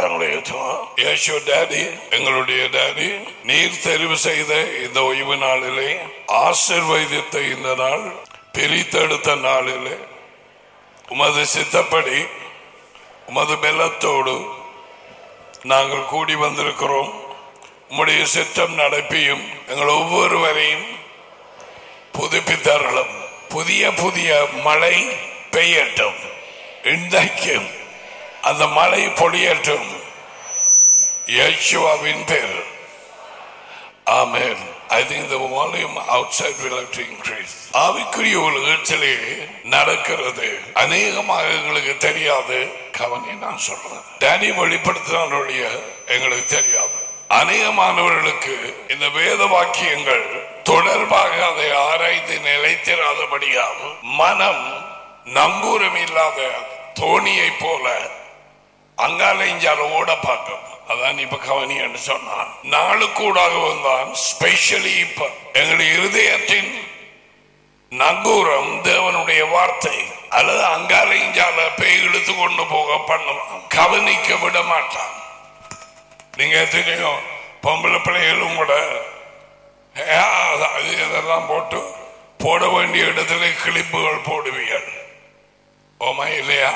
தன்னுடைய யேசு டாடி எங்களுடைய டாடி நீர் தெரிவு செய்த இந்த ஓய்வு நாளிலே ஆசிர்வதித்த இந்த நாள் பிரித்தெடுத்த நாளிலே உமது சித்தப்படி உமது பெலத்தோடு நாங்கள் கூடி வந்திருக்கிறோம் உம்முடைய சித்தம் நடப்பியும் எங்கள் ஒவ்வொருவரையும் புதுப்பித்தரலும் புதிய புதிய மழை பெய்யட்டும் இன்றைக்கும் அந்த மழை பொழியட்டும் யேசுவாவின் பேர் ஆமென் I think the volume outside will have to increase. ஆவிக்குரிய உலகத்திலே நடக்கிறது அநேகமாக எங்களுக்கு தெரியாது கவனி நான் சொல்றேன் டேனி வெளிப்படுத்தினாருடைய எங்களுக்கு தெரியாது அநேகமானவர்களுக்கு இந்த வேத வாக்கியங்கள் தொடர்பாக அதை ஆராய்ந்து நிலைத்திராதபடியால் மனம் நங்கூரம் இல்லாத தோணியை போல அங்காலைஞ்சால ஓட பார்க்கும் அதான் இப்ப கவனின்னு சொன்னான் நாளுக்கூடாக வந்தான் ஸ்பெஷலி இப்ப எங்களுடைய இருதயத்தின் நங்கூரம் தேவனுடைய வார்த்தை அல்லது அங்காலைஞ்சால பேய் இழுத்து கொண்டு போக பண்ணுவான் கவனிக்க விட மாட்டான் நீங்க தெரியும் பொம்பளை பிள்ளைகளும் கூட ஏ, அது- அது இதெல்லாம் போட்டு போட வேண்டிய இடத்துல கிளிப்புகள் போடுவீர்கள் ஓமா இல்லையா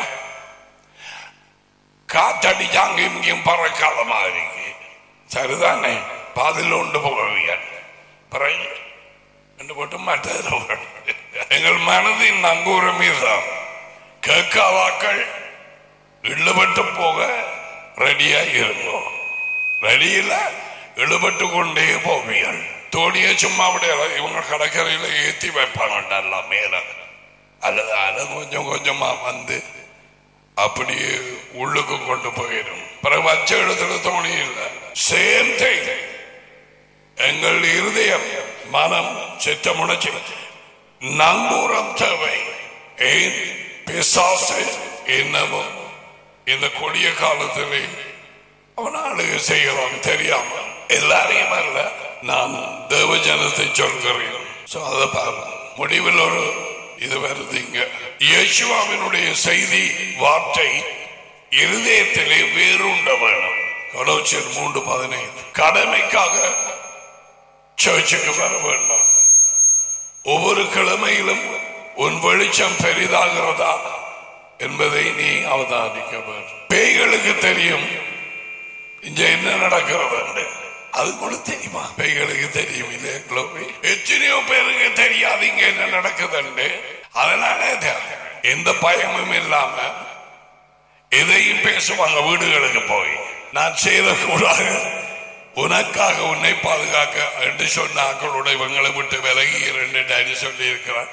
காத்தடிச்சு அங்கேயும் இங்கேயும் பறக்காத மாதிரி சரிதானே பாதில் உண்டு போகவியல் பிறகு ரெண்டு போட்டு மற்ற எங்கள் மனதின் நங்கூரம் இதுதான் கேட்காதாக்கள் இழுபட்டு போக ரெடியா இருங்கோ ரெடியில இழுபட்டு கொண்டே போவீர்கள் தோணியை சும்மா அப்படியே இவங்க கடற்கரையில ஏத்தி வைப்பாங்க எல்லாம் மேல அல்லது அதை கொஞ்சம் கொஞ்சமா வந்து அப்படியே உள்ளுக்கு கொண்டு போயிடும் பிறகு வச்ச இடத்துல தோணி இல்லை சேம் திங் எங்கள் இருதயம் மனம் சித்தமுடைச்சி நங்கூரம் தேவை ஏன் பிசாசு என்னமோ இந்த கொடிய காலத்திலே அவன் ஆளுகை செய்கிறான் தெரியாம எல்லாரையும் அல்ல நான் தேவஜனத்தை சொல்கிறேன் So, அதை பாருங்க. முடிவில் ஒரு இது வருது இங்க இயேசுவாவினுடைய செய்தி வார்த்தை இருதயத்திலே வேறுண்ட வேணும் கொலோச்சியர் மூன்று பதினைந்து கடமைக்காக சர்ச்சுக்கு வர வேண்டாம் ஒவ்வொரு கிழமையிலும் உன் வெளிச்சம் பெரிதாகிறதா என்பதை நீ அவதானிக்க வேண்டும் பேய்களுக்கு தெரியும் இங்க என்ன நடக்கிறது என்று. அது கூட தெரியுமா பேய்களுக்கு தெரியும் இல்லையா குளோபி எத்தனையோ பேருக்கு தெரியாது இங்க என்ன நடக்குதுன்னு அதனால இது எந்த பயமும் இல்லாம எதையும் பேசுவாங்க வீடுகளுக்கு போய் நான் செய்த கூடாது உனக்காக உன்னை பாதுகாக்க என்று சொன்ன ஆக்களோட இவங்களை விட்டு விலகி இரண்டு டாடி சொல்லி இருக்கிறார்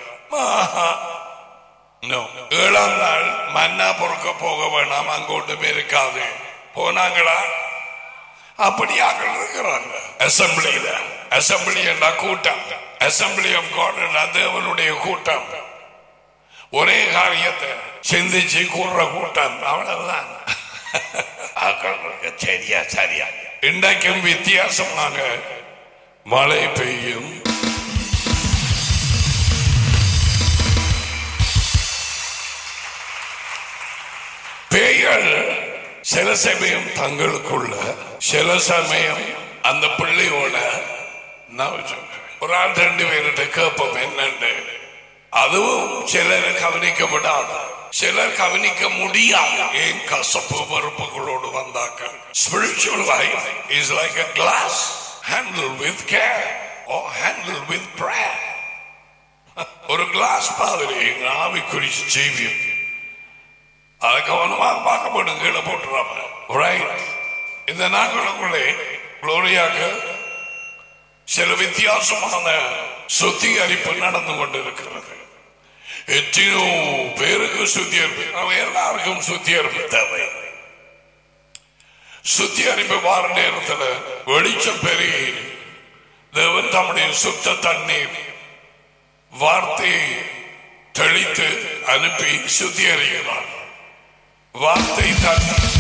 ஏழாம் நாள் மன்னா பொறுக்க போக வேணாம் அங்கோட்டு இருக்காது போனாங்களா அப்படியாக இருக்கிறாங்க அசம்பிளியில அசம்பிளி என்ற கூட்டம் அசம்பிளி ஆஃப் காட் என்ற தேவனுடைய கூட்டம் ஒரே காரியத்தை சிந்திச்சு கூடுற கூட்டம் அவ்வளவுதான் ஆக்களுக்கு சரியா சரியா இன்றைக்கும் வித்தியாசமாக மழை பெய்யும் பேய்கள் சில சமயம் தங்களுக்குள்ள சில சமயம் அந்த பிள்ளையோட நான் சொல்றேன். ஒரு ஆள் ரெண்டு பேர்கிட்ட கேட்போம் என்னன்னு அதுவும் சிலர் கவனிக்கப்படாது சிலர் கவனிக்க முடியாது ஏன் கசப்பு வெறுப்புகளோடு வந்தாக்க spiritual life is like a glass handle with care or handle with prayer ஒரு கிளாஸ் மாதிரி எங்க ஆவிக்குறிச்சு ஜீவியம் அதை கவனமாக பார்க்கப்படும் கீழே போட்டுறாங்க Right? இந்த நாட்களுக்குள்ளே குளோரியாக சில வித்தியாசமான சுத்திகரிப்பு நடந்து கொண்டிருக்கிறது எத்தனையோ பேருக்கு சுத்திகரிப்பு அவ எல்லாருக்கும் சுத்திகரிப்பு தேவை சுத்திகரிப்பு வார நேரத்தில் வெளிச்சம் பெருகி தேவன் தம்முடைய சுத்த தண்ணீர் வார்த்தையை தெளித்து அனுப்பி சுத்திகரிக்கிறார் வார்த்தை தண்ணீர்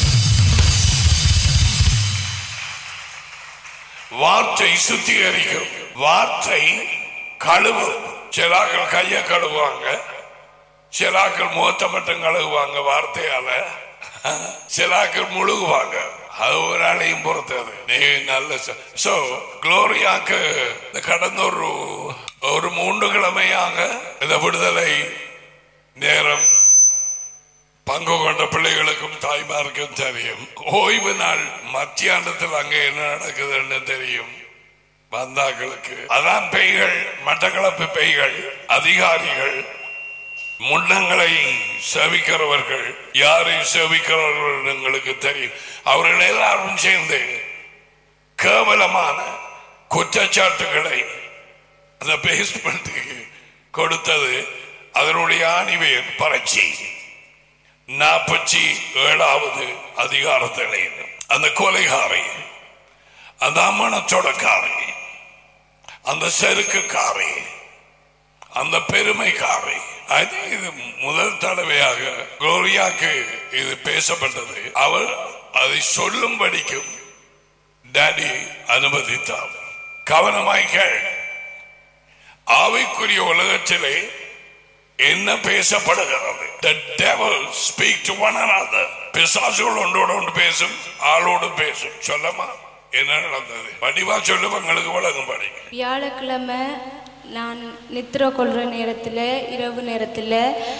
வார்த்தை சுத்திகரிக்கும் வார்த்தை கழுவும் சிலாக்கள் கைய கழுவுவாங்க சிலாக்கள் முகத்தை மட்டும் கழுவுவாங்க வார்த்தையால சிலாக்கள் முழுகுவாங்க அது ஒரு ஆளையும் பொறுத்தது நீ நல்ல சோ குளோரியாக்கு இந்த கடந்த ஒரு ஒரு மூன்று கிழமையாக இந்த விடுதலை நேரம் பங்கு கொண்ட பிள்ளைகளுக்கும் தாய்மாருக்கும் தெரியும் ஓய்வு நாள் மத்தியானத்தில் அங்க என்ன நடக்குதுன்னு தெரியும் வந்தாக்களுக்கு அதான் பெய்கள் மட்டக்களப்பு பெய்கள் அதிகாரிகள் முன்னங்களை சேவிக்கிறவர்கள் யாரை சேவிக்கிறவர்கள் எங்களுக்கு தெரியும் அவர்கள் எல்லாரும் சேர்ந்து கேவலமான குற்றச்சாட்டுகளை அந்த பேஸ்மெண்ட்டுக்கு கொடுத்தது அதனுடைய ஆணிவேர் பரட்சி நாற்பத்தி ஏழாவது அதிகாரத்திலே அந்த கொலைகாரை அந்த அம்மனச்சொடக்காரை அந்த செருக்குக்காரை அந்த பெருமைக்காரை அது இது முதல் தடவையாக குளோரியாக்கு இது பேசப்பட்டது அவர் அதை சொல்லும்படிக்கும் டாடி அனுமதித்தார் கவனமாய் கேள் ஆவிக்குரிய உலகத்திலே என்ன பேசப்படுகிறது the devil speak to one another பிசாசுகள் ஒன்றோடு ஒன்று பேசும் ஆளோடு பேசும் சொல்லமா என்ன நடந்தது வடிவா சொல்லும் எங்களுக்கு வழங்கும் படி வியாழக்கிழமை நான் நித்திரை கொள்கிற நேரத்தில் இரவு நேரத்தில்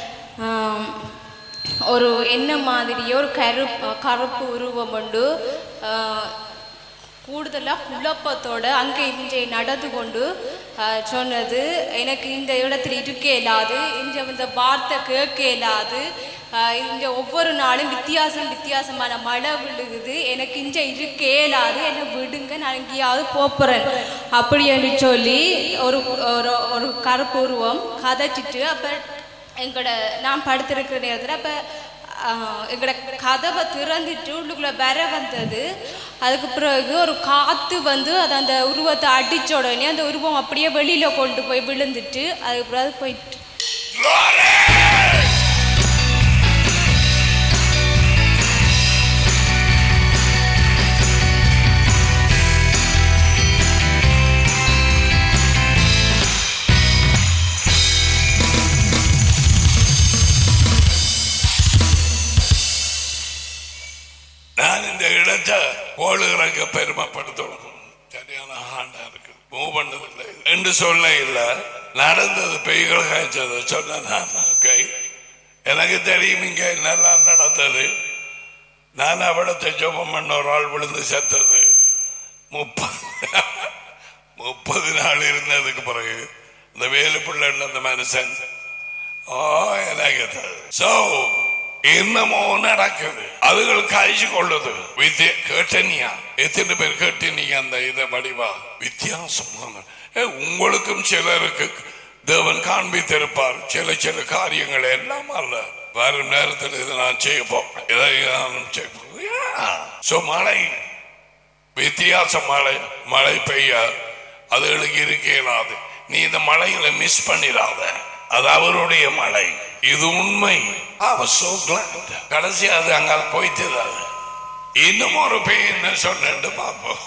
ஒரு என்ன மாதிரியே ஒரு கருப்பு கருப்பு உருவம் உண்டு கூடுதலாக குழப்பத்தோட அங்கே இங்கே நடந்து கொண்டு ஆஹ், சொன்னது எனக்கு இந்த இடத்துல இருக்க இயலாது இந்த இந்த வார்த்தை கேட்க இயலாது ஆஹ், இந்த ஒவ்வொரு நாளும் வித்தியாசம் வித்தியாசமான மழை விழுகுது எனக்கு இங்க இருக்க இயலாது என்னை விடுங்க நான் எங்கேயாவது போப்புறேன் அப்படி என்று சொல்லி ஒரு ஒரு ஒரு கருப்பு உருவம் கதைச்சிட்டு அப்போ எங்களோட நான் படுத்திருக்கிற நேரத்தில் அப்போ எங்களோட கதவை திறந்துட்டு உள்ளுக்குள்ள வர வந்தது அதுக்கு பிறகு ஒரு காற்று வந்து அது அந்த உருவத்தை அடிச்ச உடனே அந்த உருவம் அப்படியே வெளியில கொண்டு போய் விழுந்துட்டு அதுக்கு பிறகு போயிட்டு Glory! நான் இந்த இடத்தை ஓடுகிறங்க பெருமைப்படுத்தணும் சரியான ஆண்டா இருக்கு மூவ் பண்ணதில்லை என்று சொல்ல இல்ல நடந்தது பெய்கள் காய்ச்சது சொன்ன நான் ஓகே எனக்கு தெரியும் இங்க என்னெல்லாம் நடந்தது நான் அவிடத்தை ஜோபம் பண்ண ஒரு ஆள் விழுந்து செத்தது முப்பது முப்பது நாள் இருந்ததுக்கு பிறகு இந்த வேலு பிள்ளை அந்த மனுஷன் ஓ எனக்கு சோ என்னமோ நடக்குது அதுகள் காய்ச்சி கொள்ளுது வித்திய கேட்டனியா எத்தனை பேர் கேட்டீங்க அந்த இதை வடிவா வித்தியாசமான ஏ, உங்களுக்கும் சிலருக்கு தேவன் காண்பித்திருப்பார் சில சில காரியங்கள் எல்லாம் அல்ல வரும் நேரத்தில் இதை நான் செய்ய போறேன் இதை நான் செய்ய போறேன். So, மழை வித்தியாச மழை மழை பெய்ய அதுகளுக்கு இருக்க இயலாது நீ இந்த மழையில மிஸ் பண்ணிடாத அது அவருடைய மழை இது உண்மை அவ சோ glad. கடைசி அது அங்க போயிட்டு இன்னும் ஒரு பெய் என்ன சொன்னு பார்ப்போம்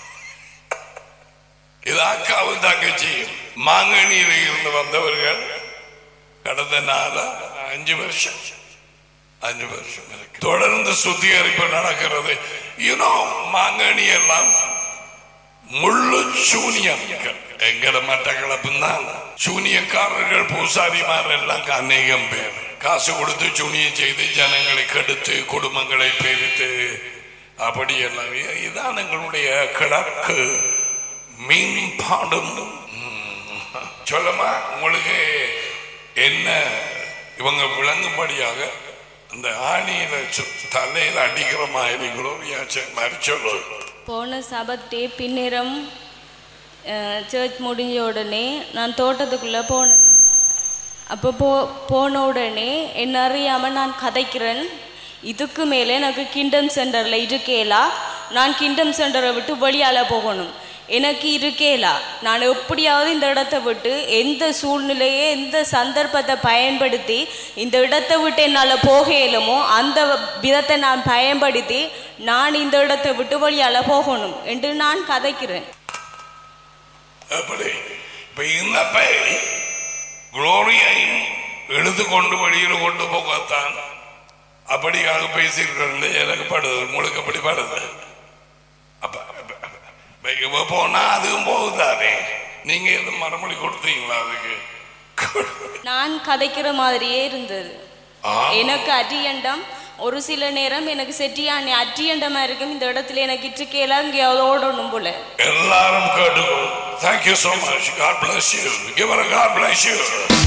இது அக்காவும் தங்கச்சியும் மாங்கனியில இருந்து வந்தவர்கள் கடந்த நாலா அஞ்சு வருஷம் அஞ்சு வருஷம் இருக்கு தொடர்ந்து சுத்திகரிப்பு நடக்கிறது யூனோ மாங்கனி எல்லாம் முள்ளு சூனியம் எங்கட மட்டக்களப்பு தான் சூனியக்காரர்கள் பூசாரிமார் எல்லாம் அநேகம் பேர் காசு கொடுத்து சூனியம் செய்து ஜனங்களை கெடுத்து குடும்பங்களை பிரித்து அப்படி எல்லாம் இதான் எங்களுடைய கிழக்கு மீன் பாடும் ம், சொல்லமா உங்களுக்கு என்ன இவங்க விளங்கும்படியாக அந்த ஆணியில சு- தலையில அடிக்கிற மாதிரி குளோரியாச்ச மாதிரி சொல்லு போன சபத்தே பின்னிரம் சர்ச் முடிஞ்ச உடனே நான் தோட்டத்துக்குள்ளே போனேன் நான். அப்போ போ போன உடனே என்ன அறியாமல் நான் கதைக்கிறேன் இதுக்கு மேலே எனக்கு கிண்டம் சென்டரில் இருக்கேலா நான் கிண்டம் சென்டரை விட்டு வெளியால் போகணும் எனக்கு இருக்கேலா நான் எப்படியாவது இந்த இடத்தை விட்டு எந்த சூழ்நிலையை எந்த சந்தர்ப்பத்தை பயன்படுத்தி இந்த இடத்தை விட்டு என்னால் போக இயலுமோ அந்த விதத்தை நான் பயன்படுத்தி நான் இந்த இடத்தை விட்டு வெளியால் போகணும் என்று நான் கதைக்கிறேன் எப்படி இப்ப இந்த பை குளோரியை எழுது கொண்டு வெளியில் கொண்டு போகத்தான் அப்படியாக பேசியிருக்கிறது எனக்கு படுது உங்களுக்கு அப்படி படுது அப்ப அப்ப- அப்ப இவ போனா அதுவும் போகுதானே நீங்க எதுவும் மறுமொழி கொடுத்தீங்களா அதுக்கு நான் கதைக்கிற மாதிரியே இருந்தது ஆ. எனக்கு அட்டியண்டம் ஒரு சில நேரம் எனக்கு செட்டியான அட்டியண்டமா இருக்கும் இந்த இடத்துல எனக்கு இட்டுக்கையில எங்கேயாவது ஓடணும் போல எல்லாரும் கேட்டுக்கோ thank you so much God bless you give her a god bless you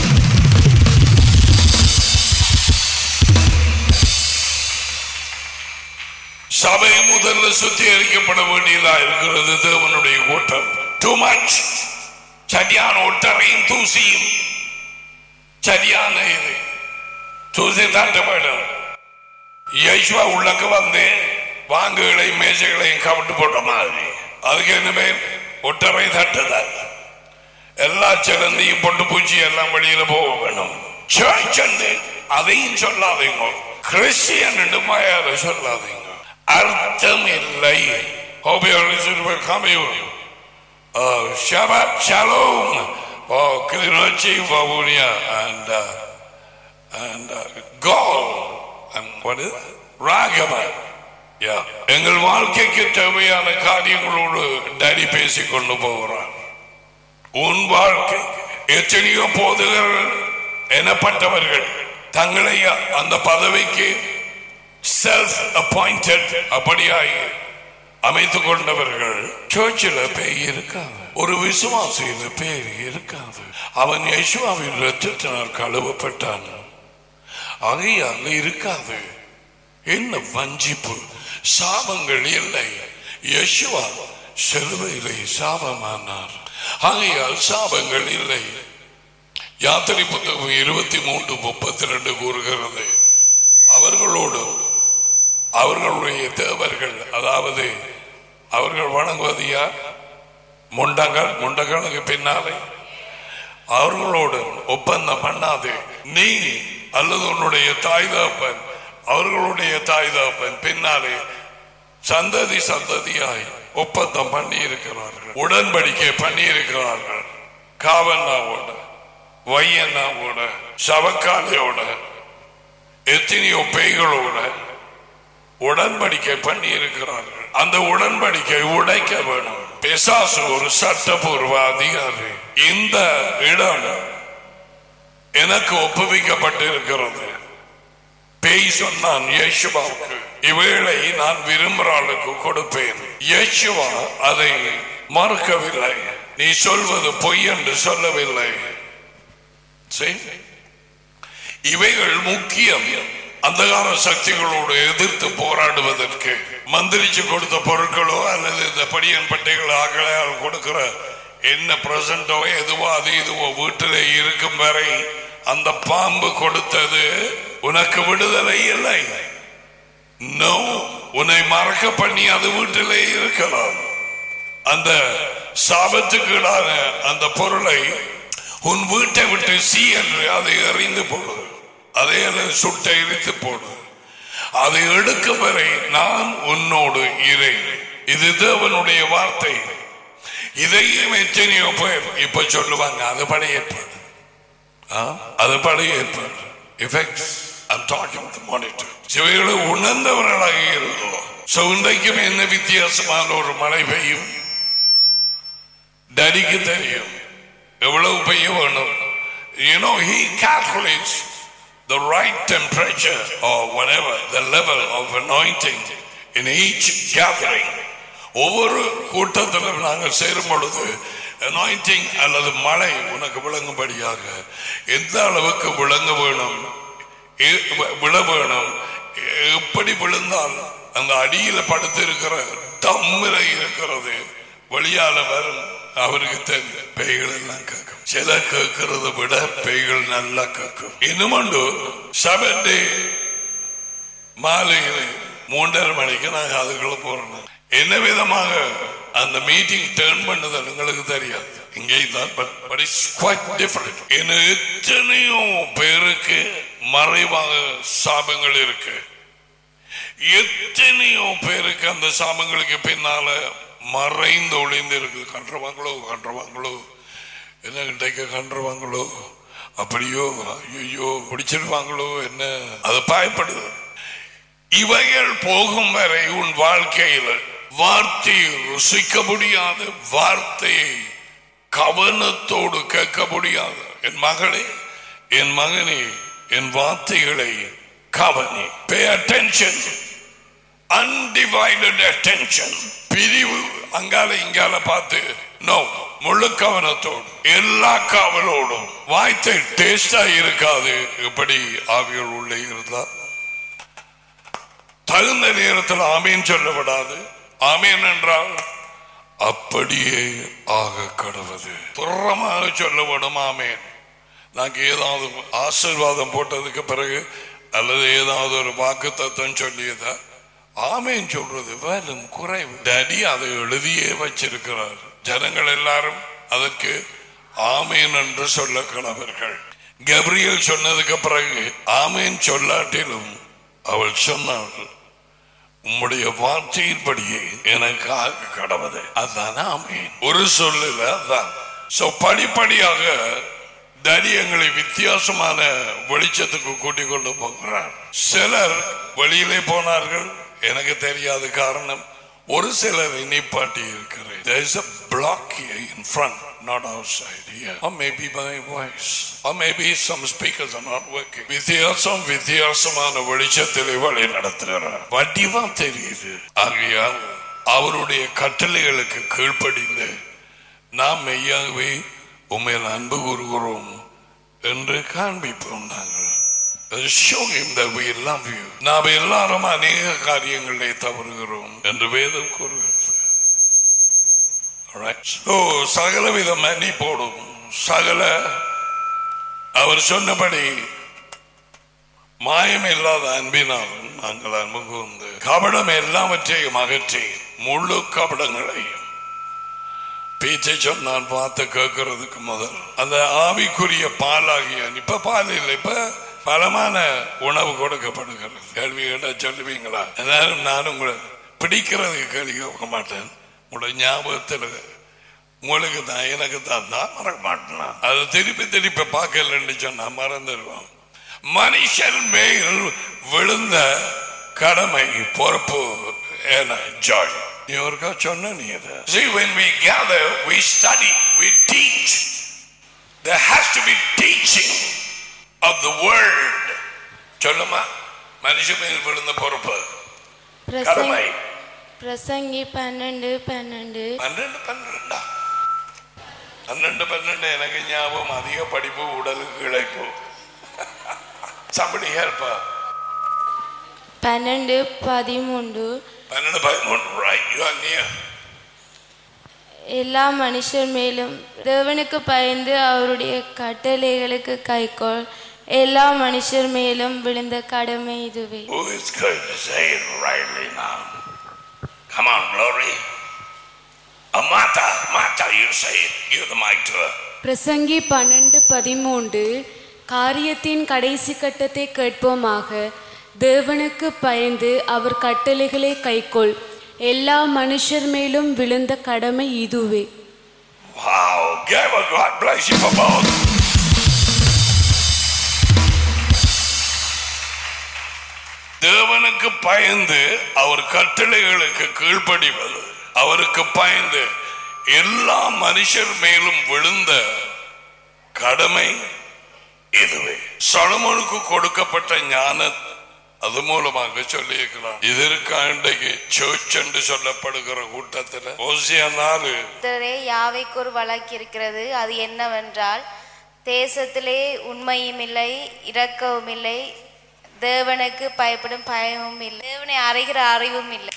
சபை முதல்ல சுத்திகரிக்கப்பட வேண்டியதா இருக்கிறது தேவனுடைய கூட்டம் டூ மச் சரியான ஒட்டரையும் தூசியும் சரியான இது தூசி தட்டப்படும் யேசுவா உள்ளக்க வந்து வாங்குகளையும் மேஜைகளையும் கவிட்டு போட்ட மாதிரி அதுக்கு என்ன பேர் ஒட்டரை தட்டுதல் எல்லா சிறந்தையும் பொட்டு பூச்சி எல்லாம் வெளியில போக வேணும் சர்ச் என்று அதையும் சொல்லாதீங்க கிறிஸ்டியன் என்று மாயாத சொல்லாதீங்க அர்த்தம் இல்லை Hope you are listening to coming. Uh, Shabbat Shalom. Oh, Klinochi Vavunia and uh, and uh, Gaul and what is it? Ragama. Yeah. எங்கள் வாழ்க்கைக்கு தேவையான காரியங்களோடு டேடி பேசிக் கொண்டு போகிறார் உன் வாழ்க்கை எத்தனையோ போதுகர்கள் எனப்பட்டவர்கள் தங்களை அந்த பதவிக்கு செல்ஃப் அப்பாயிண்டட் அப்படியாய் அமைத்துக் கொண்டவர்கள் சர்ச்சில் பேய் இருக்காது ஒரு விசுவாசியில பேர் இருக்காது அவன் யேசுவாவின் ரத்தத்தினால் கழுவப்பட்டான் ஆகையால் இருக்காது என்ன வஞ்சிப்பு சாபங்கள் இல்லை யேசுவா சிலுவையிலே சாபமானார் ஆகையால் சாபங்கள் இல்லை யாத்திரை புத்தகம் இருபத்தி மூன்று முப்பத்தி ரெண்டு கூறுகிறது அவர்களோடு அவர்களுடைய தேவர்கள் அதாவது அவர்கள் வணங்குவது யார் முண்டங்கள் முண்டங்களுக்கு பின்னாலே அவர்களோடு ஒப்பந்தம் பண்ணாது நீ அல்லது உன்னுடைய தாய் தகப்பன் அவர்களுடைய தாய் தகப்பன் பின்னாலே சந்ததி சந்ததியாய் ஒப்பந்தம் பண்ணி இருக்கிறார்கள் உடன்படிக்கை பண்ணி இருக்கிறார்கள் காவண்ணாவோட வையண்ணாவோட சவக்காலையோட எத்தனையோ பேய்களோட உடன்படிக்கை பண்ணி இருக்கிறார்கள் அந்த உடன்படிக்கை உடைக்க வேணும் பிசாசு ஒரு சட்டபூர்வ அதிகாரி இந்த இடம் எனக்கு ஒப்புவிக்கப்பட்டு இருக்கிறது பேய் சொன்னான் இயேசுவாவுக்கு இவ்வேளை நான் விரும்புகிற ஆளுக்கு கொடுப்பேன் இயேசுவா அதை மறுக்கவில்லை நீ சொல்வது பொய் என்று சொல்லவில்லை சரி இவைகள் முக்கியம் அந்தகார சக்திகளோடு எதிர்த்து போராடுவதற்கு மந்திரிச்சு கொடுத்த பொருட்களோ அல்லது இந்த படியன் பட்டைகள் ஆகலையால் கொடுக்கிற என்ன பிரசண்டோ எதுவோ அது இதுவோ வீட்டிலே இருக்கும் வரை அந்த பாம்பு கொடுத்தது உனக்கு விடுதலை இல்லை நோ உன்னை மறக்க பண்ணி அது வீட்டிலே இருக்கலாம் அந்த சாபத்துக்கீடான அந்த பொருளை உன் வீட்டை விட்டு சீ என்று அதை எறிந்து போடு அதை அதை சுட்ட எரித்து போடு அதை எடுக்கும் வரை நான் உன்னோடு இறை இது தேவனுடைய வார்த்தை இதையும் எத்தனையோ பேர் இப்ப சொல்லுவாங்க அது பழைய ஏற்பாடு ஆ? அது பழைய ஏற்பாடு effects I'm talking to monitor. சிவைகளை உணர்ந்தவர்களாக இருந்தோம் So, இன்றைக்கும் என்ன வித்தியாசமான ஒரு மழை பெய்யும் டடிக்கு தெரியும் எவ்வளவு பெய்ய வேணும் you know he calculates the right temperature or whatever the level of anointing in each gathering ஒவ்வொரு கூட்டத்திலும் நாங்கள் சேரும் பொழுது anointing அல்லது மழை உனக்கு விளங்கும்படியாக எந்த அளவுக்கு விளங்க வேணும் எ- விழ வேணும் எப்படி விழுந்தால் அந்த அடியில படுத்து இருக்கிற தம்மில இருக்கிறது வெளியால வரும் அவருக்கு தெரியும் பேய்கள் எல்லாம் கேட்கும் சில கேட்கறத விட பேய்கள் நல்லா கேட்கும் இன்னும் உண்டு செவன் டே மாலையில் மூன்றரை மணிக்கு நாங்க அதுக்குள்ள போறோம் என்ன விதமாக அந்த மீட்டிங் டேர்ன் பண்ணது எங்களுக்கு தெரியாது இங்கே தான் but but it's quite different இன்னும் எத்தனையோ பேருக்கு மறைவாக சாபங்கள் இருக்கு எத்தனையோ பேருக்கு அந்த சாபங்களுக்கு பின்னால மறைந்து ஒளிந்து இருக்கு கன்றவாங்களோ கன்றவாங்களோ என்ன இன்றைக்கு கன்றவாங்களோ அப்படியோ ஐயோ பிடிச்சிருவாங்களோ என்ன அது பயப்படுது இவைகள் போகும் வரை உன் வாழ்க்கையில் வார்த்தையை ருசிக்க முடியாது வார்த்தையை கவனத்தோடு கேட்க முடியாது என் மகளே என் மகனே என் வார்த்தைகளை கவனி பே அட்டென்ஷன் அன்டிவைடட் அட்டென்ஷன் பிரிவு அங்கால இங்கால பார்த்து நோ முழு கவனத்தோடு எல்லா காவலோடும் வாய்த்தை டேஸ்டா இருக்காது இப்படி ஆவிகள் உள்ளே இருந்தா தகுந்த நேரத்தில் ஆமீன் சொல்லப்படாது ஆமீன் என்றால் அப்படியே ஆக கடவுது துறமாக சொல்லப்படும் ஆமேன் நாங்க ஏதாவது ஆசீர்வாதம் போட்டதுக்கு பிறகு அல்லது ஏதாவது ஒரு வாக்கு தத்துவம் சொல்லியதா ஆமேன் சொல்றது வேலும் குறைவு டடி அதை எழுதியே வச்சிருக்கிறார் ஜனங்கள் எல்லாரும் அதற்கு ஆமேன் என்று சொல்ல கடவர்கள் கப்ரியல் சொன்னதுக்கு பிறகு ஆமேன் சொல்லாட்டிலும் அவள் சொன்னாள் உம்முடைய வார்த்தையின்படியே எனக்காக கடவுது அதான் ஆமேன் ஒரு சொல்லுல அதான் சோ படிப்படியாக டடி எங்களை வித்தியாசமான வெளிச்சத்துக்கு கூட்டிக் கொண்டு போகிறார் சிலர் வெளியிலே போனார்கள் எனக்கு தெரியாத காரணம் ஒரு சிலர் நிப்பாட்டி இருக்கிறேன் there is a block here in front not outside here or maybe my voice or maybe some speakers are not working வித்தியாசம் வித்தியாசமான வெளிச்சத்திலே வழி நடத்துகிறார் வடிவா தெரியுது ஆகையால் அவருடைய கட்டளைகளுக்கு கீழ்ப்படிந்து நாம் மெய்யாகவே உண்மையில் அன்பு கூறுகிறோம் என்று காண்பிப்போம் நாங்கள் Show him that we love you. நாம் எல்லாரும் அநேக காரியங்களை தவறுகிறோம் என்று வேதம் கூறுகிறது Alright. So, சகலவித மன்னிப்போடும் சகல அவர் சொன்னபடி மாயம் இல்லாத அன்பினாலும் நாங்கள் அன்பு கூர்ந்து கபடம் எல்லாவற்றையும் அகற்றி முழு கபடங்களையும் பேச்சை சொன்னான் பார்த்து கேட்கறதுக்கு முதல் அந்த ஆவிக்குரிய பாலாகிய இப்ப பால் இல்லை இப்ப பலமான உணவு கொடுக்கப்படுகிறது கேள்வி கேட்டா சொல்லுவீங்களா எல்லாரும் நான் உங்களை பிடிக்கிறதுக்கு கேள்வி கேட்க மாட்டேன் உங்களுடைய ஞாபகத்தில் உங்களுக்கு தான் எனக்கு தான் தான் மறக்க மாட்டேன் அதை திருப்பி திருப்பி பார்க்கலன்னு சொன்னா மறந்துடுவோம் மனுஷன் மேல் விழுந்த கடமை பொறுப்பு என ஜாய் நீ ஒருக்கா சொன்ன நீ அதை See, when we gather, we study, we teach. There has to be teaching of the word. சொல்லுமா மனுஷன் மேல் விழுந்த பொறுப்பு கடமை பிரசங்கி பிரசங்கி பன்னெண்டு பன்னெண்டு பன்னெண்டு பன்னெண்டா பன்னெண்டு பன்னெண்டு எனக்கு ஞாபகம் அதிக படிப்பு உடலுக்கு இழைப்பு somebody help her. பன்னெண்டு பதிமூன்று பன்னெண்டு பதிமூணு right you are near எல்லா மனுஷர் மேலும் தேவனுக்கு பயந்து அவருடைய கட்டளைகளுக்கு கைக்கோள் எல்லா மனுஷர் மேலும் விழுந்த கடமை இதுவே who is going to say it rightly now come on glory uh, Martha Martha you say it give the mic to her பிரசங்கி பன்னெண்டு பதிமூன்று காரியத்தின் கடைசி கட்டத்தை கேட்போமாக தேவனுக்கு பயந்து அவர் கட்டளைகளை கைக்கொள் எல்லா மனுஷர் மேலும் விழுந்த கடமை இதுவே wow give a God bless you for both தேவனுக்கு பயந்து அவர் கட்டளைகளுக்கு கீழ்ப்படிவது அவருக்கு பயந்து எல்லா மனுஷர் மேலும் விழுந்த கடமை இதுவே சலமோனுக்கு கொடுக்கப்பட்ட ஞான அது மூலமாக சொல்லியிருக்கிறார் இதற்கு இன்றைக்கு சர்ச் என்று சொல்லப்படுகிற கூட்டத்தில் ஓசியா நாலு கர்த்தரே யாவைக்கு ஒரு வழக்கு இருக்கிறது அது என்னவென்றால் தேசத்திலே உண்மையும் இல்லை இரக்கவும் இல்லை தேவனுக்கு பயப்படும் பயமும் இல்லை தேவனை அறிகிற அறிவும் இல்லை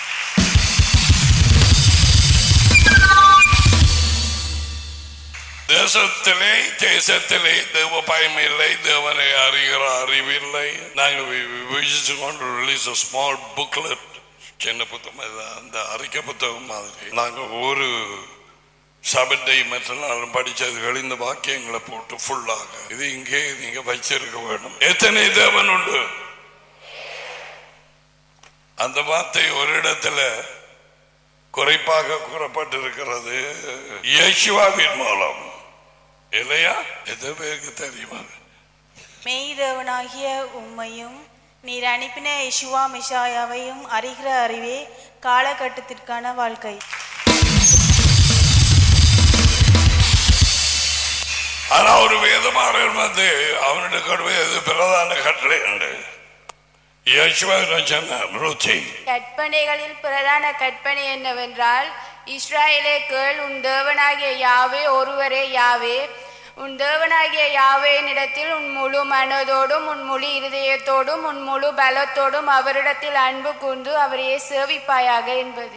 தேசத்திலே தேசத்திலே தேவ பயம் இல்லை தேவனை அறிகிற அறிவில்லை நாங்கள் கொண்டு ரிலீஸ் ஸ்மால் புக்லெட் சின்ன புத்தகம் இது அந்த அறிக்கை புத்தகம் மாதிரி நாங்கள் ஒரு சபட்டை மற்ற நாளும் படிச்சதுகள் இந்த வாக்கியங்களை போட்டு ஃபுல்லாக இது இங்கே நீங்க வச்சிருக்க வேண்டும் எத்தனை தேவன் உண்டு அந்த வார்த்தை ஒரு இடத்துல குறைப்பாக கூறப்பட்டிருக்கிறது இயேசுவாவின் மூலம் இல்லையா எத்தனை பேருக்கு தெரியுமா மெய்தேவனாகிய உம்மையும் நீர் அனுப்பின இஷுவா மிஷாயாவையும் அறிகிற அறிவே காலகட்டத்திற்கான வாழ்க்கை ஆனா ஒரு வேதமாறர் வந்து அவனுடைய கொடுமை இது பிரதான கட்டளை உண்டு யேசுவா சொன்னார் ருச்சி கற்பனைகளில் பிரதான கற்பனை என்னவென்றால் இஸ்ராயலே கேள் உன் தேவனாகிய யாவே ஒருவரே யாவே உன் தேவனாகிய யாவேனிடத்தில் உன் முழு மனதோடும் உன் முழு இருதயத்தோடும் உன் முழு பலத்தோடும் அவரிடத்தில் அன்பு கூர்ந்து அவரையே சேவிப்பாயாக என்பது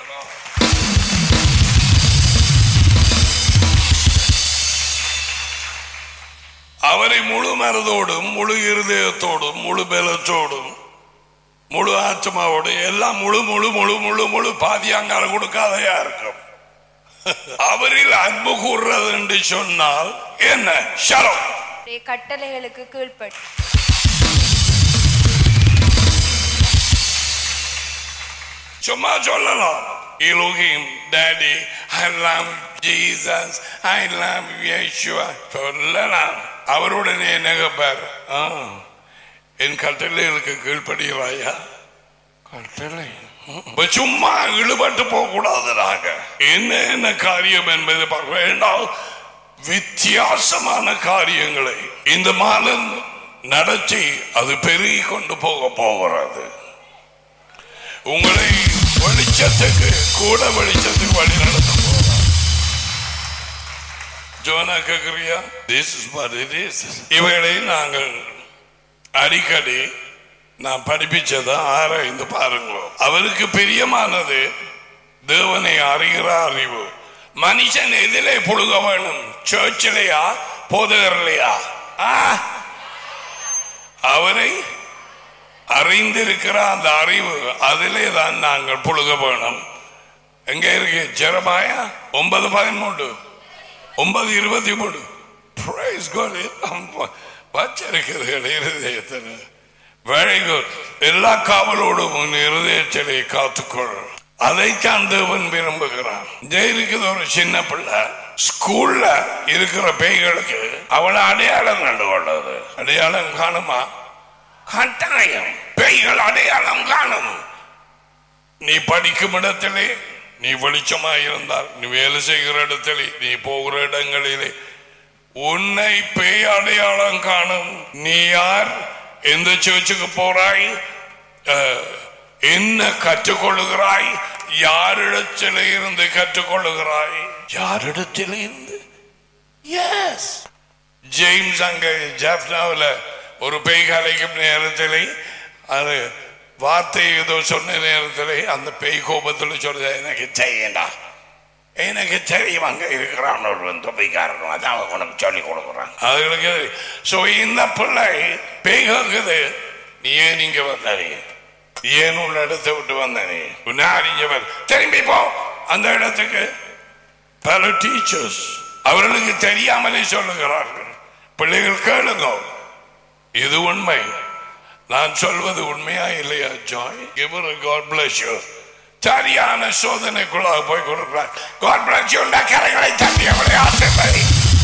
அவரை முழு மனதோடும் முழு இருதயத்தோடும் முழு பலத்தோடும் முழு ஆத்மாவோடு எல்லாம் முழு முழு முழு முழு முழு பாதியாங்கால கொடுக்காதையா இருக்கும் அவரில் அன்பு கூறுறது என்று சொன்னால் என்ன ஷரம் அவருடைய கட்டளைகளுக்கு கீழ்ப்பட்டு சும்மா சொல்லலாம் Elohim daddy I love Jesus I love Yeshua சொல்லலாம் அவருடனே நகப்பார் ஆ, என் கட்டளைகளுக்கு கீழ்ப்படுகிறாயா கட்டளை இப்ப சும்மா இழுபட்டு போக கூடாதுனாக என்ன என்ன காரியம் என்பதை பார்க்க வேண்டாம் வித்தியாசமான காரியங்களை இந்த மாதம் நடத்தி அது பெருகி கொண்டு போக போகிறது உங்களை வெளிச்சத்துக்கு கூட வெளிச்சத்துக்கு வழி நடத்த போறார் ஜோனா கேக்குறியா this is what it is இவைகளை நாங்கள் அடிக்கடி நான் படிப்பிச்சதை ஆராய்ந்து பாருங்க அவருக்கு பிரியமானது தேவனை அறிகிற அறிவு மனுஷன் எதிலே புழுக வேணும் சர்ச்சிலையா போதகர்லையா ஆ அவரை அறிந்திருக்கிற அந்த அறிவு அதிலே தான் நாங்கள் புழுக வேணும் எங்க இருக்கு ஜெரமாயா ஒன்பது பதிமூன்று ஒன்பது இருபத்தி மூணு Praise God. எல்லாம் வ- வச்சிருக்கிறது இருதயத்தில் வெரி குட் எல்லா காவலோடும் உன் இருதயத்திலே காத்துக்கொள் அதைத்தான் தேவன் விரும்புகிறான் இங்கே இருக்குது ஒரு சின்ன பிள்ளை ஸ்கூல்ல இருக்கிற பேய்களுக்கு அவளை அடையாளம் கண்டு கொள்ளுது அடையாளம் காணுமா கட்டாயம் பேய்கள் அடையாளம் காணும் நீ படிக்கும் இடத்திலே நீ வெளிச்சமாக இருந்தால் நீ வேலை செய்கிற இடத்திலே நீ போகிற இடங்களிலே உன்னை பேய் அடையாளம் காணும் நீ யார் எந்த சர்ச்சுக்கு போறாய் அஹ், என்ன கற்றுக்கொள்ளுகிறாய் யாரிடத்திலே இருந்து கற்றுக்கொள்ளுகிறாய் யாரிடத்திலே இருந்து எஸ் ஜேம்ஸ் அங்க ஜாப்னாவில் ஒரு பேய் கலைக்கும் நேரத்திலே அது வார்த்தை ஏதோ சொன்ன நேரத்திலே அந்த பேய் கோபத்தில் சொல்லுது எனக்கு செய்யண்டா எனக்கு தெரியும் அங்க இருக்கிறான் ஒரு தொப்பிக்காரன் அதான் உனக்கு சொல்லி கொடுக்குறான் அதுகளுக்கு ஸோ இந்த பிள்ளை பேய் கேக்குது நீ ஏன் இங்க வந்த நீ ஏன் உள்ள இடத்தை விட்டு வந்த நீ உன்னை அறிஞ்சவர் திரும்பி போ அந்த இடத்துக்கு பல டீச்சர்ஸ் அவர்களுக்கு தெரியாமலே சொல்லுகிறார்கள் பிள்ளைகள் கேளுங்க இது உண்மை நான் சொல்வது உண்மையா இல்லையா ஜாய் இவர் காட் பிளஸ் யூ சரியான சோதனைக்குள்ளாக போய் கொடுக்கிறார் காட் பிளஸ் யூ கரைகளை தட்டி அவளை ஆசைப்படி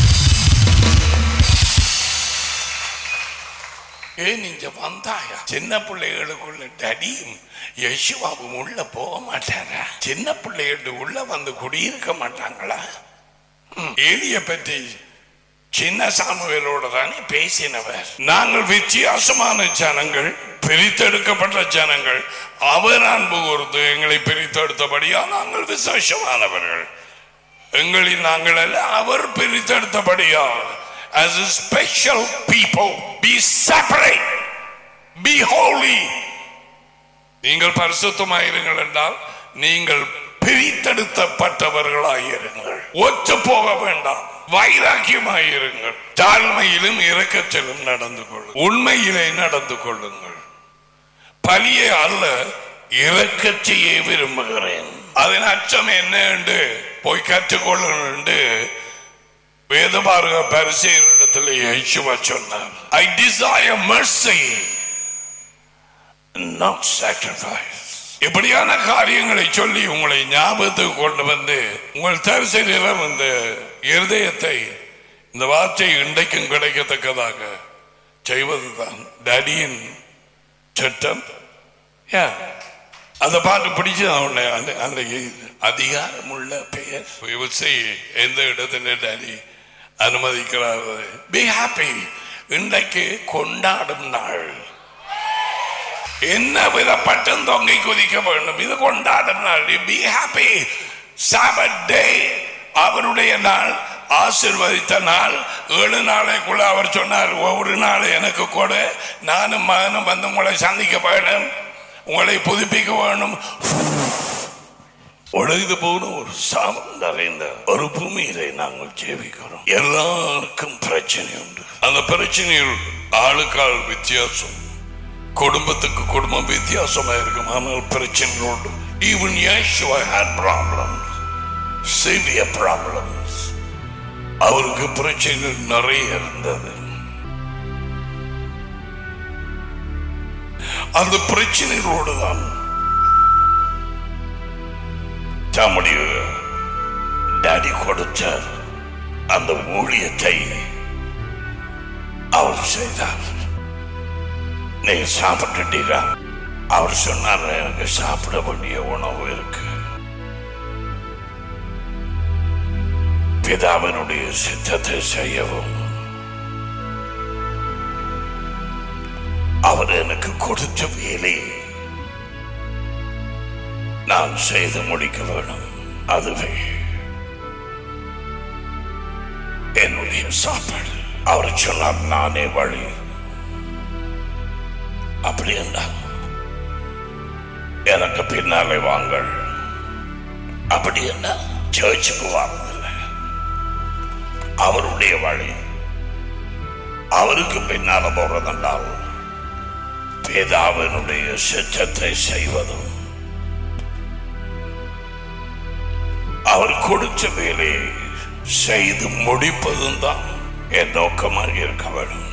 ஏன் இங்க வந்தாயா சின்ன பிள்ளைகளுக்குள்ள டடியும் யசுவாவும் உள்ள போக மாட்டாரா சின்ன பிள்ளைகள் உள்ள வந்து குடியிருக்க மாட்டாங்களா ம், ஏலிய பற்றி சின்ன சாமுவேலோட தானே பேசினவர் நாங்கள் வித்தியாசமான ஜனங்கள் பிரித்தெடுக்கப்பட்ட ஜனங்கள் அவர் அன்பு கூர்ந்து எங்களை பிரித்தெடுத்தபடியா நாங்கள் விசேஷமானவர்கள் எங்களில் நாங்கள் அல்ல அவர் பிரித்தெடுத்தபடியா as a special people be separate be holy நீங்கள் பரிசுத்தமாயிருங்கள் என்றால் நீங்கள் பிரித்தெடுக்கப்பட்டவர்களாயிருங்கள் ஒத்து போக வேண்டாம் வைராக்கியமாயிருங்கள் தாழ்மையிலும் இரக்கத்திலும் நடந்து கொள்ளுங்கள் உண்மையிலே நடந்து கொள்ளுங்கள் பலியை அல்ல இரக்கத்தையே விரும்புகிறேன் அதன் அச்சம் என்ன என்று போய் கற்றுக்கொள்ளணும் என்று வேதபாரக பரிசெயரிடத்தில் யேசுவா சொன்னார் I desire mercy not sacrifice இப்படியான காரியங்களை சொல்லி உங்களை ஞாபகத்துக்கு கொண்டு வந்து உங்கள் தரிசனிலும் இந்த இருதயத்தை இந்த வார்த்தை இன்றைக்கும் கிடைக்கத்தக்கதாக செய்வதுதான் டடியின் சட்டம் யா அந்த பாட்டு பிடிச்சு அவனை அந்த அன்றைக்கு அதிகாரமுள்ள பெயர் விவசாயி எந்த இடத்துல டாடி அனுமதிக்கிறார் பி ஹாப்பி இன்றைக்கு கொண்டாடும் நாள் என்ன வித பட்டம் தொங்கை குதிக்க வேண்டும் இது கொண்டாடும் நாள் பி ஹாப்பி சாபத் டே அவருடைய நாள் ஆசிர்வதித்த நாள் ஏழு நாளைக்குள்ள அவர் சொன்னார் ஒவ்வொரு நாள் எனக்கு கூட நானும் மகனும் வந்து உங்களை சந்திக்க வேணும் உங்களை புதுப்பிக்க வேணும் உலகத்து போன ஒரு சாபம் நிறைந்த ஒரு பூமியிலே நாங்கள் ஜீவிக்கிறோம் எல்லாருக்கும் பிரச்சனை உண்டு அந்த பிரச்சனையில் ஆளுக்கால் வித்தியாசம் குடும்பத்துக்கு குடும்பம் வித்தியாசமா இருக்கும் ஆனால் பிரச்சனைகள் உண்டு even Yeshua had problems severe problems அவருக்கு பிரச்சனைகள் நிறைய இருந்தது அந்த பிரச்சனைகளோடு தான் தம்முடைய டாடி கொடுத்தார் அந்த ஊழியத்தை அவர் செய்தார் நீ சாப்பிட்டுட்டீரா அவர் சொன்னார் எனக்கு சாப்பிட வேண்டிய உணவு இருக்கு பிதாவினுடைய சித்தத்தை செய்யவும் அவர் எனக்கு கொடுத்த வேலையை நான் செய்து முடிக்க வேணும் அதுவே என்னுடைய சாப்பாடு அவர் சொன்னார் நானே வழி அப்படி என்றால் எனக்கு பின்னாலே வாங்கள் அப்படி என்ன சர்ச்சுக்கு வாங்கவில்லை அவருடைய வழி அவருக்கு பின்னால போறதென்றால் பிதாவினுடைய சித்தத்தை செய்வதும் அவர் கொடுத்த வேலையை செய்து முடிப்பதும் தான் என் நோக்கமாக இருக்க வேண்டும்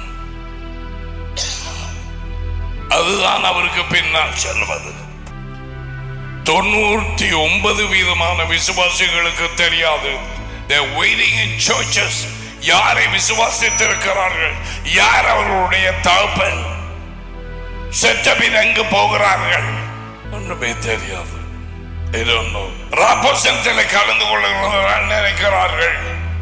அதுதான் அவருக்கு பின்னால் செல்வது தொண்ணூற்றி ஒன்பது வீதமான விசுவாசிகளுக்கு தெரியாது They're waiting in churches. யாரை விசுவாசித்திருக்கிறார்கள் யார் அவர்களுடைய தகப்பன் செத்தபின் எங்கு போகிறார்கள் ஒன்றுமே தெரியாது They don't know. ராப்போசனத்தில் கலந்து கொள்ளுகிறார்கள் நினைக்கிறார்கள்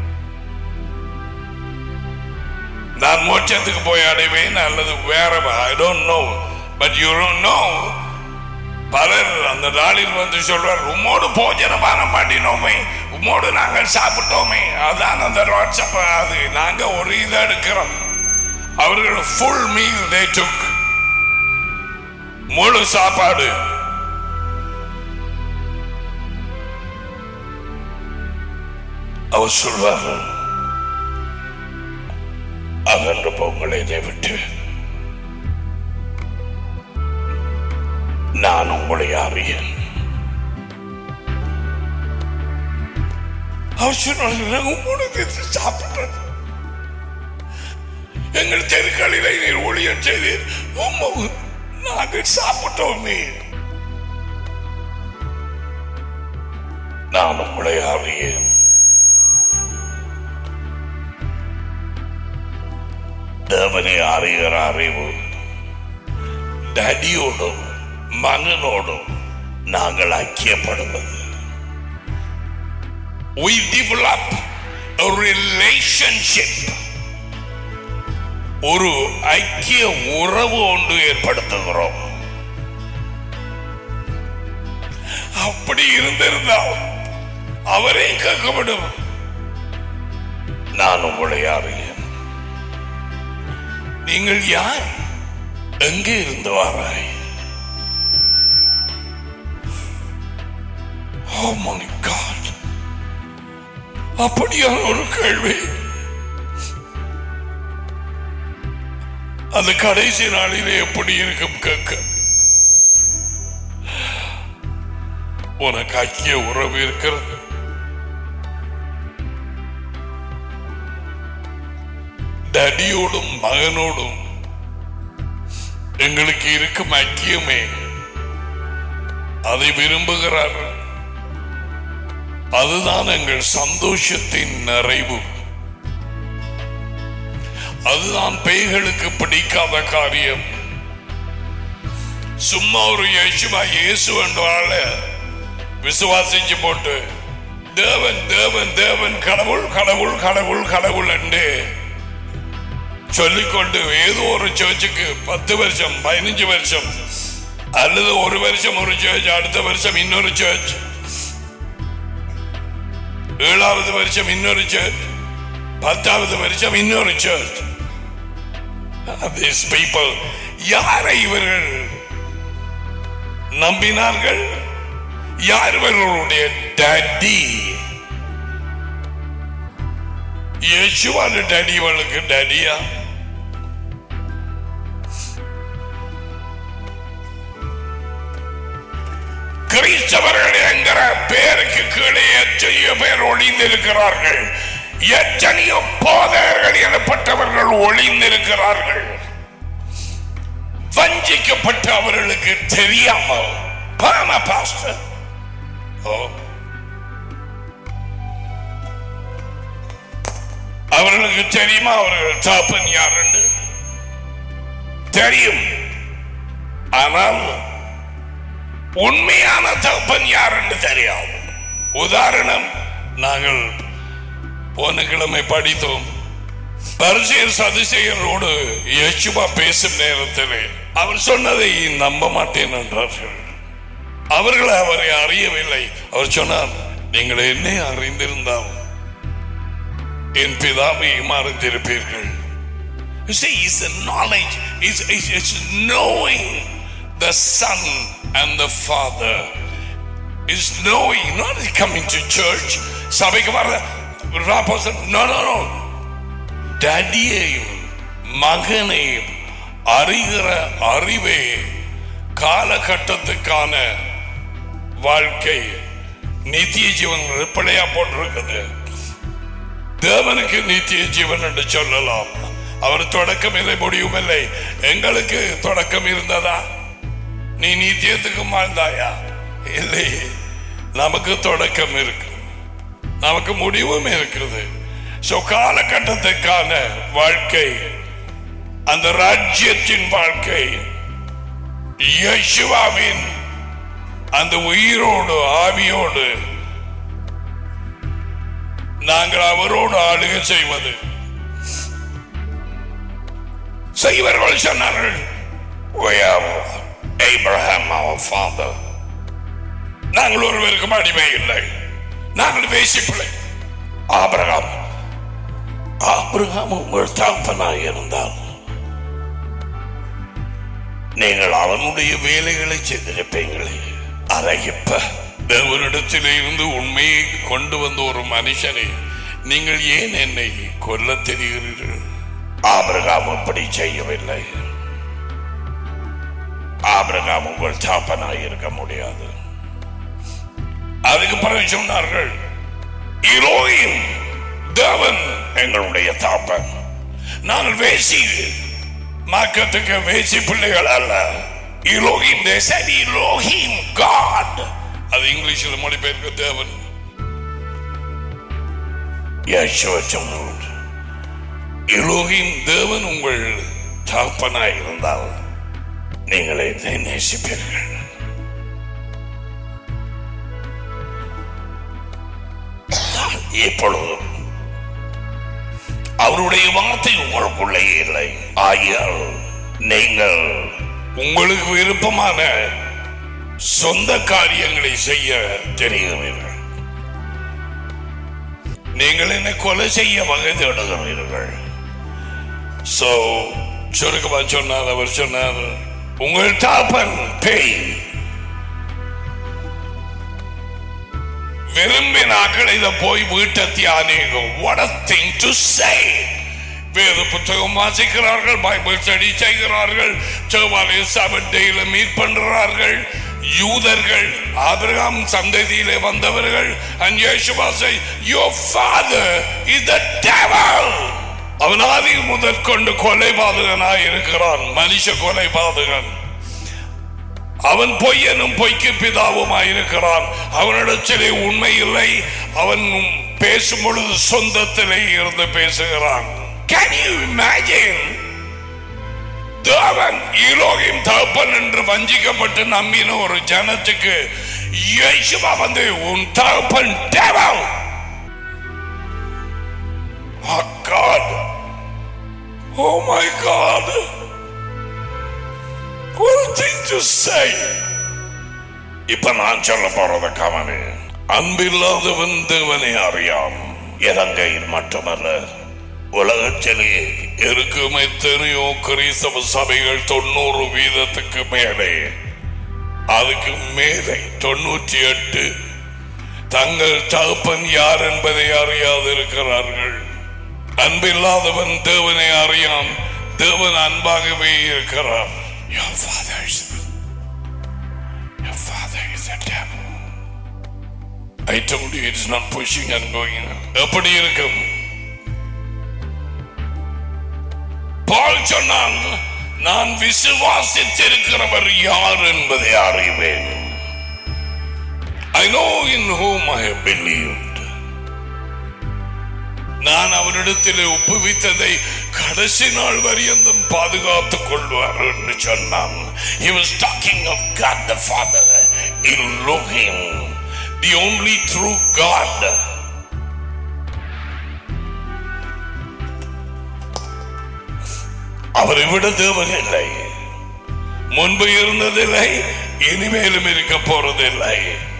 நான் மோட்சத்துக்கு போய் அடைவேன் அல்லது வேற I don't know but you don't know பலர் அந்த நாளில் வந்து சொல்றார் உம்மோடு போஜனபானம் பண்ணினோமே உம்மோடு நாங்கள் சாப்பிட்டோமே அதான் அந்த வாட்ஸ்அப் அது நாங்க ஒரு இதை எடுக்கிறோம் அவர்கள் ஃபுல் மீல் தே டுக் முழு சாப்பாடு அவர் சொல்வார் அகன்று பொங்கலை விட்டு நான் உங்களை அறியேன் அவர் சொன்னார் உங்களோட சேர்த்து சாப்பிட்டேன் எங்கள் தெருக்களிலே நீர் ஊழியம் செய்தீர் உம்மை நாங்கள் சாப்பிட்டோமே நான் உங்களை அறியேன் தேவனை அறிகிற அறிவு டடியோடும் மகனோடும் நாங்கள் ஐக்கியப்படுவது we develop a relationship ஒரு ஐக்கிய உறவு ஒன்று ஏற்படுத்துகிறோம் அப்படி இருந்திருந்தால் அவரே கேட்கப்படும் நான் உங்களை அறியேன் நீங்கள் யார் எங்கே இருந்து வாராய் Oh my God. அப்படியான ஒரு கேள்வி அந்த கடைசி நாளிலே எப்படி இருக்கும் கேட்க உனக்கு ஐக்கிய உறவு இருக்கிறது டடியோடும் மகனோடும் எங்களுக்கு இருக்கும் ஐக்கியமே அதை விரும்புகிறார்கள் அதுதான் எங்கள் சந்தோஷத்தின் நிறைவு அதுதான் பேய்களுக்கு பிடிக்காத காரியம் சும்மா ஒரு யேசுவா இயேசு என்றால விசுவாசிச்சு போட்டு தேவன் தேவன் தேவன் கடவுள் கடவுள் கடவுள் கடவுள் என்று சொல்லிக்கொண்டு ஏதோ ஒரு சர்ச்சுக்கு பத்து வருஷம் பதினஞ்சு வருஷம் அல்லது ஒரு வருஷம் ஒரு சர்ச் அடுத்த வருஷம் இன்னொரு சர்ச் ஏழாவது வருஷம் இன்னொரு சர்ச் பத்தாவது வருஷம் இன்னொரு சர்ச் These people யாரை இவர்கள் நம்பினார்கள் யார் இவர்களுடைய டேடி யேசுவான டேடி இவளுக்கு டேடியா கிறிஸ்தவர்கள் என்கிற பேருக்கு கீழே எத்தனையோ பேர் ஒளிந்திருக்கிறார்கள் எத்தனையோ போதகர்கள் எனப்பட்டவர்கள் ஒளிந்திருக்கிறார்கள் வஞ்சிக்கப்பட்ட அவர்களுக்கு தெரியாமல் பாம பாஸ்டர் ஓ அவர்களுக்கு தெரியுமா அவர்கள் தாப்பன் யார் என்று தெரியும் ஆனால் உண்மையான தகப்பன் யார் என்று தெரியாது உதாரணம் நாங்கள் போன கிழமை படித்தோம் பரிசெயர் சதிசெயரோடு யேசுவா பேசும் நேரத்திலே அவர் சொன்னதை நம்ப மாட்டேன் என்றார்கள் அவர்கள் அவரை அறியவில்லை அவர் சொன்னார் நீங்கள் என்னை அறிந்திருந்தால் என் பிதாவையும் அறிந்திருப்பீர்கள் You see, it's the knowledge, it's, it's, it's knowing the Son and the Father. It's knowing, not coming to church. சபைக்கு வர நோ நோ நோ டடியையும் மகனையும் அறிகிற அறிவே காலகட்டத்துக்கான வாழ்க்கை நித்திய ஜீவன் பிள்ளையா போட்டிருக்குது தேவனுக்கு நித்திய ஜீவன் என்று சொல்லலாம் அவர் தொடக்கம் இல்லை முடியும் இல்லை எங்களுக்கு தொடக்கம் இருந்ததா நீ நித்தியத்துக்கு வாழ்ந்தாயா இல்லை நமக்கு தொடக்கம் இருக்கு நமக்கு முடிவும் இருக்குது சோ காலகட்டத்துக்கான வாழ்க்கை அந்த ராஜ்யத்தின் வாழ்க்கை யேசுவாவின் அந்த உயிரோடு ஆவியோடு நாங்கள் அவரோடு ஆளுகை செய்வது செய்வர்கள் சொன்னார்கள் "We are Abraham our father." நாங்கள் ஒருவருக்கும் அடிமை இல்லை நாங்கள் பேசிப்பிள்ளை ஆபிரகாம் ஆபிரகாம் உங்கள் தகப்பனாக இருந்தால் நீங்கள் அவனுடைய வேலைகளை செய்திருப்பீங்களே அதை இப்ப தேவனிடத்திலே இருந்து உண்மையை கொண்டு வந்த ஒரு மனுஷனை நீங்கள் ஏன் என்னை கொல்ல தெரிகிறீர்கள் ஆபிரகாம் அப்படி செய்யவில்லை ஆபிரகாம் உங்கள் தாப்பனாய் இருக்க முடியாது அதுக்கு பிறகு சொன்னார்கள் இரோயும் தேவன் எங்களுடைய தாப்பன் நாங்கள் வேசி மார்க்கத்துக்கு வேசி பிள்ளைகள் அல்ல Elohim they said Elohim God அது இங்கிலீஷில் மொழிபெயர்க்க தேவன் யேசுவ சொன்னார் இலோகிம் தேவன் உங்கள் தகப்பனாய் இருந்தால் நீங்கள் என்னை நேசிப்பீர்கள் இப்பொழுது அவருடைய வார்த்தை உங்களுக்குள்ளே இல்லை ஆகியால் நீங்கள் உங்களுக்கு விருப்பமான சொந்த காரியங்களை செய்ய தெரிகிறீர்கள் நீங்கள் என்னை கொலை செய்ய வகை தேடுகிறீர்கள் சோ சுருக்கமா சொன்னார் அவர் சொன்னார் உங்கள் தாப்பன் பேய் விரும்பினாக்கள் இதை போய் வீட்டை தியானிக்கும் what a thing to say வேத புத்தகம் வாசிக்கிறார்கள் பைபிள் ஸ்டடி செய்கிறார்கள் செவ்வாலய செவன் டேல மீட் பண்றார்கள் யூதர்கள் ஆபிரகாம் சந்ததியிலே வந்தவர்கள் and Yeshua say your father is the devil அவன் ஆதி முதற் கொண்டு கொலைபாதகனாய் இருக்கிறான் மனுஷ கொலைபாதகன் அவன் பொய்யனும் பொய்க்கு பிதாவுமாயிருக்கிறான் அவனிடத்திலே உண்மை இல்லை அவன் பேசும் பொழுது சொந்தத்திலே இருந்து பேசுகிறான் Can you imagine? அவன் ஈலோகிம் தகப்பன் என்று வஞ்சிக்கப்பட்டு நம்பின ஒரு ஜனத்துக்கு இயேசுவா வந்து உன் தகப்பன் devil. Oh God. Oh my God. What a thing to say. இப்ப நான் சொல்ல போறத கவனி அன்பில்லாதவன் தேவனை அறியாம் இலங்கையில் மட்டுமல்ல உலகத்திலே இருக்கும் எத்தனையோ கிறிஸ்தவ சபைகள் தொண்ணூறு வீதத்துக்கு மேலே அதுக்கு மேலே தொண்ணூற்றி எட்டு தங்கள் தகப்பன் யார் என்பதை அறியாதிருக்கிறார்கள் அன்பில்லாதவன் தேவனை அறியான் தேவன் அன்பாகவே இருக்கிறார் Your father is your father is a devil. I told you it's not pushing and going. எப்படி இருக்கும் பால் சொன்னான் நான் விசுவாசித்திருக்கிறவர் யார் என்பதை அறிவேன் I know in whom I have believed. நான் அவரிடத்தில் ஒப்புவித்ததை கடைசி நாள் வரியந்தம் பாதுகாத்துக் கொள்வார் என்று சொன்னான் He was talking of God the Father Elohim the only true God அவரை விட தேவன் இல்லை முன்பு இருந்ததில்லை இனிமேலும் இருக்க போறதில்லை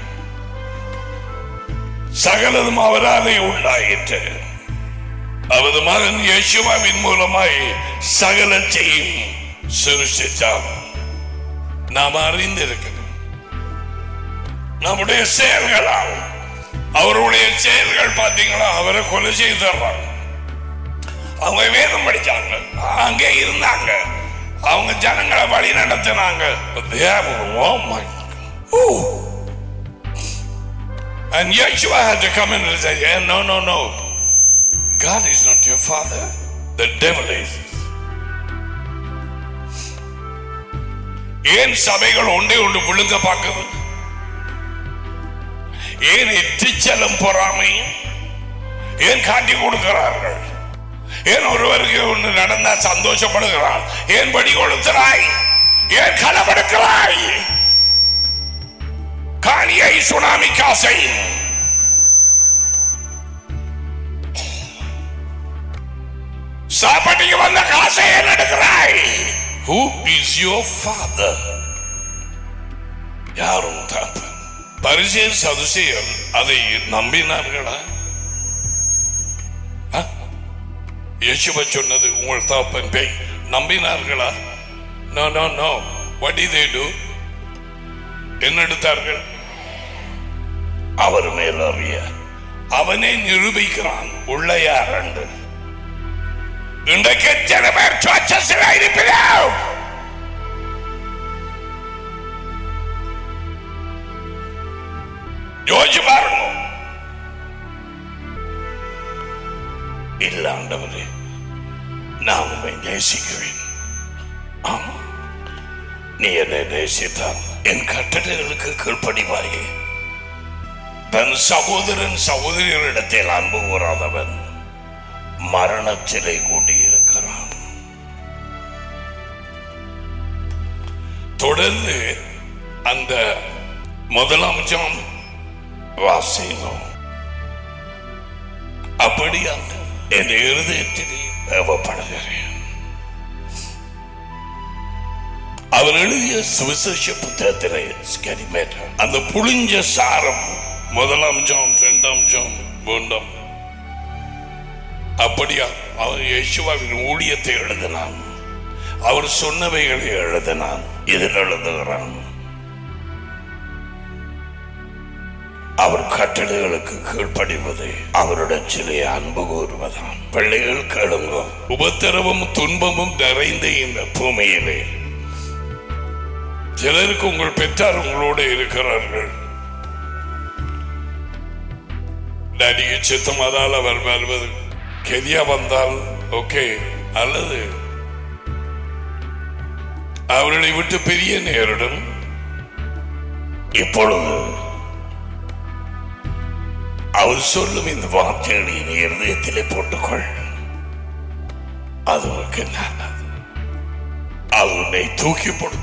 சகலதும் அவராலே உண்டாயிற்று அவரது மகன் யேசுவாவின் மூலமாய் சகலத்தையும் சிருஷ்டித்தார் நாம் அறிந்திருக்கிறோம் நம்முடைய செயல்களால் அவருடைய செயல்கள் பார்த்தீங்களா அவரை கொலை செய்துறாங்க அவங்க வேதம் படிச்சாங்க அங்கே இருந்தாங்க அவங்க ஜனங்களை வழி நடத்தினாங்க Oh my Oh. And Yeshua had to come in and say, yeah, no, no, no. God is not your father. The devil is. ஏன் சபைகள் ஒன்றே ஒன்று விழுங்க பார்க்குது ஏன் எட்டிச்சலும் பொறாமையும் ஏன் காட்டி கொடுக்கிறார்கள் ஏன் ஒருவருக்கு ஒன்று நடந்தா சந்தோஷப்படுகிறார் ஏன் படி கொடுக்கிறாய் ஏன் களமெடுக்கிறாய் காணியை சுனாமி காசை சாப்பாட்டுக்கு வந்த காசை ஏன் எடுக்கிறாய் Who is your father? யாரும் தப்பு பரிசேர் சதுசேயர் அதை நம்பினார்களா ஆ? இயேசுவ சொன்னது உங்கள் தாப்பன் பேய் நம்பினார்களா no no no what did they do என்ன எடுத்தார்கள் அவர் மேல் அறிய அவனை நிரூபிக்கிறான் உள்ள யார் என்று இன்றைக்கு எத்தனை பேர் சர்ச்சஸில் இருப்பினோம் யோசிச்சு பாருங்க இல்ல ஆண்டவரே நான் உண்மை நேசிக்கிறேன் ஆமா நீ என்னை நேசித்தால் என் கட்டளைகளுக்கு கீழ்ப்படிவாயே தன் சகோதரன் சகோதரிகளிடத்தில் அன்பு கூறாதவன் மரணத்திலே கூட்டியிருக்கிறான் தொடர்ந்து அந்த முதலாம் ஜாம் வாசினோம் அப்படியாக என் இருதயத்திலே ஏவப்படுகிறேன் அவர் எழுதிய சுவிசேஷ புத்தகத்திலே ஸ்கரிமேட்டர் அந்த புளிஞ்ச சாரம் முதலாம் ஜாம் இரண்டாம் ஜாம் மூன்றாம் அப்படியா அவர் யேசுவாவின் ஊழியத்தை எழுதினான் அவர் சொன்னவைகளை எழுதினான் இதில் எழுதுகிறான் அவர் கட்டளைகளுக்கு கீழ்ப்படிவது அவரிடத்திலே அன்பு கூறுவதான் பிள்ளைகள் கேளுங்க உபத்திரவும் துன்பமும் நிறைந்த இந்த பூமியிலே சிலருக்கு உங்கள் பெற்றார் உங்களோடு இருக்கிறார்கள் நடிகை சித்தம் அதால் அவர் வருவது கெதியா வந்தால் ஓகே அல்லது அவர்களை விட்டு பெரிய நேரிடும் இப்பொழுது அவர் சொல்லும் இந்த வார்த்தைகளை நீ இருதயத்திலே போட்டுக்கொள் அது உனக்கு நல்லது அது உன்னை தூக்கி கொடுக்கும்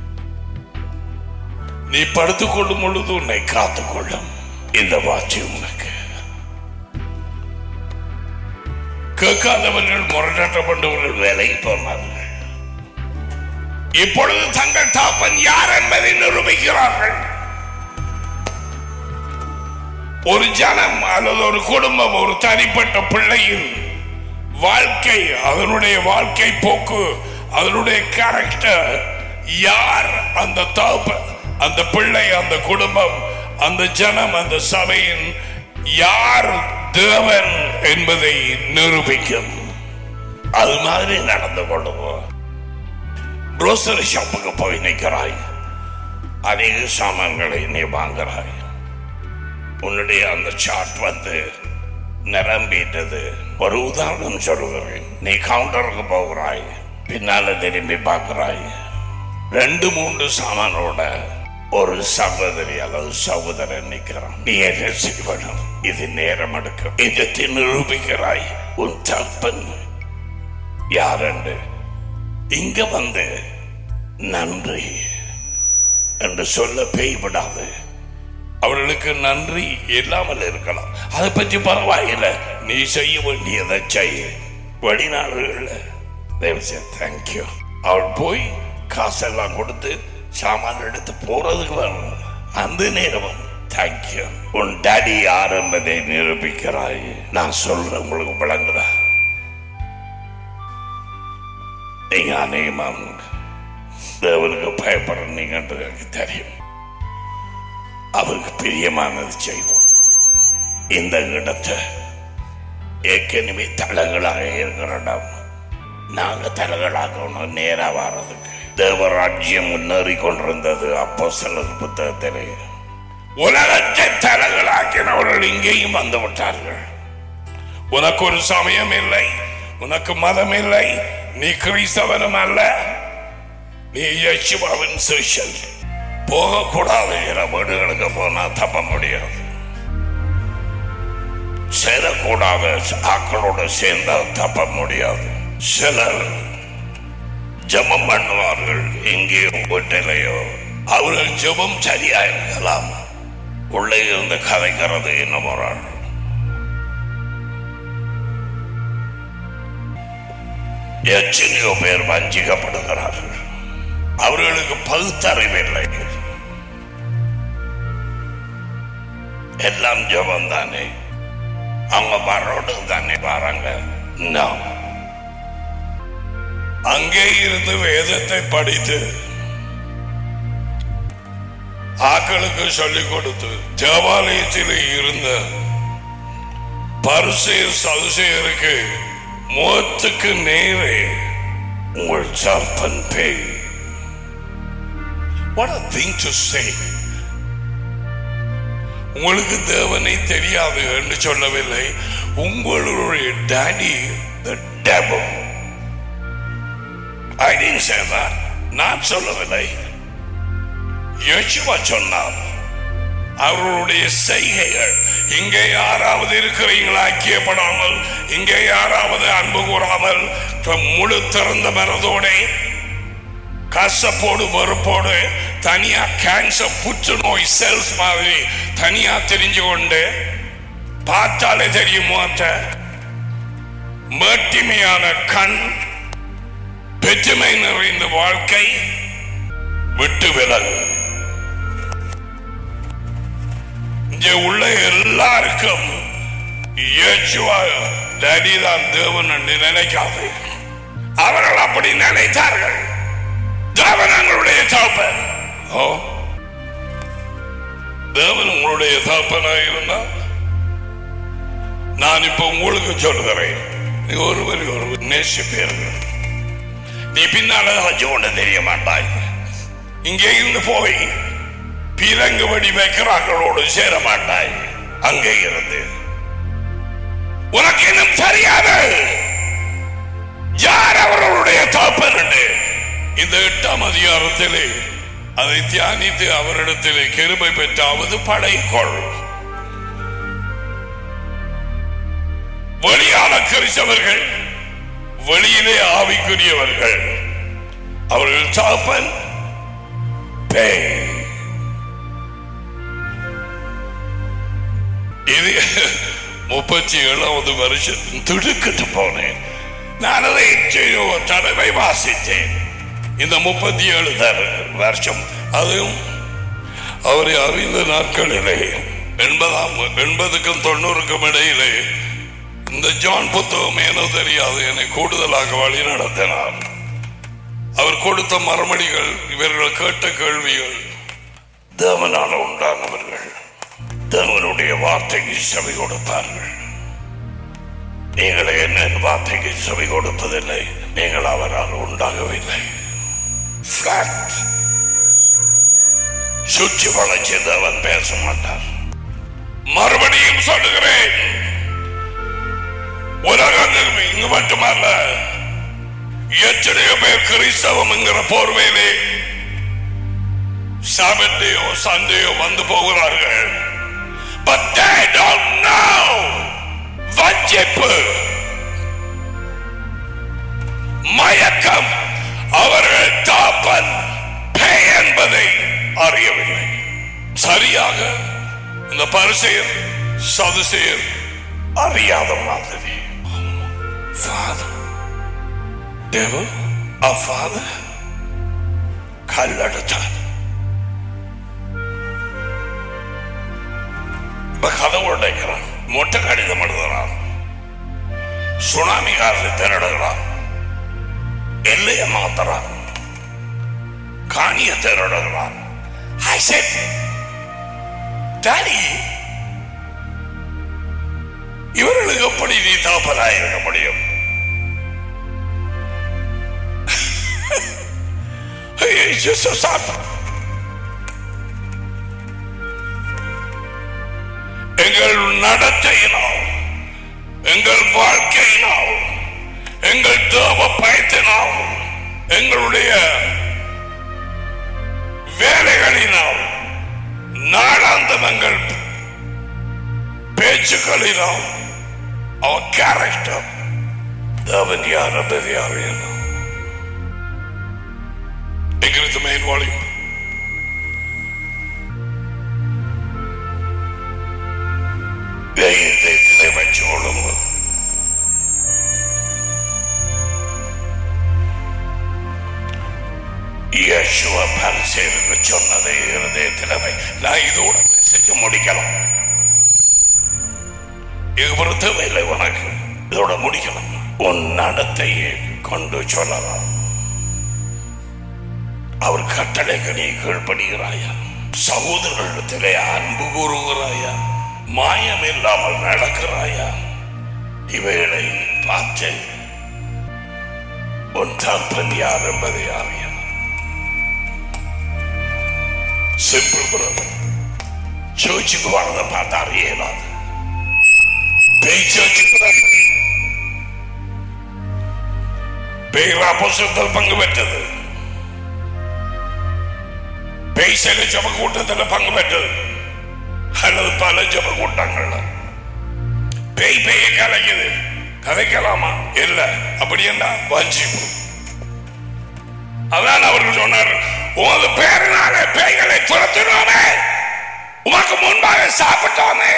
நீ படுத்துக் கொள்ளும் பொழுது உன்னை காத்துக் கொள்ளும் இந்த வாட்சி உனக்கு கேட்காதவர்கள் முரட்டாட்டப்பட்டவர்கள் வேலைக்கு போனார்கள் இப்பொழுது தங்கள் தாப்பன் யார் என்பதை நிரூபிக்கிறார்கள் ஒரு ஜனம் அல்லது ஒரு குடும்பம் ஒரு தனிப்பட்ட பிள்ளையின் வாழ்க்கை அதனுடைய வாழ்க்கை போக்கு அதனுடைய கேரக்டர் யார் அந்த தாப்ப அந்த பிள்ளை அந்த குடும்பம் அந்த ஜனம் அந்த சபையின் யார் தேவன் என்பதை நிரூபிக்கும் அது மாதிரி நடந்து கொள்ளுவோம் grocery ஷாப்புக்கு போய் நிற்கிறாய் அநேக சாமான்களை நீ வாங்குறாய் உன்னுடைய அந்த சார்ட் வந்து நிரம்பிட்டது ஒரு உதாரணம் சொல்லுகிறேன் நீ கவுண்டருக்கு போகிறாய் பின்னால திரும்பி பார்க்கிறாய் ரெண்டு மூன்று சாமானோட ஒரு சகோதரி அல்லது சகோதரன் நிற்கிறான் நீ என்ன செய்வனும் இது நேரம் எடுக்கும் இதை நிரூபிக்கிறாய் உன் தப்பன் யாரென்று இங்க வந்து நன்றி என்று சொல்ல பெய்விடாது அவர்களுக்கு நன்றி இல்லாமல் இருக்கலாம் அதை பற்றி பரவாயில்லை நீ செய்ய வேண்டியதை செய்ய வெளிநாடுகளில் தேங்க்யூ அவள் போய் காசெல்லாம் கொடுத்து சாமான் எடுத்து போறதுக்கு வரணும் அந்த நேரமும் தேங்க்யூ உன் டாடி யார் என்பதை நிரூபிக்கிறாய் நான் சொல்றேன் உங்களுக்கு விளங்குதா நீங்க அநேகமாக தேவனுக்கு பயப்படுறீங்கன்றது எனக்கு தெரியும் அவருக்கு பிரியமானது செய்வோம் இந்த இடத்தை ஏற்கனவே தலைகளாக இருக்கிற இடம் நாங்க தலைகளாகணும் நேரா வர்றதுக்கு தேவராஜ்யம் முன்னேறி கொண்டிருந்தது அப்போ சிலர் புத்தகத்திலே உலகத்தை தலைகளாக்கினவர்கள் இங்கேயும் வந்து விட்டார்கள் உனக்கு ஒரு சமயம் இல்லை உனக்கு மதம் இல்லை நீ கிறிஸ்தவனும் அல்ல நீ யேசுவாவின் சிஷன் போகக்கூடாது என வீடுகளுக்கு போனா தப்ப முடியாது சேரக்கூடாத ஆக்களோட சேர்ந்தா தப்ப முடியாது சிலர் ஜெபம் பண்ணுவார்கள் எங்கேயோ வீட்டிலேயோ அவர்கள் ஜெபம் சரியா இருக்கலாம் உள்ளே இருந்து கதைக்கிறது என்ன முறாள் எத்தனையோ பேர் வஞ்சிக்கப்படுகிறார்கள் அவர்களுக்கு பகுத்தறிவில்லை எல்லாம் ஜபம் தானே அவங்க வரோடு தானே வராங்க No. அங்கே இருந்து வேதத்தை படித்து ஆக்களுக்கு சொல்லிக் கொடுத்து தேவாலயத்தில் இருந்த பரிசெயர் சதுசெயருக்கு முகத்துக்கு நேரே உங்கள் சர்ப்பன் பேய் What a thing to say. உங்களுக்கு தேவனை தெரியாது என்று சொல்லவில்லை உங்களுடைய daddy the devil I didn't say that. நான் சொல்லவில்லை யோசுவா சொன்னார் அவர்களுடைய செய்கைகள் இங்கே யாராவது இருக்கிறீங்களா ஐக்கியப்படாமல் இங்கே யாராவது அன்பு கூறாமல் முழு திறந்த மனதோட கசப்போடு வெறுப்போடு தனியா கேன்சர் புற்றுநோய் செல்ஸ் மாதிரி தனியா தெரிஞ்சு கொண்டு பார்த்தாலே தெரியும் முகத்தை மேட்டிமையான கண் பெற்றுமை நிறைந்த வாழ்க்கை விட்டு விலகு இங்க உள்ள எல்லாருக்கும் இயேசுவா டேடி தான் தேவன் என்று நினைக்காது அவர்கள் அப்படி நினைத்தார்கள் தேவன் எங்களுடைய தகப்பன் ஓ தேவன் உங்களுடைய தகப்பனாக இருந்தா நான் இப்ப உங்களுக்கு சொல்லுகிறேன் நீ ஒருவரை ஒருவர் நேசிப்பீர்கள் நீ பின்னால ஒன்று தெரிய மாட்டாய் இங்கே இருந்து போய் பிறங்கு வடி வைக்கிறார்களோடு சேர மாட்டாய் அங்கே இருந்து உனக்கு இன்னும் தெரியாது யார் அவர்களுடைய தகப்பன் என்று இந்த எட்டாம் அதிகாரத்திலே அதை தியானித்து அவரிடத்திலே கிருபை பெற்றாவது படைக்கொள் வெளியான கிறிஸ்தவர்கள் வெளியிலே ஆவிக்குரியவர்கள் அவர்கள் தகப்பன் பேய் இது முப்பத்தி ஏழாவது வருஷத்தின் திடுக்கிட்டு போனேன் நான் அதை செய்ய ஒரு தடவை வாசித்தேன் இந்த முப்பத்தி ஏழு வருஷம் அதுவும் அவரை அறிந்த நாட்களிலே எண்பதாம் எண்பதுக்கும் தொண்ணூறுக்கும் இடையிலே இந்த ஜான் புத்தகம் ஏனோ தெரியாது என்னை கூடுதலாக வழி நடத்தினார் அவர் கொடுத்த மறுமொழிகள் இவர்கள் கேட்ட கேள்விகள் தேவனால உண்டானவர்கள் தேவனுடைய வார்த்தைக்கு செவி கொடுப்பார்கள் நீங்கள் என்ன என் வார்த்தைக்கு செவி கொடுப்பதில்லை நீங்கள் அவரால் உண்டாகவில்லை Flat. சுற்றி வளைச்சு தேவன் பேச மாட்டார் மறுபடியும் சொல்லுகிறேன் உலகத்தில் இங்கு மட்டுமல்ல எத்தனையோ பேர் கிறிஸ்தவம் என்கிற போர்வையிலே சாபத்தையோ சந்தையோ வந்து போகிறார்கள் But they don't know வஞ்சிப்பு மயக்கம் அவர்கள் தாப்பன் பேய் என்பதை அறியவில்லை சரியாக இந்த பரிசெயர் சதுசெயர் அறியாத மாதிரி Father, devil, a father, கல்லெடுத்தார் இப்ப கதை உடைக்கிறான் மொட்டை கடிதம் எழுதுறான் சுனாமி காலத்தை திரடுகிறான் எல்லையை மாத்துறான் காணிய திரடுகிறான் I said, Daddy, இவர்களுக்கு எப்படி நீ தாப்பனாக இருக்க முடியும் It's just a son. எங்கள் நடத்தையினால் எங்கள் வாழ்க்கையினால் எங்கள் தேவ பயத்தினால் எங்களுடைய வேலைகளினால் நாளாந்தம் எங்கள் பேச்சுக்களினால் அவர் கேரக்டர் தேவன் யார் என்பதை அறியலாம் எங்களுக்கு மெயின் வால்யூம் தைரியத்தை வச்சு கொள்ளுங்க யேசுவ பரிசேலுக்கு சொன்னதை இருதயத்தில் வை நான் இதோட மெசேஜ் முடிக்கலாம் இது ஒரு தேவையில்லை உனக்கு இதோட முடிக்கலாம் உன் நடத்தையை கொண்டு சொல்லலாம் அவர் கட்டளைக்கு நீ கீழ்ப்படுகிறாயா சகோதரர்களிடத்திலே அன்பு கூறுகிறாயா மாயம் இல்லாமல் நடக்கிறாயா இவைகளை பார்த்து உன் தப்பன் யார் என்பதை அறியலாம் சிம்பிள் பிரதர் சர்ச்சுக்கு வரத பார்த்து அறியலாது பேய் சர்ச்சுக்கு வரது பேய் புஸ்தகத்தில் பங்கு பெற்றது பேய் சில ஜப கூட்டத்தில் பங்கு பெற்றது அல்லது பல ஜப கூட்டங்கள்ல பேய் பேய கலைக்குது கதைக்கலாமா இல்ல அப்படி என்ன வஞ்சிப்பு அதான் அவர்கள் சொன்னார் உமது பேரினால பேய்களை துரத்தினோமே உமக்கு முன்பாக சாப்பிட்டோமே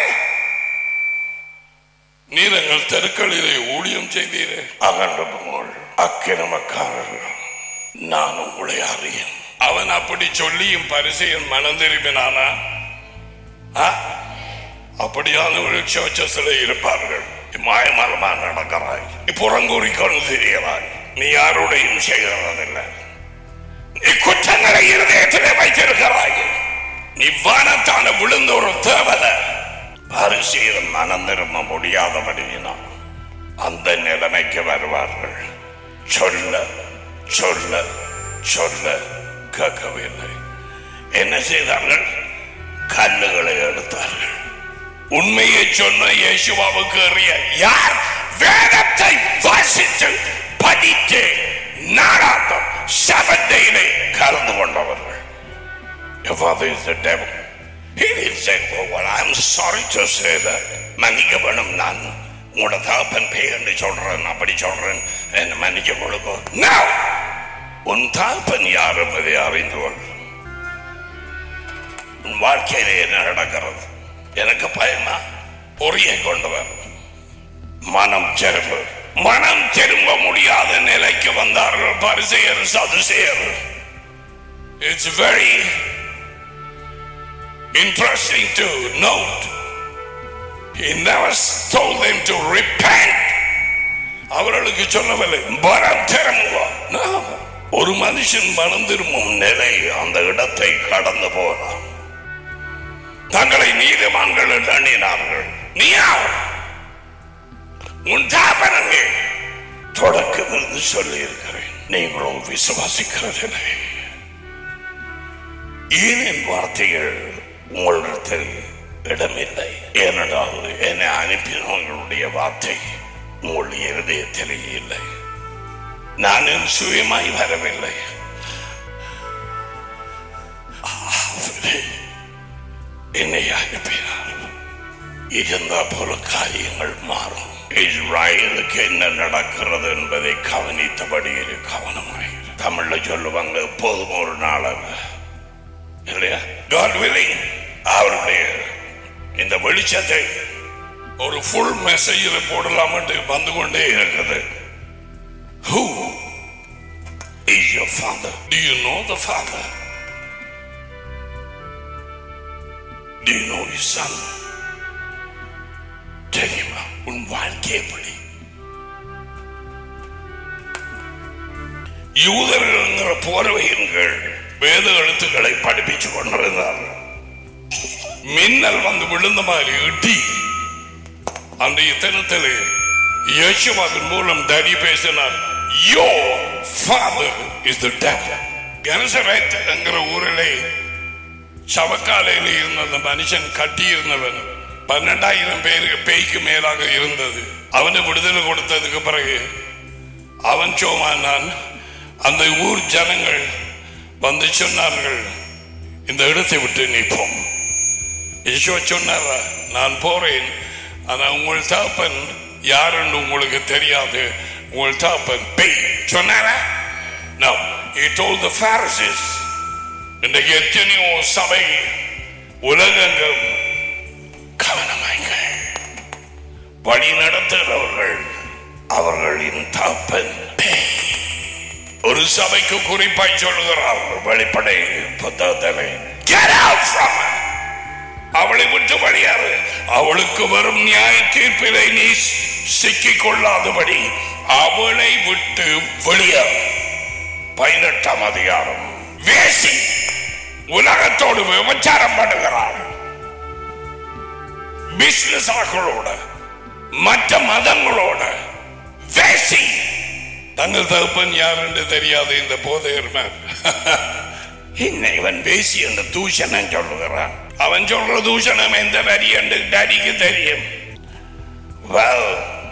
நீர் எங்கள் தெருக்களிலே ஊழியம் செய்தீரே அகன்ற அக்கிரமக்காரர்கள் நான் உங்களை அறியேன் அவன் அப்படி சொல்லியும் பரிசையும் மனம் திரும்பினானா ஆ? அப்படியானவர்கள் சோச்சஸில் இருப்பார்கள் மாயமரமா நடக்கிறாய் நீ புறங்கூறி கொண்டு தெரியறாய் நீ யாருடையும் செய்கிறதில்லை நீ குற்றங்களை இருதயத்திலே வைத்திருக்கிறாய் நீ வானத்தான விழுந்த ஒரு தேவதை பரிசீலம் மனம் திரும்ப முடியாதபடியினால் அந்த நிலைமைக்கு வருவார்கள் சொல்ல சொல்ல சொல்ல கேட்கவில்லை என்ன செய்தார்கள் கல்லுகளை எடுத்தார்கள் உண்மையை சொன்ன இயேசுவாவுக்கு அறிய யார் வேதத்தை வாசித்து படித்து நாளாந்தம் சபத்தையிலே கலந்து கொண்டவர்கள் Your father is the devil. He didn't say, oh, well, I'm sorry to say that. மன்னிக்க வேணும் நான் உங்களோட தகப்பன் பேய் என்று சொல்றேன் அப்படி சொல்றேன் என்ன மன்னிக்க கொடுக்கும் No! உன் தாப்பன் யார் என்பதை அறிந்து கொள் உன் வாழ்க்கையிலே என்ன நடக்கிறது எனக்கு பயமா பொறியை கொண்டவர் மனம் திரும்ப மனம் திரும்ப முடியாத நிலைக்கு வந்தார்கள் பரிசெயர் சதுசெயர் it's very interesting to note he never told them to repent அவர்களுக்கு சொல்லவில்லை மனம் திரும்புவா No. ஒரு மனுஷன் மனம் திரும்பும் நிலை அந்த இடத்தை கடந்து போனான் தங்களை நீதிமான்கள் என்று எண்ணினார்கள் நீ யார் உன் தாபனங்கள் தொடக்கம் என்று சொல்லி இருக்கிறேன் நீங்களோ விசுவாசிக்கிறதில்லை ஏன் என் வார்த்தைகள் உங்களிடத்தில் இடமில்லை ஏனென்றால் என்னை அனுப்பினவர்களுடைய வார்த்தை உங்கள் இருதயத்திலே இல்லை நான் என் சுயமாய் வரவில்லை அவரே என்னை அனுப்பினார் இருந்த போல காரியங்கள் மாறும் இஸ்ராயலுக்கு என்ன நடக்கிறது என்பதை கவனித்தபடி இரு கவனமாய் இரு. தமிழ்ல சொல்லுவாங்க எப்போதும் ஒரு நாள் அல்ல இல்லையா காட் willing அவருடைய இந்த வெளிச்சத்தை ஒரு ஃபுல் மெசேஜில் போடலாம் வந்து கொண்டே இருக்குது Who is your father? Do you know the father? Do you know his son? தெரியுமா உன் வாழ்க்கை எப்படி யூதர்கள்ங்கிற போர்வையின்கள் வேத எழுத்துக்களை படிப்பிச்சு கொண்டிருந்தார்கள் மின்னல் வந்து விழுந்த மாதிரி இட்டி அன்றைய தினத்தில் யேசுவாவின் மூலம் தடி பேசினார் யோ ஃபாதர் இஸ் த டெவல் கனசரேத் என்கிற ஊரிலே சவக்காலையில் இருந்த அந்த மனுஷன் கட்டி இருந்தவன் பன்னெண்டாயிரம் பேருக்கு பேய்க்கு மேலாக இருந்தது அவனை விடுதலை கொடுத்ததுக்கு பிறகு அவன் சோமானான் அந்த ஊர் ஜனங்கள் வந்து சொன்னார்கள் இந்த இடத்தை விட்டு நீப்போம் யேசுவா சொன்னாரா நான் போறேன் ஆனா உங்கள் தாப்பன் யாருன்னு உங்களுக்கு தெரியாது உங்கள் தாப்பன் பேய் சொன்னாரா No, he told the Pharisees இன்றைக்கு எத்தனையோ சபை உலகெங்கும் கவனமாய்கள் வழி நடத்துகிறவர்கள் அவர்களின் தாப்பன் பேய் ஒரு சபைக்கு குறிப்பாய் சொல்லுகிறார் வெளிப்படை புத்தகத்திலே Get out from her. அவளை விட்டு வெளியாறு அவளுக்கு வரும் நியாய தீர்ப்பிலை நீ சிக்கிக் கொள்ளாதபடி அவளை விட்டு வெளியாறு பதினெட்டாம் அதிகாரம் வேசி உலகத்தோடு விபச்சாரம் பண்ணுகிறாள் பிசினஸ் ஆக்களோட மற்ற மதங்களோட வேசி தங்கள் தகப்பன் யார் என்று தெரியாது இந்த போதையர் என்ன இவன் வேசி என்று தூஷணம் சொல்லுகிறான் அவன் சொல்ற தூஷணம் எந்த வரி என்று டடிக்கு தெரியும் Well,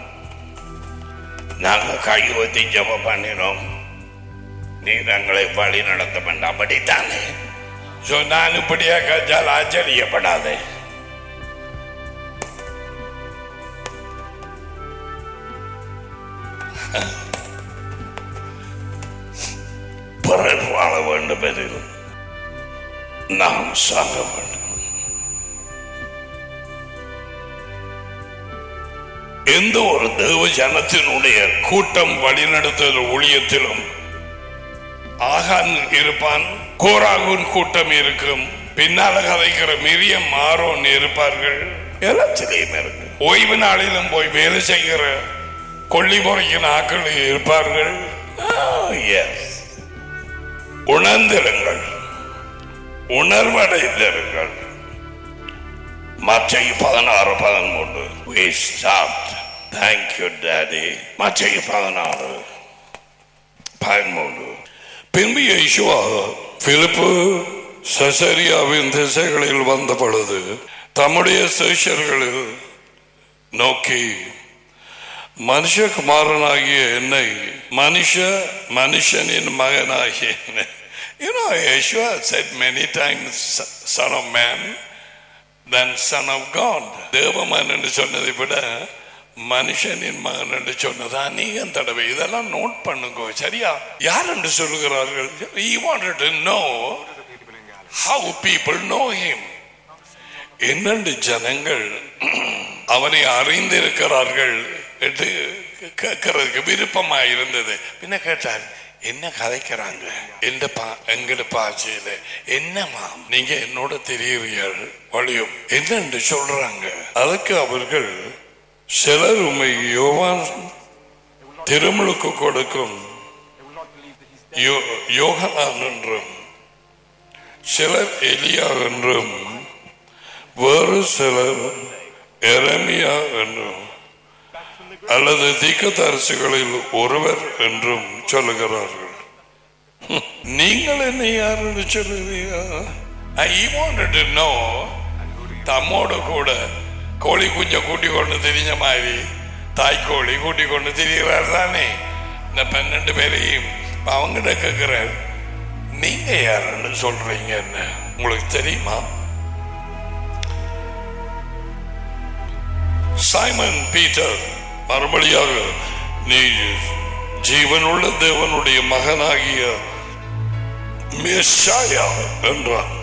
நாங்க கை ஊத்தி ஜெபம் பண்ணினோம் நீ தங்களை வழி நடத்த வேண்டாம் அப்படித்தானே So, நான் இப்படியா கஜால் ஆச்சரியப்படாதே பிறர் வாழ வேண்டும் எனில் நாம் சாக வேண்டும் எந்த ஒரு தேவ ஜனத்தினுடைய கூட்டம் வழிநடத்துதல் ஊழியத்திலும் ஆகான் இருப்பான் கோராகுன் கூட்டம் இருக்கும் பின்னால கதைக்கிற மிரியம் மாரோன் இருப்பார்கள் எல்லாத்திலையும் இருக்கு ஓய்வு நாளிலும் போய் வேலை செய்கிற கொல்லி முறையின் ஆக்கள் இருப்பார்கள் Ah, yes. உணர்ந்திருங்கள் உணர்வடைந்திருங்கள் மற்ற பதினாறு பதிமூன்று we stopped thank you daddy மற்ற பதினாறு பதிமூன்று பின்பு யேசுவா பிலிப்பு சசரியாவின் திசைகளில் வந்த பொழுது தம்முடைய சிஷர்களில் நோக்கி மனுஷகுமாரனாகிய என்னை மனுஷ மனுஷனின் மகனாகிய என்னை You know, Yeshua said many times, son of man, than son of God. தேவமன் என்று சொன்னதை விட மனுஷனின் மகன் என்று சொன்னது அநேகம் தடவை இதெல்லாம் நோட் பண்ணுங்க சரியா யார் என்று சொல்லுகிறார்கள் he wanted to know how people know him என்னென்று ஜனங்கள் அவனை அறிந்திருக்கிறார்கள் என்று கேட்கறதுக்கு விருப்பமா இருந்தது பின்ன கேட்டார் என்ன கதைக்கிறாங்க எந்த பா எங்கட பாச்சையில என்னமா நீங்க என்னோட தெரியுறீர்கள் வழியும் என்னன்னு சொல்றாங்க அதுக்கு அவர்கள் சிலர் உண்மை யோவான் திருமுழுக்கு கொடுக்கும் யோ- யோகனான் என்றும் சிலர் எலியா என்றும் வேறு சிலர் எரமியா என்றும் அல்லது தீக்கதரிசிகளில் ஒருவர் என்றும் சொல்லுகிறார்கள் ஹம், நீங்கள் என்ன யாருன்னு சொல்லுவீங்க I wanted to know தம்மோட கூட கோழி குஞ்ச கூட்டி கொண்டு திரிஞ்ச மாதிரி தாய்க்கோழி கூட்டி கொண்டு திரிகிறார் தானே இந்த பன்னெண்டு பேரையும் இப்ப அவங்கிட்ட கேட்கிறார் நீங்க யாருன்னு சொல்றீங்க என்ன உங்களுக்கு தெரியுமா சைமன் பீட்டர் மறுபடியாக நீ ஜீவனுள்ள தேவனுடைய மகனாகிய மெஸ்ஸாயா என்றான்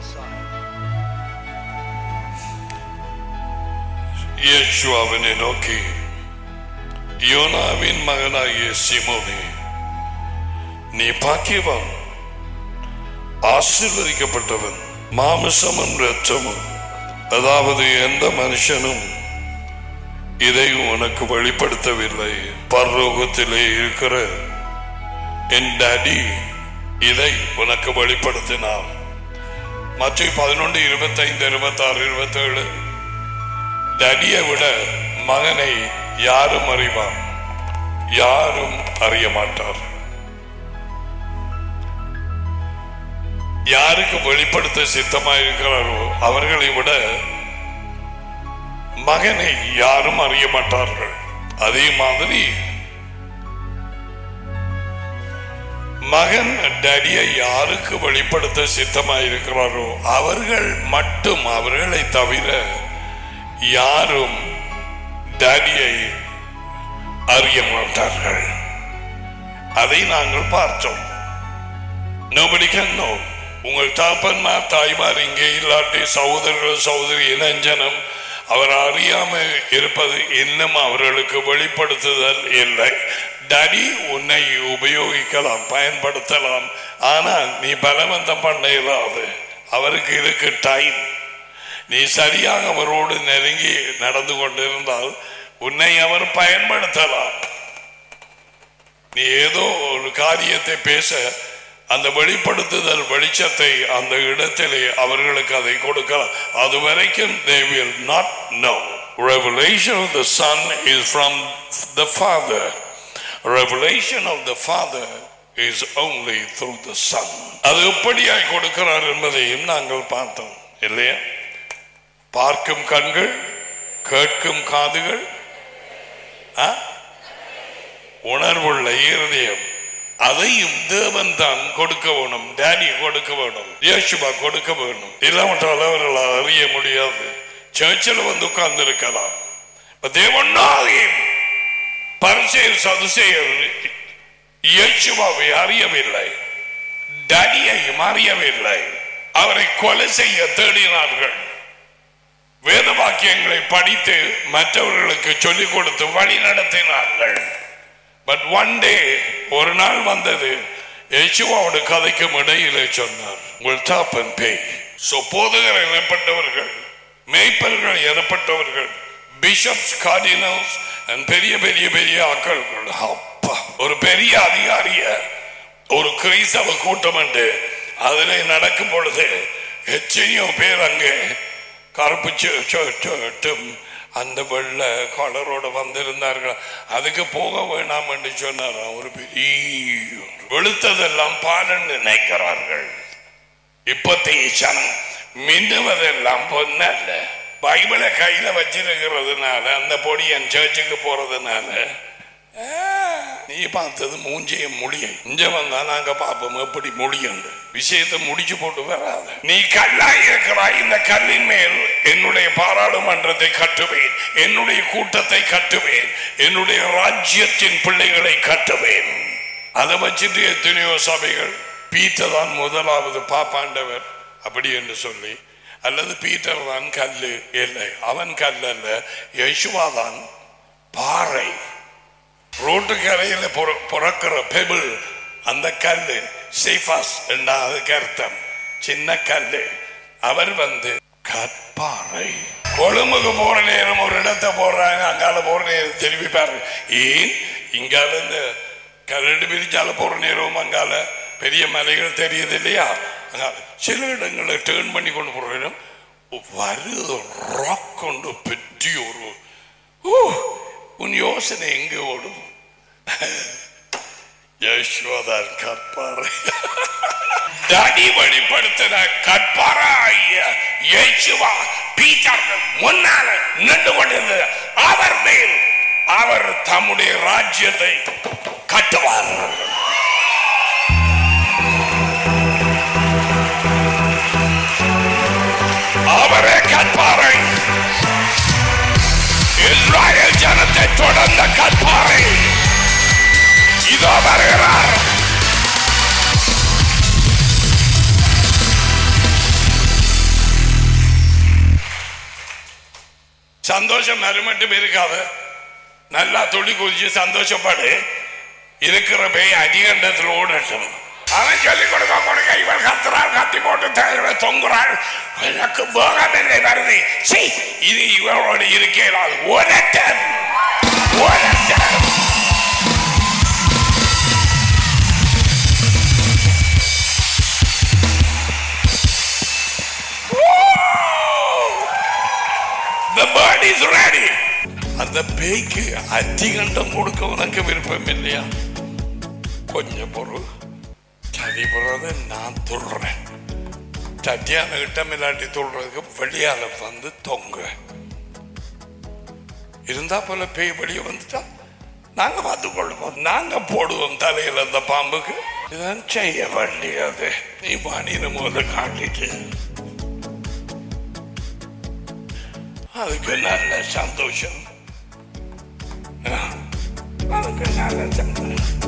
இயேசுவாவினை நோக்கி யோனாவின் மகனாகிய சிமோனே நீ பாக்கியவான் ஆசீர்வதிக்கப்பட்டவன் மாமிசமும் இரத்தமும் அதாவது எந்த மனுஷனும் இதை உனக்கு வெளிப்படுத்தவில்லை பரலோகத்திலே இருக்கிற என் டாடி இதை உனக்கு வெளிப்படுத்தினார் மற்ற பதினொன்று இருபத்தைந்து இருபத்தாறு இருபத்தேழு டடியை விட மகனை யாரும் அறிவார் யாரும் அறிய மாட்டார் யாருக்கு வெளிப்படுத்த சித்தமாயிருக்கிறாரோ அவர்களை விட மகனை யாரும் அறிய மாட்டார்கள் அதே மாதிரி மகன் டடியை யாருக்கு வெளிப்படுத்த சித்தமாயிருக்கிறாரோ அவர்கள் மட்டும் அவர்களை தவிர யாரும் டடியை அறிய மாட்டார்கள் அதை நாங்கள் பார்த்தோம் nobody can know உங்கள் தாப்பன்மார் தாய்மார் இங்கே இல்லாட்டி சகோதரர்கள் சகோதரி இளைஞனம் அவர் அறியாமல் இருப்பது இன்னும் அவர்களுக்கு வெளிப்படுத்துதல் இல்லை டடி உன்னை உபயோகிக்கலாம் பயன்படுத்தலாம் ஆனால் நீ பலவந்தம் பண்ண இயலாது அவருக்கு இதுக்கு டைம் நீ சரியாக அவரோடு நெருங்கி நடந்து கொண்டிருந்தால் உன்னை அவர் பயன்படுத்தலாம் நீ ஏதோ ஒரு காரியத்தை பேச அந்த வெளிப்படுத்துதல் வெளிச்சத்தை அந்த இடத்திலே அவர்களுக்கு அதை கொடுக்கலாம் அது வரைக்கும் they will not know revelation of the son is from the father revelation of the father is only through the son அது எப்படியாய் கொடுக்கிறார் என்பதையும் நாங்கள் பார்த்தோம் இல்லையா பார்க்கும் கண்கள் கேட்கும் காதுகள் ஆ? உணர்வுள்ள இருதயம் அதையும் தேவன் தான் கொடுக்க வேணும் டேடி கொடுக்க வேணும் இயேசுவா கொடுக்க வேணும் இல்லாமற்றால் அவர்களால் அறிய முடியாது சர்ச்சில் வந்து உட்கார்ந்து இருக்கலாம் தேவன் பரிசெயர் சதுசெயர் இயேசுவாவை அறியவில்லை டேடியையும் அறியவில்லை அவரை கொலை செய்ய தேடினார்கள் வேத வாக்கியங்களை படித்து மற்றவர்களுக்கு சொல்லிக் கொடுத்து வழி நடத்தினார்கள் பட் ஒன் டே ஒரு நாள் வந்தது யேசுவாவோட கதைக்கும் இடையிலே சொன்னார் உங்கள் தாப்பன் பேய் சோ போதகர் எனப்பட்டவர்கள் மேய்ப்பர்கள் எனப்பட்டவர்கள் பிஷப்ஸ் கார்டினல்ஸ் பெரிய பெரிய பெரிய ஆக்கள் அப்பா ஒரு பெரிய அதிகாரிய ஒரு கிறிஸ்தவ கூட்டம் உண்டு அதிலே நடக்கும் பொழுது எத்தனையோ பேர் அங்கே கருப்பு சு- சு- சு- அந்த வெள்ளை கலரோட வந்திருந்தார்கள் அதுக்கு போக வேணாம் என்று சொன்னார் ஒரு பெரிய வெளுத்ததெல்லாம் பாலன் நினைக்கிறார்கள் இப்பத்தைய சனம் மின்னுவதெல்லாம் பொன்னல்ல பைபிளை கையில வச்சிருக்கிறதுனால அந்த பொடியன் சர்ச்சுக்கு போறதுனால ஆ, நீ பார்த்தது மூஞ்சிய முடிய இங்க வந்தா நாங்க பார்ப்போம் எப்படி முடியும் விஷயத்தை முடிச்சு போட்டு வராது நீ கல்லாய் இருக்கிறாய் இந்த கல்லின் மேல் என்னுடைய பாராளுமன்றத்தை கட்டுவேன் என்னுடைய கூட்டத்தை கட்டுவேன் என்னுடைய ராஜ்யத்தின் பிள்ளைகளை கட்டுவேன் அதை வச்சுட்டு எத்தனையோ சபைகள் பீட்டர் தான் முதலாவது பாப்பாண்டவர் அப்படி என்று சொல்லி அல்லது பீட்டர் தான் கல்லு இல்லை அவன் கல் அல்ல யசுவா தான் பாறை ரோட்டு கரையில பொற- பிறக்கிற பெபிள் அந்த கல்லு சேஃபாஸ் என்றா அதுக்கு அர்த்தம் சின்ன கல்லு அவர் வந்து கற்பாறை கொழும்புக்கு போற நேரம் ஒரு இடத்தை போடுறாங்க அங்கால போற நேரம் திரும்பி பாரு ஏன் இங்கால இந்த கரடு பிரிச்சால போற நேரம் அங்கால பெரிய மலைகள் தெரியுது இல்லையா அங்கால சில இடங்களில் டேர்ன் பண்ணி கொண்டு போற இடம் வருது ராக் கொண்டு பெட்டி ஒரு ஊ, உன் யோசனை எங்க ஓடும் யசோதான் கற்பாறை தடி வெளிப்படுத்தின கற்பாராய இயேசுவா பீட்டர் முன்னால நின்று கொண்டிருந்தது அவர் மேல் அவர் தம்முடைய ராஜ்யத்தை கட்டுவார் அவரே கற்பாறை இஸ்ராயல் ஜனத்தை தொடர்ந்த கற்பாறை இதோ வருகிறார் சந்தோஷம் மறுமட்டும் இருக்காது நல்லா துள்ளி குதிச்சு சந்தோஷப்படு இருக்கிற பேய் அடிகண்டத்தில் ஓடட்டும் அவன் சொல்லிக் கொடுக்க கொடுக்க இவள் கத்துறாள் கத்தி போட்டு தலையில தொங்குறாள் எனக்கு போகவில்லை வருது சீ, இது இவளோடு இருக்கிறாள் ஓடட்டும் ஓடட்டும் The bird is ready. அந்த பேய்க்கு அத்திகண்டம் கொடுக்க உனக்கு விருப்பம் இல்லையா கொஞ்சம் பொருள் சரி போறத நான் துள்றேன் சட்டியான இட்டம் இல்லாட்டி துள்றதுக்கு வெளியால வந்து தொங்க இருந்தா போல பேய் வெளியே வந்துட்டா நாங்க பார்த்து கொள்வோம் நாங்க போடுவோம் தலையில அந்த பாம்புக்கு இதான் செய்ய வேண்டியது நீ பாணின முதல்ல காட்டிட்டு அதுக்கு நல்ல சந்தோஷம் ஆ, அதுக்கு நல்ல சந்தோஷம்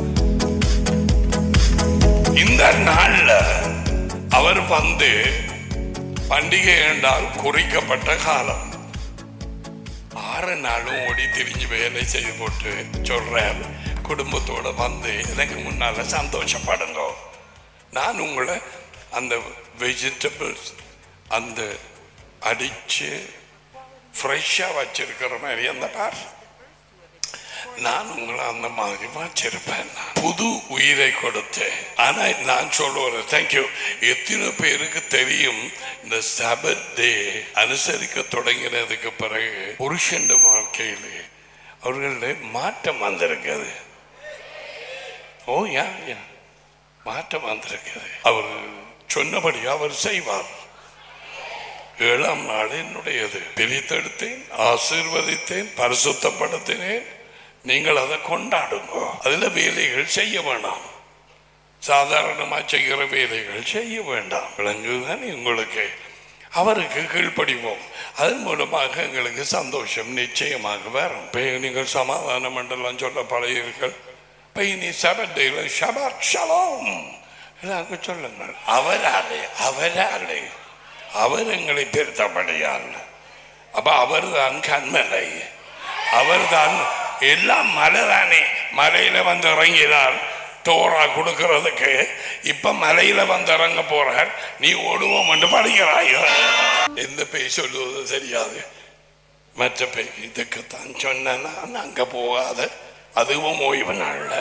இந்த நாள்ல அவர் வந்து பண்டிகை என்றால் குறிக்கப்பட்ட காலம் ஆறு நாளும் ஓடி திரிஞ்சு வேலை செய்து போட்டு சொல்றார் குடும்பத்தோட வந்து எனக்கு முன்னால சந்தோஷப்படுங்க நான் உங்களை அந்த வெஜிடபிள்ஸ் அந்த அடிச்சு ஃப்ரெஷ்ஷாக வச்சிருக்கிற மாதிரி அந்த பார் நான் உங்களை அந்த மாதிரி வச்சிருப்பேன் நான். புது உயிரை கொடுத்து ஆனா நான் சொல்லுவேன் தேங்க்யூ எத்தனை பேருக்கு தெரியும் இந்த சபத் டே அனுசரிக்க தொடங்கினதுக்கு பிறகு புருஷன் வாழ்க்கையிலே அவர்களுடைய மாற்றம் வந்திருக்குது ஓ யா யா மாற்றம் வந்திருக்குது அவர் சொன்னபடி அவர் செய்வார் ஏழாம் நாள் என்னுடையது பிரித்தெடுத்தேன் ஆசீர்வதித்தேன் பரிசுத்தப்படுத்தினேன் நீங்கள் அதை கொண்டாடுங்க அதுல வேலைகள் செய்ய வேண்டாம் சாதாரணமா செய்கிற வேலைகள் செய்ய வேண்டாம் விளங்குதான் உங்களுக்கு அவருக்கு கீழ்ப்படிவோம் அதன் மூலமாக எங்களுக்கு சந்தோஷம் நிச்சயமாக வரும் இப்ப நீங்கள் சமாதானம் என்றெல்லாம் சொல்ல பழையீர்கள் பையனி சபட்டையில் ஷபாட் ஷலோம் எல்லாருக்கும் சொல்லுங்கள் அவராலே அவராலே அவர் எங்களை பெருத்தபடியால் அப்ப அவர் தான் கண்மலை அவர் தான் எல்லாம் மலை தானே மலையில வந்து இறங்கினார் தோரா கொடுக்கறதுக்கு இப்ப மலையில வந்து இறங்க போறார் நீ ஓடுவோம் என்று படிக்கிறாயோ எந்த பேய் சொல்லுவது தெரியாது மற்ற பேய் இதுக்குத்தான் சொன்ன நான் அங்க போகாத அதுவும் ஓய்வு நாள்ல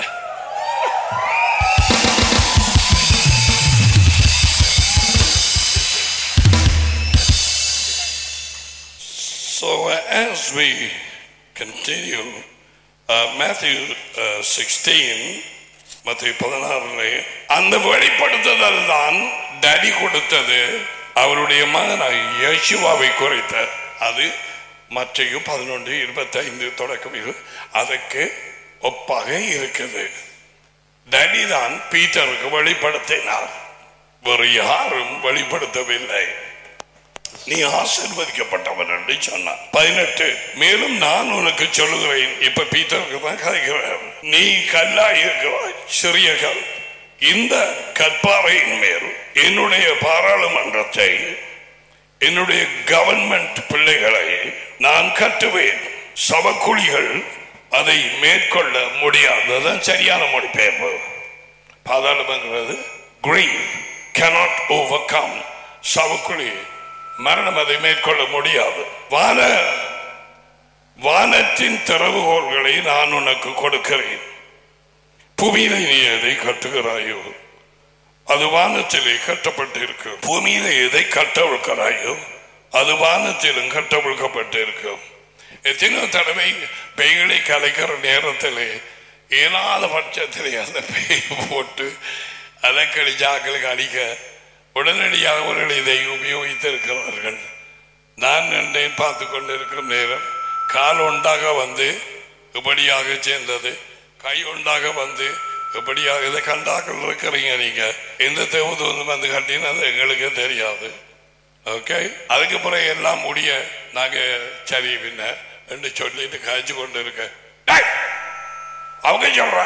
So uh, as we continue, uh, Matthew uh, 16, மத்திய பதினாறுல அந்த வெளிப்படுத்துதல் தான் டடி கொடுத்தது அவருடைய மகனாய் யேசுவாவை குறைத்த அது மற்றையும் பதினொன்று இருபத்தைந்து தொடக்கம் இது அதற்கு ஒப்பாக இருக்குது டேடி தான் பீட்டருக்கு வெளிப்படுத்தினார் வேறு யாரும் வெளிப்படுத்தவில்லை நீ ஆசிர்வதிக்கப்பட்டவன் என்று சொன்னான் பதினெட்டு மேலும் நான் உனக்கு சொல்லுகிறேன் இப்ப பீட்டருக்கு தான் கதைக்கிறேன் நீ கல்லாய் இருக்கிறாய் சிறிய கல் இந்த கற்பாறையின் மேல் என்னுடைய பாராளுமன்றத்தை என்னுடைய கவர்மெண்ட் பிள்ளைகளை நான் கட்டுவேன் சவக்குழிகள் அதை மேற்கொள்ள முடியாது அதான் சரியான மொழிபெயர்ப்பு பாதாளமங்கிறது கிரீவ் cannot overcome சவக்குழி மரணம் அதை மேற்கொள்ள முடியாது வான வானத்தின் திறவுகோள்களை நான் உனக்கு கொடுக்கிறேன் புவியிலே நீ எதை கட்டுகிறாயோ அது வானத்திலே கட்டப்பட்டிருக்கு பூமியிலே எதை கட்டவிழ்க்கிறாயோ அது வானத்திலும் கட்டவிழ்க்கப்பட்டிருக்கும் எத்தனையோ தடவை பெய்களை கலைக்கிற நேரத்திலே இயலாத பட்சத்திலே அந்த பெய் போட்டு அலக்கழிச்சு ஆக்களுக்கு அடிக்க உடனடியாக அவர்கள் இதை உபயோகித்திருக்கிறார்கள் நான் நின்றேன் பார்த்து கொண்டிருக்கும் நேரம் கால் ஒன்றாக வந்து இப்படியாக சேர்ந்தது கை ஒன்றாக வந்து இப்படியாக இதை கண்டாக்கள் இருக்கிறீங்க நீங்க எந்த தேவது வந்து வந்து கட்டினது எங்களுக்கு தெரியாது ஓகே அதுக்கு பிறகு எல்லாம் முடிய நாங்க சரி பின்ன என்று சொல்லிட்டு காய்ச்சி கொண்டு இருக்க டேய், அவங்க சொல்றா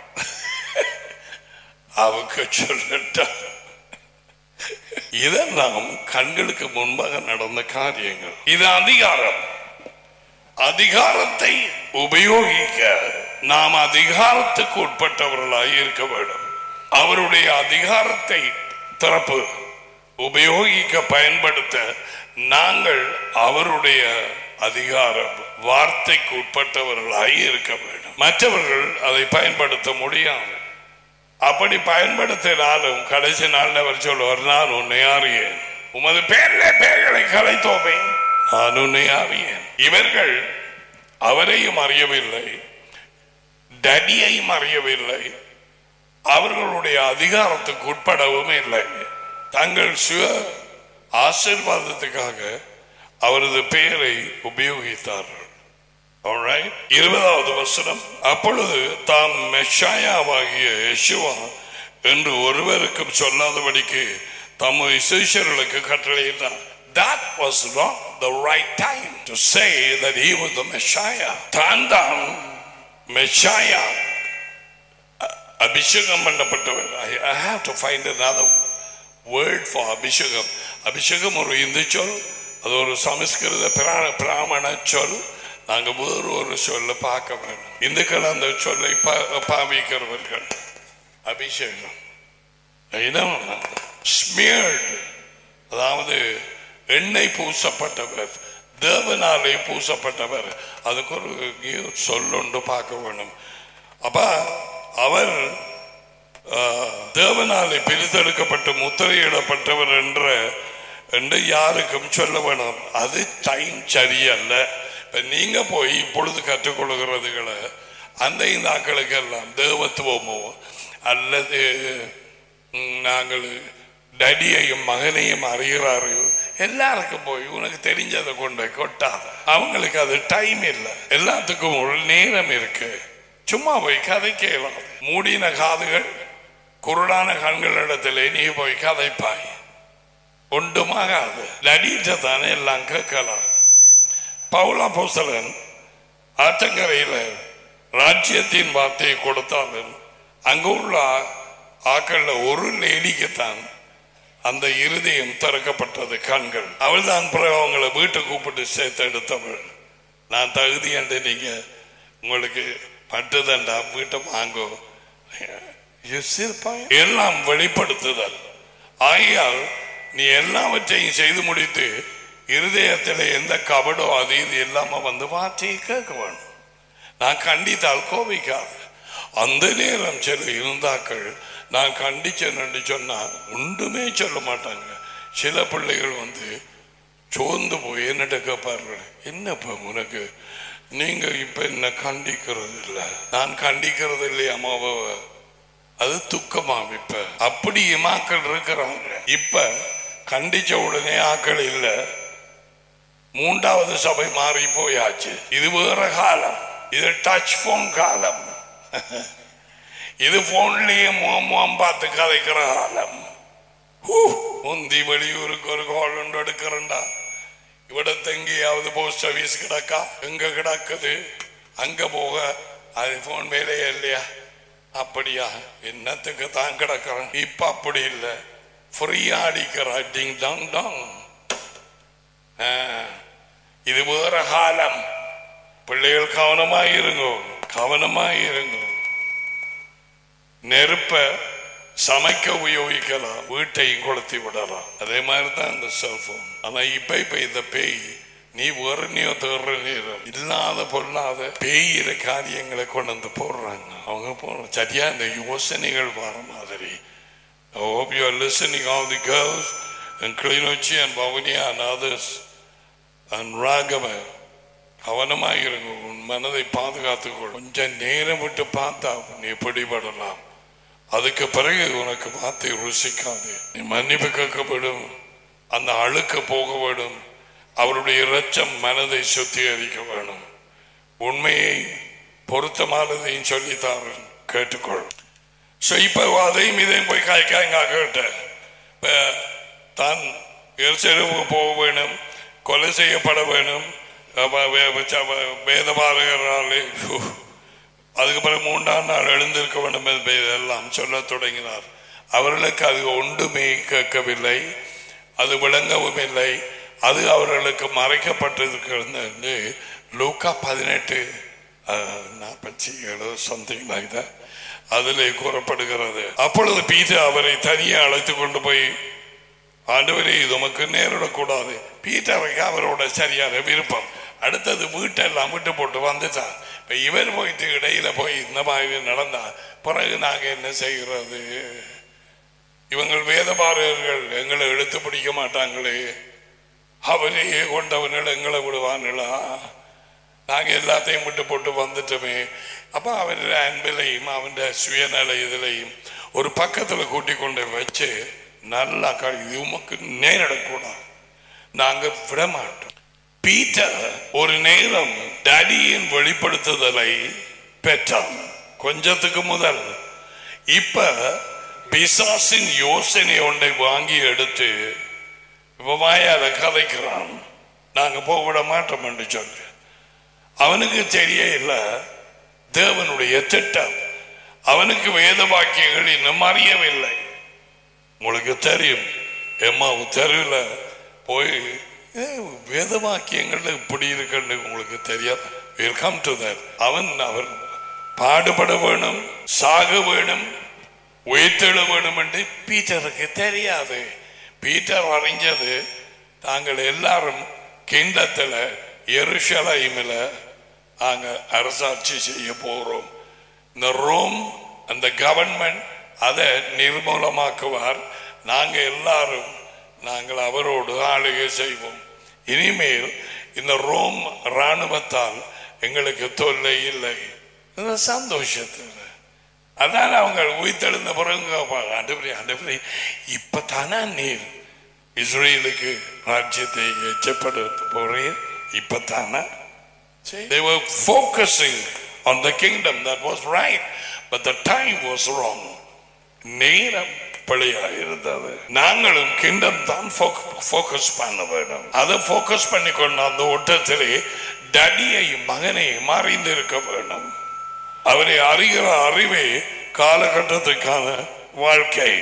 அவங்க சொல்லட்டா இதெல்லாம் கண்களுக்கு முன்பாக நடந்த காரியங்கள் இது அதிகாரம் அதிகாரத்தை உபயோகிக்க நாம் அதிகாரத்துக்கு உட்பட்டவர்களாய் இருக்க வேண்டும் அவருடைய அதிகாரத்தை திறப்பு உபயோகிக்க பயன்படுத்த நாங்கள் அவருடைய அதிகாரம் வார்த்தைக்கு உட்பட்டவர்களாய் இருக்க வேண்டும் மற்றவர்கள் அதை பயன்படுத்த முடியாது அப்படி பயன்படுத்தினாலும் கடைசி நாள் அவர் சொல்லுவார் நான் உன்னை அறியேன் உமது பேர்ல பேர்களை கலைத்தோமே நான் உன்னை அறியேன் இவர்கள் அவரையும் அறியவில்லை டடியையும் அறியவில்லை அவர்களுடைய அதிகாரத்துக்கு உட்படவும் இல்லை தங்கள் சுய ஆசீர்வாதத்துக்காக அவரது பெயரை உபயோகித்தார்கள் Alright? இருபதாவது வசனம் அப்பொழுது தாம் மெஷாயாவாகிய யெஷுவா என்று ஒருவருக்கும் சொல்லாதபடிக்கு தம்முடைய சிஷர்களுக்கு கட்டளையிட்டார் That was not the right time to say that he was the Messiah. தான் தான் Messiah. அ- அபிஷேகம் பண்ணப்பட்டவர் I, I have to find another word for அபிஷேகம் அபிஷேகம் ஒரு இந்து சொல் அது ஒரு சமஸ்கிருத பிராண பிராமண சொல் நாங்க வேறு ஒரு சொல்ல பார்க்க வேண்டும் இந்துக்கள் அந்த சொல்லை பா- பாவிக்கிறவர்கள் அபிஷேகம் ஸ்மியர்டு அதாவது எண்ணெய் பூசப்பட்டவர் தேவனாலே பூசப்பட்டவர் அதுக்கு ஒரு சொல்லுண்டு பார்க்க வேணும் அப்ப அவர் ஆஹ், தேவனாலே பிரித்தெடுக்கப்பட்டு முத்திரையிடப்பட்டவர் என்ற என்று யாருக்கும் சொல்ல வேணும் அது டைம் சரியல்ல இப்ப நீங்க போய் இப்பொழுது கற்றுக்கொள்கிறதுகளை அந்த இந்த ஆக்களுக்கெல்லாம் தேவத்துவமோ அல்லது ம், நாங்கள் டடியையும் மகனையும் அறிகிறார்கள் எல்லாருக்கும் போய் உனக்கு தெரிஞ்சதை கொண்டு கொட்டாத அவங்களுக்கு அது டைம் இல்லை எல்லாத்துக்கும் ஒரு நேரம் இருக்கு சும்மா போய் கதை கேளாது மூடின காதுகள் குருடான கண்களிடத்திலே நீ போய் கதைப்பாய் ஒன்றுமாகாது லடிட்ட தானே எல்லாம் கேட்கலாம் பவுலா போசலன் ஆற்றங்கரையில் ராஜ்யத்தின் வார்த்தையை கொடுத்தாலும் அங்கு உள்ள ஆக்கள்ல ஒரு லேடிக்குத்தான் அந்த இருதயம் திறக்கப்பட்டது கண்கள் அவள் தான் பிறகு அவங்கள வீட்டை கூப்பிட்டு சேர்த்து எடுத்தவள் நான் தகுதி என்று நீங்க உங்களுக்கு பட்டுதண்டா வீட்டை வாங்கோ You see the point? எல்லாம் வெளிப்படுத்துதல் ஆகையால் நீ எல்லாவற்றையும் செய்து முடித்து இருதயத்தில் எந்த கபடோ அது இது இல்லாம வந்து வார்த்தையை கேட்க வேணும் நான் கண்டித்தால் கோபிக்காது அந்த நேரம் சில இருந்தாக்கள் நான் கண்டிச்சேன் என்று சொன்னா ஒன்றுமே சொல்ல மாட்டாங்க சில பிள்ளைகள் வந்து சோர்ந்து போய் என்னட்ட கேட்பார்கள் என்னப்பா உனக்கு நீங்க இப்ப என்ன கண்டிக்கிறது இல்லை நான் கண்டிக்கிறது இல்லையா அம்மாவை அது துக்கமாம் இப்ப அப்படி இமாக்கள் இருக்கிறாங்க இப்ப கண்டிச்ச உடனே ஆக்கள் இல்ல மூன்றாவது சபை மாறி போயாச்சு இது வேற காலம் இது டச் போன் காலம் இது போன்லயே முகம் பார்த்து கதைக்கிற காலம் ஹூ, முந்தி வெளியூருக்கு ஒரு கால் ஒன்று எடுக்கிறண்டா இவிடத்து எங்கேயாவது போஸ்ட் ஆபீஸ் கிடக்கா எங்க கிடக்குது அங்க போக அது போன் வேலையே இல்லையா அப்படியா என்னத்துக்கு தான் கிடக்கிறேன் இப்ப அப்படி இல்லை ஃப்ரீயா அடிக்கிறா டிங் டாங் டாங் ஆ, இது வேற காலம் பிள்ளைகள் கவனமாயிருங்கோ கவனமாயிருங்கோ நெருப்ப சமைக்க உபயோகிக்கலாம் வீட்டையும் கொளுத்தி விடலாம் அதே மாதிரி தான் இந்த செல்போன் ஆனா இப்ப இப்ப இந்த பேய் நீ வேறனையோ தேடுற நேரம் இல்லாத பொருளாத பேயிற காரியங்களை கொண்டு வந்து போடுறாங்க அவங்க போடுற சரியா இந்த யோசனைகள் வர மாதிரி I hope you are listening all the girls and Klinochi and Bhavaniya and others and Ragama கவனமாயிருங்க உன் மனதை பாதுகாத்துக்கொள் கொஞ்சம் நேரம் விட்டு பார்த்தா நீ பிடிபடலாம் அதுக்கு பிறகு உனக்கு வார்த்தை ருசிக்காது நீ மன்னிப்பு கேட்கப்படும் அந்த அழுக்க போக வேண்டும் அவருடைய இரச்சம் மனதை சுத்திகரிக்க வேணும் உண்மையை பொருத்தமானதையும் சொல்லித்தாரு கேட்டுக்கொள் ஸோ இப்போ அதையும் இதையும் போய் காய்க்காங்க கேட்டேன் இப்போ தான் எரிச்சலுக்கு போக வேணும் கொலை செய்யப்பட வேணும் அப்ப வே- வே- ச- வேதபாரகராலே ஹூ. அதுக்கு பிறகு மூன்றாம் நாள் எழுந்திருக்க வேண்டும் என்பதை எல்லாம் சொல்லத் தொடங்கினார் அவர்களுக்கு அது ஒன்றுமே கேட்கவில்லை அது விளங்கவும் இல்லை அது அவர்களுக்கு மறைக்கப்பட்டிருக்கிறது என்று லூக்கா பதினெட்டு நாற்பத்தி ஏழு சம்திங் லைக் அதிலே கூறப்படுகிறது அப்பொழுது பீட்டர் அவரை தனியே அழைத்து கொண்டு போய் ஆண்டவரே இது உமக்கு நேரிடக்கூடாது பீட்டருக்கு அவரோட சரியான விருப்பம் அடுத்தது வீட்டெல்லாம் விட்டு போட்டு வந்துட்டான் இப்ப இவர் போயிட்டு இடையில போய் இந்த மாதிரி நடந்தா பிறகு நாங்க என்ன செய்கிறது இவங்கள் வேதபாரகர்கள் எங்களை எடுத்து பிடிக்க மாட்டாங்களே அவரையே கொண்டவர்கள் எங்களை விடுவாங்களா நாங்க எல்லாத்தையும் விட்டு போட்டு வந்துட்டோமே அப்ப அவன் அன்பிலையும் அவன் சுயநல இதிலையும் ஒரு பக்கத்துல கூட்டி கொண்டு வச்சு நல்லா க- இது உமக்கு நேரிடக்கூடாது நாங்க விட மாட்டோம் பீட்டர் ஒரு நேரம் டடியின் வெளிப்படுத்துதலை பெற்றான் கொஞ்சத்துக்கு முதல் இப்ப பிசாசின் யோசனை ஒன்றை வாங்கி எடுத்து இப்ப வாயால கதைக்கிறான் நாங்க போக விட மாட்டோம் என்று சொல்லு அவனுக்கு தெரிய இல்ல தேவனுடைய திட்டம் அவனுக்கு வேத வாக்கியங்கள் இன்னும் அறியவில்லை உங்களுக்கு தெரியும் எம்மாவு தெருவில் போய் "ஏ, வேத வாக்கியங்கள் இப்படி இருக்குன்னு உங்களுக்கு தெரியாது வெல்கம் டு தட் அவன் அவர் பாடுபட வேணும் சாக வேணும் உயிர்த்தெழ வேணும் என்று பீட்டருக்கு தெரியாது பீட்டர் அறிஞ்சது தாங்கள் எல்லாரும் கிண்டத்தில் எருஷலைமில் நாங்க அரசாட்சி செய்ய போறோம் இந்த ரோம் அந்த கவர்மெண்ட் அதை நிர்மூலமாக்குவார் நாங்க எல்லாரும் நாங்கள் அவரோடு ஆளுகை செய்வோம் இனிமேல் இந்த ரோம் ராணுவத்தால் எங்களுக்கு தொல்லை இல்லை இந்த சந்தோஷத்தில் அதான் அவங்க உயிர்த்தெழுந்த பிறகு கேட்பாங்க, ஆண்டவரே ஆண்டவரே இப்பதானா நீர் இஸ்ரேலுக்கு ராஜ்யத்தை எச்சப்படுத்த போறீர் இப்பதானா See, they were focusing on the kingdom that was right, but the time was wrong. நேரம் பிழையா இருந்தது நாங்களும் கிங்டம் தான் ஃபோக்கஸ் பண்ண வேண்டும் அதை ஃபோக்கஸ் பண்ணி கொண்டு அந்த ஓட்டத்திலே டடியையும் மகனையும் அறிந்திருக்க வேண்டும் அவரை அறிகிற அறிவே காலகட்டத்துக்கான வாழ்க்கை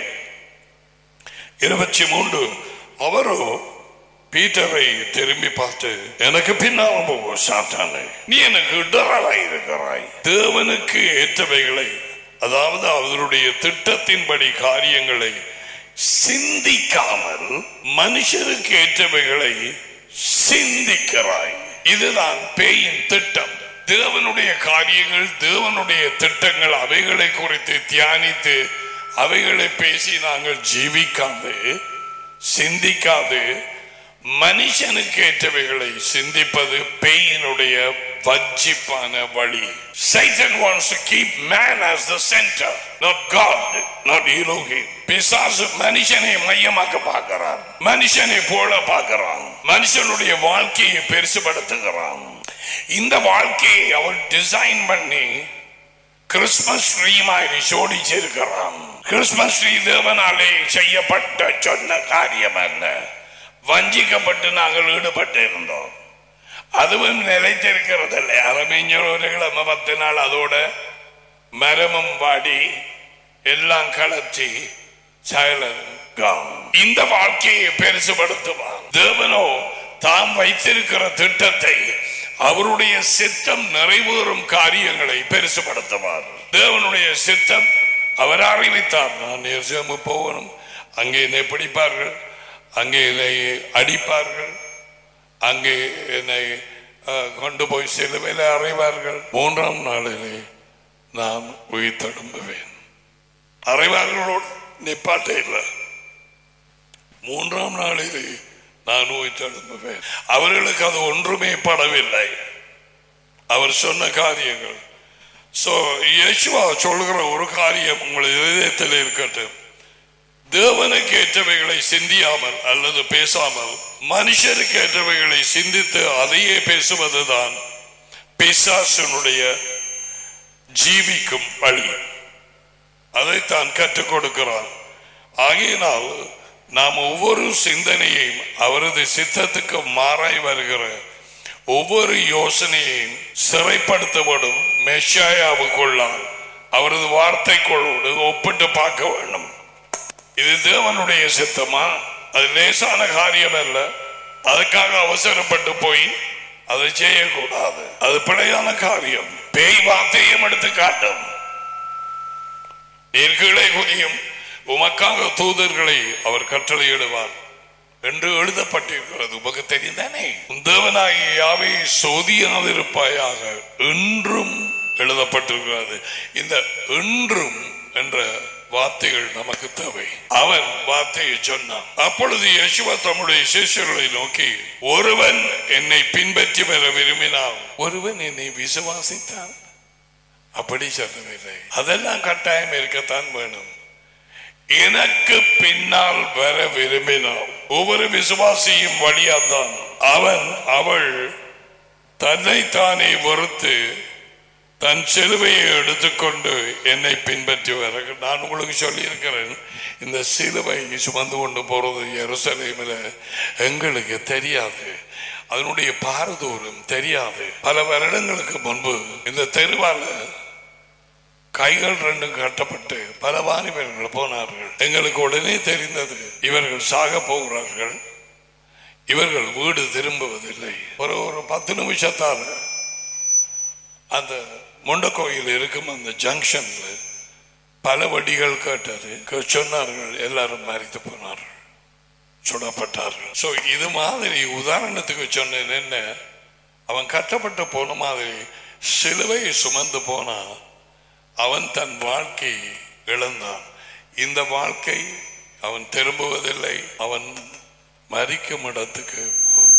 இருபத்தி மூன்று அவரோ பீட்டரை திரும்பி பார்த்து எனக்கு பின்னால் போக சாத்தானே நீ எனக்கு இடராய் இருக்கிறாய் தேவனுக்கு ஏற்றவைகளை அதாவது அவருடைய திட்டத்தின்படி காரியங்களை சிந்திக்காமல் மனுஷருக்கு ஏற்றவைகளை சிந்திக்கிறாய் இதுதான் பேயின் திட்டம் தேவனுடைய காரியங்கள் தேவனுடைய திட்டங்கள் அவைகளை குறித்து தியானித்து அவைகளை பேசி நாங்கள் ஜீவிக்காது சிந்திக்காது மனுஷனுக்கு ஏற்றவைகளை சிந்திப்பது பேயினுடைய வஞ்சிப்பான வழி Satan wants to keep man as the center, not God, not Elohim. பிசாசு மனுஷனை மையமாக்க பார்க்கிறான் மனுஷனை போல பார்க்கிறான் மனுஷனுடைய வாழ்க்கையை பெருசுபடுத்துகிறான் இந்த வாழ்க்கையை அவன் டிசைன் பண்ணி கிறிஸ்துமஸ் ட்ரீ மாதிரி சோடிச்சிருக்கிறான் கிறிஸ்துமஸ் ட்ரீ தேவனாலே செய்யப்பட்ட சொன்ன காரியம் அல்ல வஞ்சிக்கப்பட்டு நாங்கள் ஈடுபட்டு இருந்தோம் அதுவும் நிலைத்திருக்கிறதில்லை அரபிஞ்சர் ஒரு கிழமை பத்து நாள் அதோட மரமும் வாடி எல்லாம் கலச்சி சைலன் இந்த வாழ்க்கையை பெருசுபடுத்துவான் தேவனோ தாம் வைத்திருக்கிற திட்டத்தை அவருடைய சித்தம் நிறைவேறும் காரியங்களை பெருசுபடுத்துவார் தேவனுடைய சித்தம் அவர் அறிவித்தார் நான் எருசலேமு போகணும் அங்கே என்னை பிடிப்பார்கள் அங்கே என்னை அடிப்பார்கள் அங்கே என்னை அஹ், கொண்டு போய் சிலுவையில் அறைவார்கள் மூன்றாம் நாளிலே நான் உயிர் தடும்புவேன் அறைவார்களோடு நிப்பாட்ட இல்லை மூன்றாம் நாளிலே நான் உயிர் தடும்புவேன் அவர்களுக்கு அது ஒன்றுமே படவில்லை அவர் சொன்ன காரியங்கள் சோ இயேசுவா சொல்கிற ஒரு காரியம் உங்கள் இதயத்தில் இருக்கட்டும் தேவனுக்கு ஏற்றவைகளை சிந்தியாமல் அல்லது பேசாமல் மனுஷருக்கு ஏற்றவைகளை சிந்தித்து அதையே பேசுவதுதான் பிசாசனுடைய ஜீவிக்கும் வழி அதைத்தான் கற்றுக் கொடுக்கிறான் ஆகையினால் நாம் ஒவ்வொரு சிந்தனையையும் அவரது சித்தத்துக்கு மாறாய் வருகிற ஒவ்வொரு யோசனையையும் சிறைப்படுத்தப்படும் மெஷாயாவுக்குள்ளால் அவரது வார்த்தைக்குள்ளோடு ஒப்பிட்டு பார்க்க வேண்டும் இது தேவனுடைய சித்தமா அது லேசான காரியம் அல்ல அதுக்காக அவசரப்பட்டு போய் அதை செய்யக்கூடாது அது பிழையான காரியம் பேய் வார்த்தையும் எடுத்து காட்டும் நீர் கீழே குதியும் உமக்காக தூதர்களை அவர் கட்டளையிடுவார் என்று எழுதப்பட்டிருக்கிறது உமக்கு தெரிந்தானே உன் தேவனாகிய யாவை சோதியாதிருப்பாயாக என்றும் எழுதப்பட்டிருக்கிறது இந்த என்றும் என்ற வார்த்தைகள் நமக்கு தேவை அவன் வார்த்தையை சொன்னான் அப்பொழுது யேசுவா தம்முடைய சிஷ்யர்களை நோக்கி ஒருவன் என்னை பின்பற்றி வர விரும்பினால் ஒருவன் என்னை விசுவாசித்தான் அப்படி சொல்லவில்லை அதெல்லாம் கட்டாயம் இருக்கத்தான் வேணும் எனக்கு பின்னால் வர விரும்பினான் ஒவ்வொரு விசுவாசியும் வழியாதான் அவன் அவள் தன்னைத்தானே வெறுத்து தன் சிலுவையை எடுத்துக்கொண்டு என்னை பின்பற்றி வர நான் உங்களுக்கு சொல்லியிருக்கிறேன் இந்த சிலுவை சுமந்து கொண்டு போறது எருசலேமில் எங்களுக்கு தெரியாது அதனுடைய பாரதூரம் தெரியாது பல வருடங்களுக்கு முன்பு இந்த தெருவால கைகள் ரெண்டும் கட்டப்பட்டு பல வாலிபர்கள் போனார்கள் எங்களுக்கு உடனே தெரிந்தது இவர்கள் சாக போகிறார்கள் இவர்கள் வீடு திரும்புவதில்லை ஒரு ஒரு பத்து நிமிஷத்தால் அந்த முண்டக்கோயில் இருக்கும் அந்த ஜங்ஷன்ல பல வடிகள் கேட்டது கே- சொன்னார்கள் எல்லாரும் மறித்து போனார்கள் சுடப்பட்டார்கள் சோ இது மாதிரி உதாரணத்துக்கு சொன்னேன் என்ன அவன் கட்டப்பட்டு போன மாதிரி சிலுவையை சுமந்து போனா அவன் தன் வாழ்க்கை இழந்தான் இந்த வாழ்க்கை அவன் திரும்புவதில்லை அவன் மறிக்கும் இடத்துக்கு போகிறான்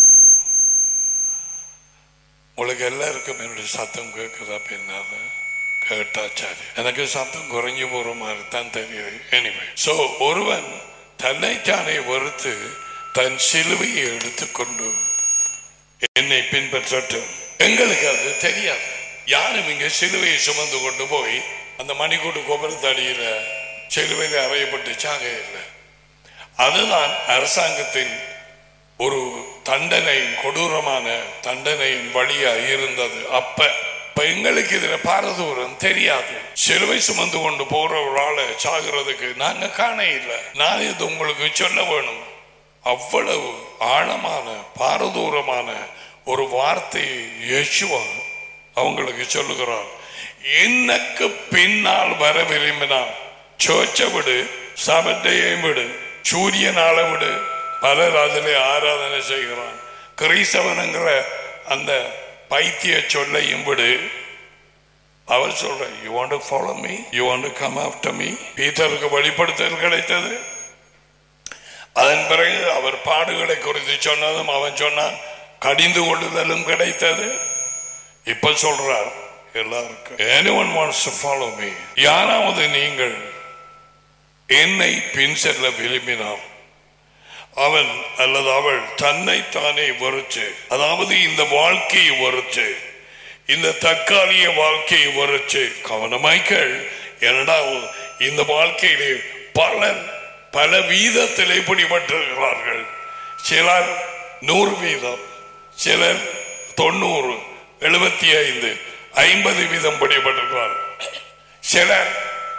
உங்களுக்கு எல்லாருக்கும் என்னுடைய சத்தம் கேட்குதா பின்னால கேட்டா சரி எனக்கு சத்தம் குறைஞ்சு போற மாதிரி தான் தெரியுது எனிவே சோ ஒருவன் தன்னைத்தானே வெறுத்து தன் சிலுவையை எடுத்துக்கொண்டு என்னை பின்பற்றட்டும் எங்களுக்கு அது தெரியாது யாரும் இங்க சிலுவையை சுமந்து கொண்டு போய் அந்த மணிக்கூட்டு கோபுரத்தடியில சிலுவையில் அறையப்பட்டு சாக இல்லை அதுதான் அரசாங்கத்தின் ஒரு தண்டனையின் கொடூரமான தண்டனையின் வழியா இருந்தது அப்ப இப்ப எங்களுக்கு இதுல பாரதூரம் தெரியாது சிலுவை சுமந்து கொண்டு போற ஒரு ஆளை சாகிறதுக்கு நாங்க காண இல்லை நான் இது உங்களுக்கு சொல்ல வேணும் அவ்வளவு ஆழமான பாரதூரமான ஒரு வார்த்தையை இயேசுவா அவங்களுக்கு சொல்லுகிறார் எனக்கு பின்னால் வர விரும்பினார் சோச்ச விடு சபட்டையும் விடு சூரியனால விடு பலர் அதிலே ஆராதனை செய்கிறான் கிறிஸ்தவனுங்கிற அந்த பைத்திய சொல்லையும் விடு அவர் சொல்ற you want to follow me you want to come after me பீட்டருக்கு வெளிப்படுத்தல் கிடைத்தது அதன் பிறகு அவர் பாடுகளை குறித்து சொன்னதும் அவன் சொன்னான் கடிந்து கொள்ளுதலும் கிடைத்தது இப்ப சொல்றார் எல்லாருக்கும் anyone wants to follow me யாராவது நீங்கள் என்னை பின் செல்ல விரும்பினால் அவன் அல்லது அவள் தன்னை தானே வெறுத்து அதாவது இந்த வாழ்க்கையை வெறுத்து இந்த தற்காலிக வாழ்க்கையை வரைச்சு கவனமாய்கள் என்னடா இந்த வாழ்க்கையிலே பலர் பல வீதத்திலே பிடிபட்டிருக்கிறார்கள் சிலர் நூறு வீதம் சிலர் தொண்ணூறு எழுபத்தி ஐந்து ஐம்பது வீதம் பிடிபட்டிருக்கிறார்கள் சிலர்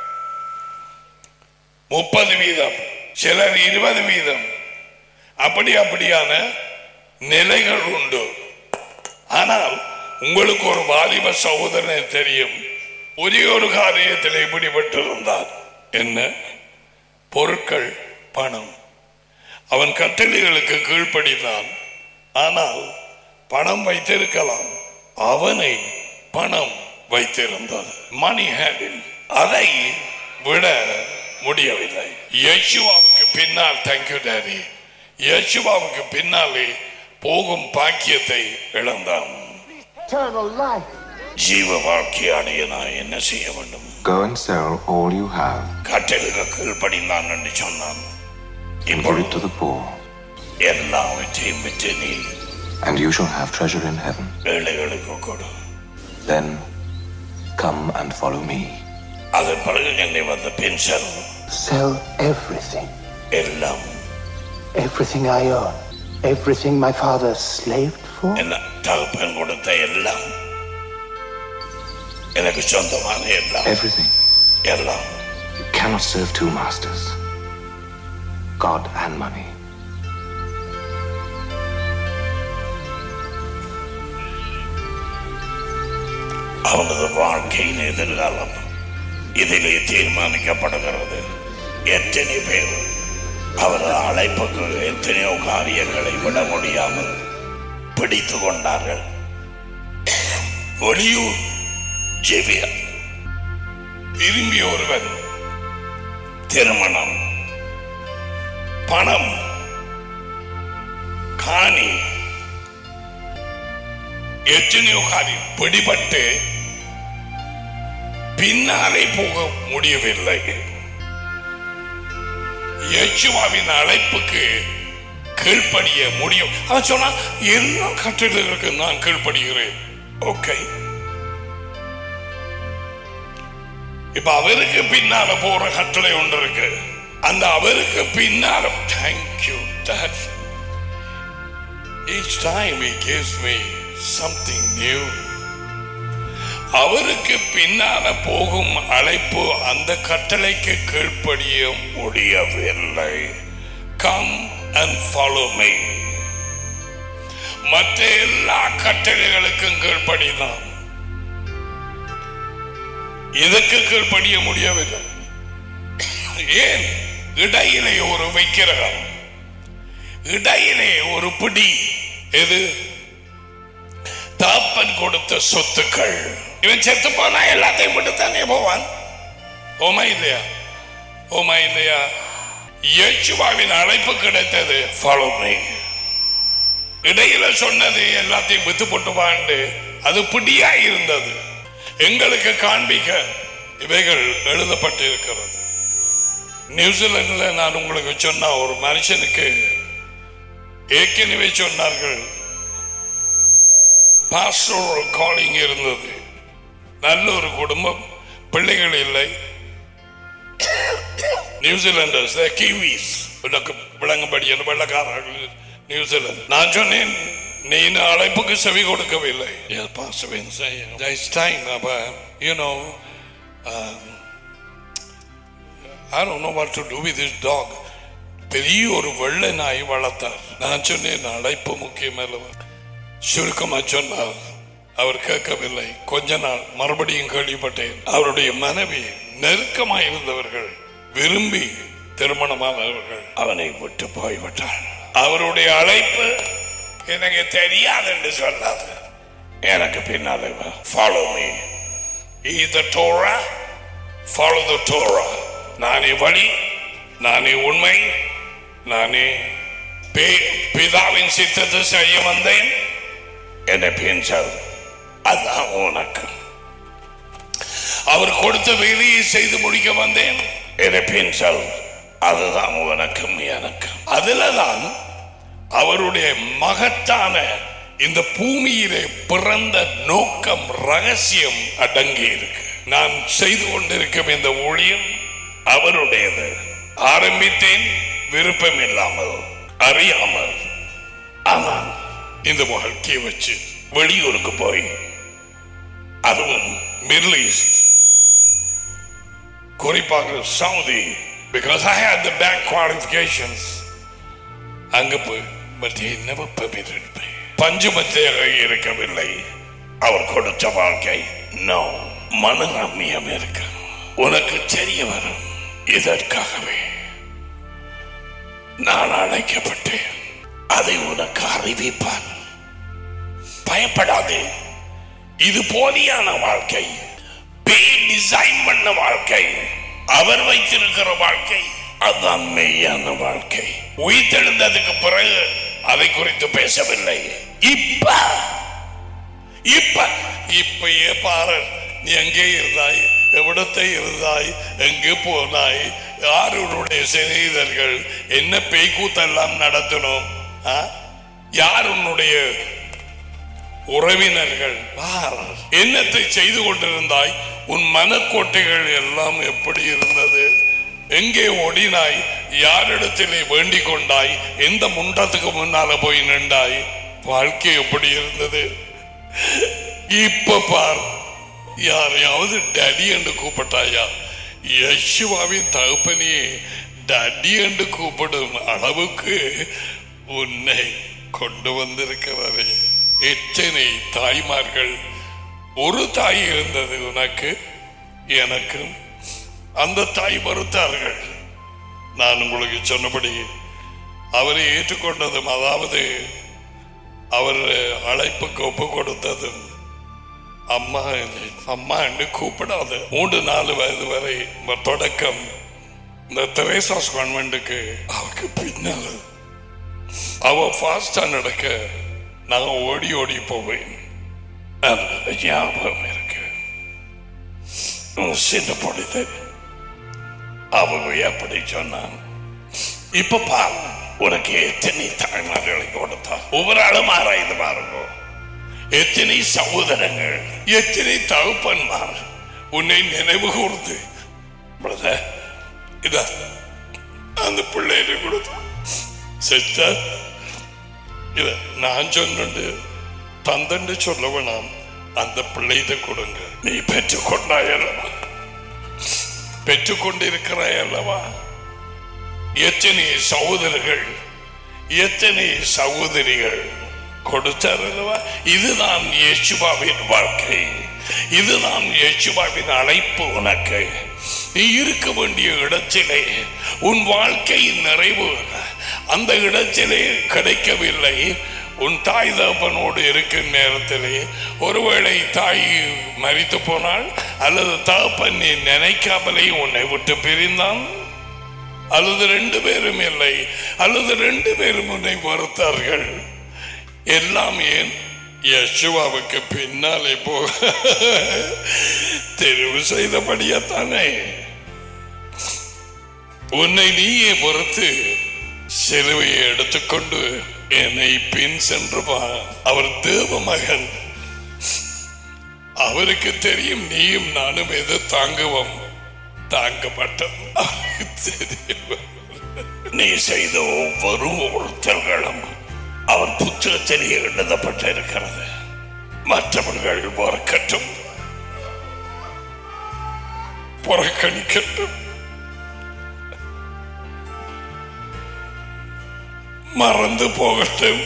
முப்பது வீதம் சிலர் இருபது வீதம் அப்படி அப்படியான நிலைகள் உண்டு ஆனால் உங்களுக்கு ஒரு வாலிப சகோதரனை தெரியும் ஒரே ஒரு காரியத்தில் பிடிபட்டிருந்தார் என்ன பொருட்கள் பணம் அவன் கட்டளைகளுக்கு கீழ்ப்படிதான் ஆனால் பணம் வைத்திருக்கலாம் அவனை பணம் வைத்திருந்தது மணி ஹேண்டில் அதை விட முடியவில்லை யேசுவாவுக்கு பின்னால் தேங்க்யூ டேடி யேசுவாவுக்கு பின்னாலே போகும் பாக்கியத்தை இழந்தான் eternal life. ஜீவ வாழ்க்கை அடைய நான் என்ன செய்ய வேண்டும் Go and sell all you have கட்டளுக்கு கீழ்ப்படிந்தான் என்று சொன்னான் and give இப்பொழுது it to the poor, எல்லாவற்றையும் விட்டு நீ and you shall have treasure in heaven. ஏழைகளுக்கு கொடு Then come and follow me. அதன் பிறகு என்னை வந்த பென்ஷன் Sell everything, எல்லாம் everything I own, everything my father slaved for. என்ன தகப்பன் கொடுத்த எல்லாம் எனக்கு சொந்தமான எல்லாம் Everything. எல்லாம் You cannot serve two masters God and money. அவனது வாழ்க்கையின் எதிர்காலம் இதிலே தீர்மானிக்கப்படுகிறது எத்தனை பேர் அவரது அழைப்புக்கு எத்தனையோ காரியங்களை விட முடியாமல் பிடித்து கொண்டார்கள் ஒளியூர் ஜெவியா விரும்பிய ஒருவன் திருமணம் பணம் காணி எத்தனையோ காரியம் பிடிபட்டு பின்னாலே போக முடியவில்லை யேசுவாவின் அழைப்புக்கு கீழ்ப்படிய முடியும் அவன் சொன்னான் எல்லா கட்டிடங்களுக்கு நான் கீழ்ப்படுகிறேன் ஓகே இப்ப அவருக்கு பின்னால போற கட்டளை ஒன்று இருக்கு அந்த அவருக்கு பின்னால thank you each time he gives me something new அவருக்கு பின்னால போகும் அழைப்பு அந்த கட்டளைக்கு கீழ்ப்படிய முடியவில்லை கம் அண்ட் ஃபாலோ me மற்ற எல்லா கட்டளைகளுக்கும் கீழ்ப்படிதான் இதற்கு கீழ்ப்படிய முடியவில்லை ஏன் இடையிலே ஒரு வைக்கிறகம் இடையிலே ஒரு பிடி எது தாப்பன் கொடுத்த சொத்துக்கள் இவன் செத்து போனா எல்லாத்தையும் விட்டு தானே போவான் ஓமா இல்லையா ஓமா இல்லையா இயேசுவாவின் அழைப்பு கிடைத்தது ஃபாலோ மீ இடையில சொன்னது எல்லாத்தையும் வித்து போட்டு வாண்டு அது பிடியா இருந்தது எங்களுக்கு காண்பிக்க இவைகள் எழுதப்பட்டு இருக்கிறது நியூசிலாந்துல நான் உங்களுக்கு சொன்ன ஒரு மனுஷனுக்கு ஏற்கனவே சொன்னார்கள் பாஸ்டர் காலிங் இருந்தது நல்ல ஒரு குடும்பம் பிள்ளைகள் இல்லை நியூசிலாண்டர்ஸ் கிவிஸ் உனக்கு விளங்கும்படியான வெள்ளக்காரர்கள் நியூசிலாந்து நான் சொன்னேன் நீ இந்த அழைப்புக்கு செவி கொடுக்கவில்லை Yes, Pastor Vince, I- There's time, but you know, um, I don't know what to do with this dog. பெரிய ஒரு வெள்ளை நாய் வளர்த்தார் நான் சொன்னேன் அழைப்பு முக்கியம் அல்லவா சுருக்கமா சொன்னார் அவர் கேட்கவில்லை கொஞ்ச நாள் மறுபடியும் கேள்விப்பட்டேன் அவருடைய மனைவி நெருக்கமாக இருந்தவர்கள் விரும்பி திருமணமானவர்கள் அவனை விட்டு போய்விட்டார் அவருடைய அழைப்பு எனக்கு தெரியாது என்று சொல்லாது எனக்கு பின்னாலே follow me the Torah follow the Torah நானே வழி நானே உண்மை நானே பே- பிதாவின் சித்தத்தை செய்ய வந்தேன் என்னை பின்சார் அதான் உனக்கு அவர் கொடுத்த வேலையை செய்து முடிக்க வந்தேன் என்னை பின்சால் அதுதான் உனக்கும் எனக்கு அதுல தான் அவருடைய மகத்தான இந்த பூமியிலே பிறந்த நோக்கம் ரகசியம் அடங்கி இருக்கு நான் செய்து கொண்டிருக்கும் இந்த ஊழியம் அவருடையது ஆரம்பித்தேன் விருப்பம் இல்லாமல் அறியாமல் ஆனால் இந்த வாழ்க்கையை வச்சு வெளியூருக்கு போய் அதுவும் மிடில் ஈஸ்ட் குறிப்பாக Saudi because I had the bank qualifications அங்க போய் பட் never permitted me பஞ்சுமத்தையாக இருக்கவில்லை அவர் கொடுத்த வாழ்க்கை நோ மன ரம்மியம் இருக்கு உனக்கு தெரிய வரும் இதற்காகவே நான் அழைக்கப்பட்டேன் அதை உனக்கு அறிவிப்பான் பயப்படாதே இது போலியான வாழ்க்கை பேய் டிசைன் பண்ண வாழ்க்கை அவர் வைத்திருக்கிற வாழ்க்கை அதுதான் மெய்யான வாழ்க்கை உயிர்த்தெழுந்ததுக்கு பிறகு அதை குறித்து பேசவில்லை இப்ப இப்ப இப்பயே பாரு நீ எங்கே இருந்தாய் எவிடத்தை இருந்தாய் எங்கே போனாய் யார் உன்னுடைய சிநேகிதர்கள் என்ன பேய்க்கூத்தெல்லாம் நடத்தணும் ஆ? யார் உன்னுடைய உறவினர்கள் பார். என்னத்தை செய்து கொண்டிருந்தாய் உன் மனக்கோட்டைகள் எல்லாம் எப்படி இருந்தது எங்கே ஓடினாய் யாரிடத்திலே வேண்டிக் கொண்டாய் எந்த முண்டத்துக்கு முன்னால போய் நின்றாய் வாழ்க்கை எப்படி இருந்தது இப்ப பார் யாரையாவது டடி என்று கூப்பிட்டாயா யசுவாவின் தகப்பனையே டடி என்று கூப்பிடும் அளவுக்கு உன்னை கொண்டு வந்திருக்கிறாரே எத்தனை தாய்மார்கள் ஒரு தாய் இருந்தது உனக்கு எனக்கும் அந்த தாய் மறுத்தார்கள் நான் உங்களுக்கு சொன்னபடி அவரை ஏற்றுக்கொண்டதும் அதாவது அவர் அழைப்புக்கு ஒப்பு கொடுத்ததும் அம்மா இல்லை, அம்மா என்று கூப்பிடாது மூன்று நாலு வயது வரை தொடக்கம் இந்த தெரேசாஸ் கான்வென்ட்டுக்கு அவருக்கு பின்னால் அவ ஃபாஸ்டா நடக்க நான் ஓடி ஓடி போவேன் அது ஞாபகம் இருக்கு உன் சின்ன பொழுது அவங்க எப்படி சொன்னான் இப்ப பாரு உனக்கு எத்தனை தாய்மார்களை கொடுத்தா ஒவ்வொரு ஆளும் ஆராய்ந்து பாருங்க எத்தனை சகோதரங்கள் எத்தனை தகப்பன்மார் உன்னை நினைவு கூர்ந்து பிரதர் இதா அந்த பிள்ளையை கொடுத்து செத்த இத நான் சொன்னு தந்தண்டு சொல்ல வேணாம் அந்த பிள்ளைதை கொடுங்க நீ பெற்றுக்கொண்டாய் அல்லவா பெற்றுக்கொண்டிருக்கிறாய் அல்லவா எத்தனை சகோதரர்கள் எத்தனை சகோதரிகள் கொடுத்தார் அல்லவா இதுதான் இயேசுபாவின் வாழ்க்கை இதுதான் இயேசுபாவின் அழைப்பு உனக்கு நீ இருக்க வேண்டிய இடத்திலே உன் வாழ்க்கையின் நிறைவு அந்த இடத்திலே கிடைக்கவில்லை உன் தாய் தகப்பனோடு இருக்கும் நேரத்திலே ஒருவேளை தாய் மரித்து போனாள் அல்லது தகப்பன் நீ நினைக்காமலே உன்னை விட்டு பிரிந்தான் அல்லது ரெண்டு பேரும் இல்லை அல்லது ரெண்டு பேரும் உன்னை மறுத்தார்கள் எல்லாம் ஏன் யசுவாவுக்கு பின்னாலே போக தெரிவு செய்தபடியாத்தானே உன்னை நீயே பொறுத்து சிலுவையை எடுத்துக்கொண்டு என்னை பின் சென்று பா அவர் தேவ மகன் அவருக்கு தெரியும் நீயும் நானும் எது தாங்குவோம் தாங்கப்பட்டோம் அவருக்கு தெரியும். நீ செய்த ஒவ்வொரு ஒருத்தர்களும் அவர் புத்தகத்திலே எழுதப்பட்டிருக்கிறது மற்றவர்கள் மறக்கட்டும் புறக்கணிக்கட்டும் மறந்து போகட்டும்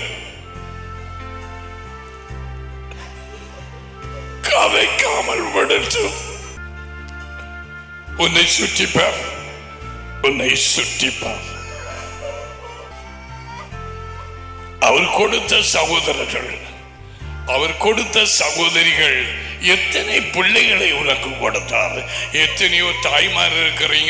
கதைக்காமல் விடட்டும் உன்னை சுற்றிப்பார் உன்னை சுற்றிப்பார் அவர் கொடுத்த சகோதரர்கள் அவர் கொடுத்த சகோதரிகள் எத்தனை பிள்ளைகளை உனக்கு கொடுத்தார் எத்தனையோ தாய்மார் இருக்கிறீங்க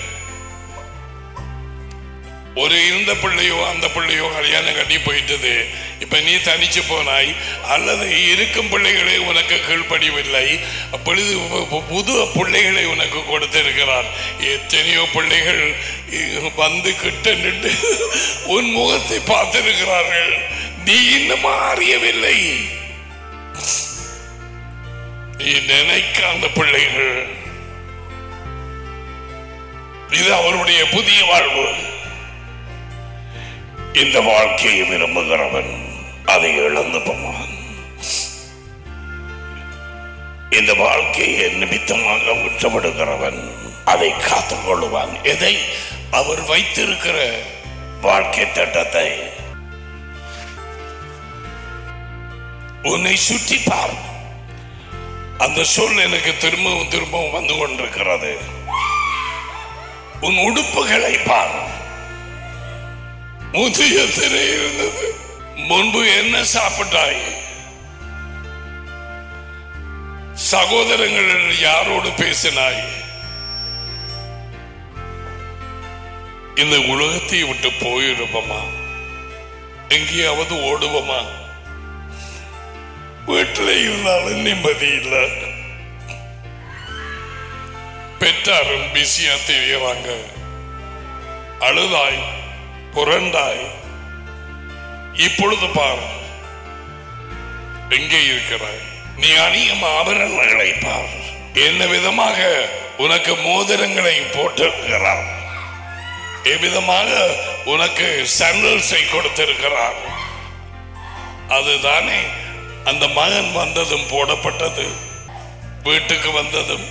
ஒரு இருந்த பிள்ளையோ அந்த பிள்ளையோ கல்யாணம் கட்டி போயிட்டது இப்ப நீ தனிச்சு போனாய் அல்லது இருக்கும் பிள்ளைகளே உனக்கு கீழ்ப்படியவில்லை அப்பொழுது பு- பு- புது பிள்ளைகளை உனக்கு கொடுத்திருக்கிறார் எத்தனையோ பிள்ளைகள் இ- வந்து கிட்ட நின்று உன் முகத்தை பார்த்திருக்கிறார்கள் நீ இன்னும் அறியவில்லை நீ நினைக்காத பிள்ளைகள் இது அவருடைய புதிய வாழ்வு இந்த வாழ்க்கையை விரும்புகிறவன் அதை இழந்து போவான் இந்த வாழ்க்கையை நிமித்தமாக விட்டுவிடுகிறவன் அதை காத்துக் கொள்ளுவான் எதை அவர் வைத்திருக்கிற வாழ்க்கை திட்டத்தை உன்னை சுற்றி பார் அந்த சொல் எனக்கு திரும்பவும் திரும்பவும் வந்து கொண்டிருக்கிறது உன் உடுப்புகளை பார் முது எத்தனை இருந்தது முன்பு என்ன சாப்பிட்டாய் சகோதரங்கள் யாரோடு பேசினாய் இந்த உலகத்தை விட்டு போயிருப்போமா எங்கேயாவது ஓடுவோமா வீட்டில் இருந்தாலும் நிம்மதி இல்லை பெற்றாரும் பிஸியா தெரியறாங்க அழுதாய் புரண்டாய் இப்பொழுது பார் எங்கே இருக்கிறாய் நீ அணியும் ஆபரணங்களை பார் என்ன விதமாக உனக்கு மோதிரங்களை போட்டிருக்கிறார் எவ்விதமாக உனக்கு சண்டல்ஸை கொடுத்திருக்கிறார் அதுதானே அந்த மகன் வந்ததும் போடப்பட்டது வீட்டுக்கு வந்ததும்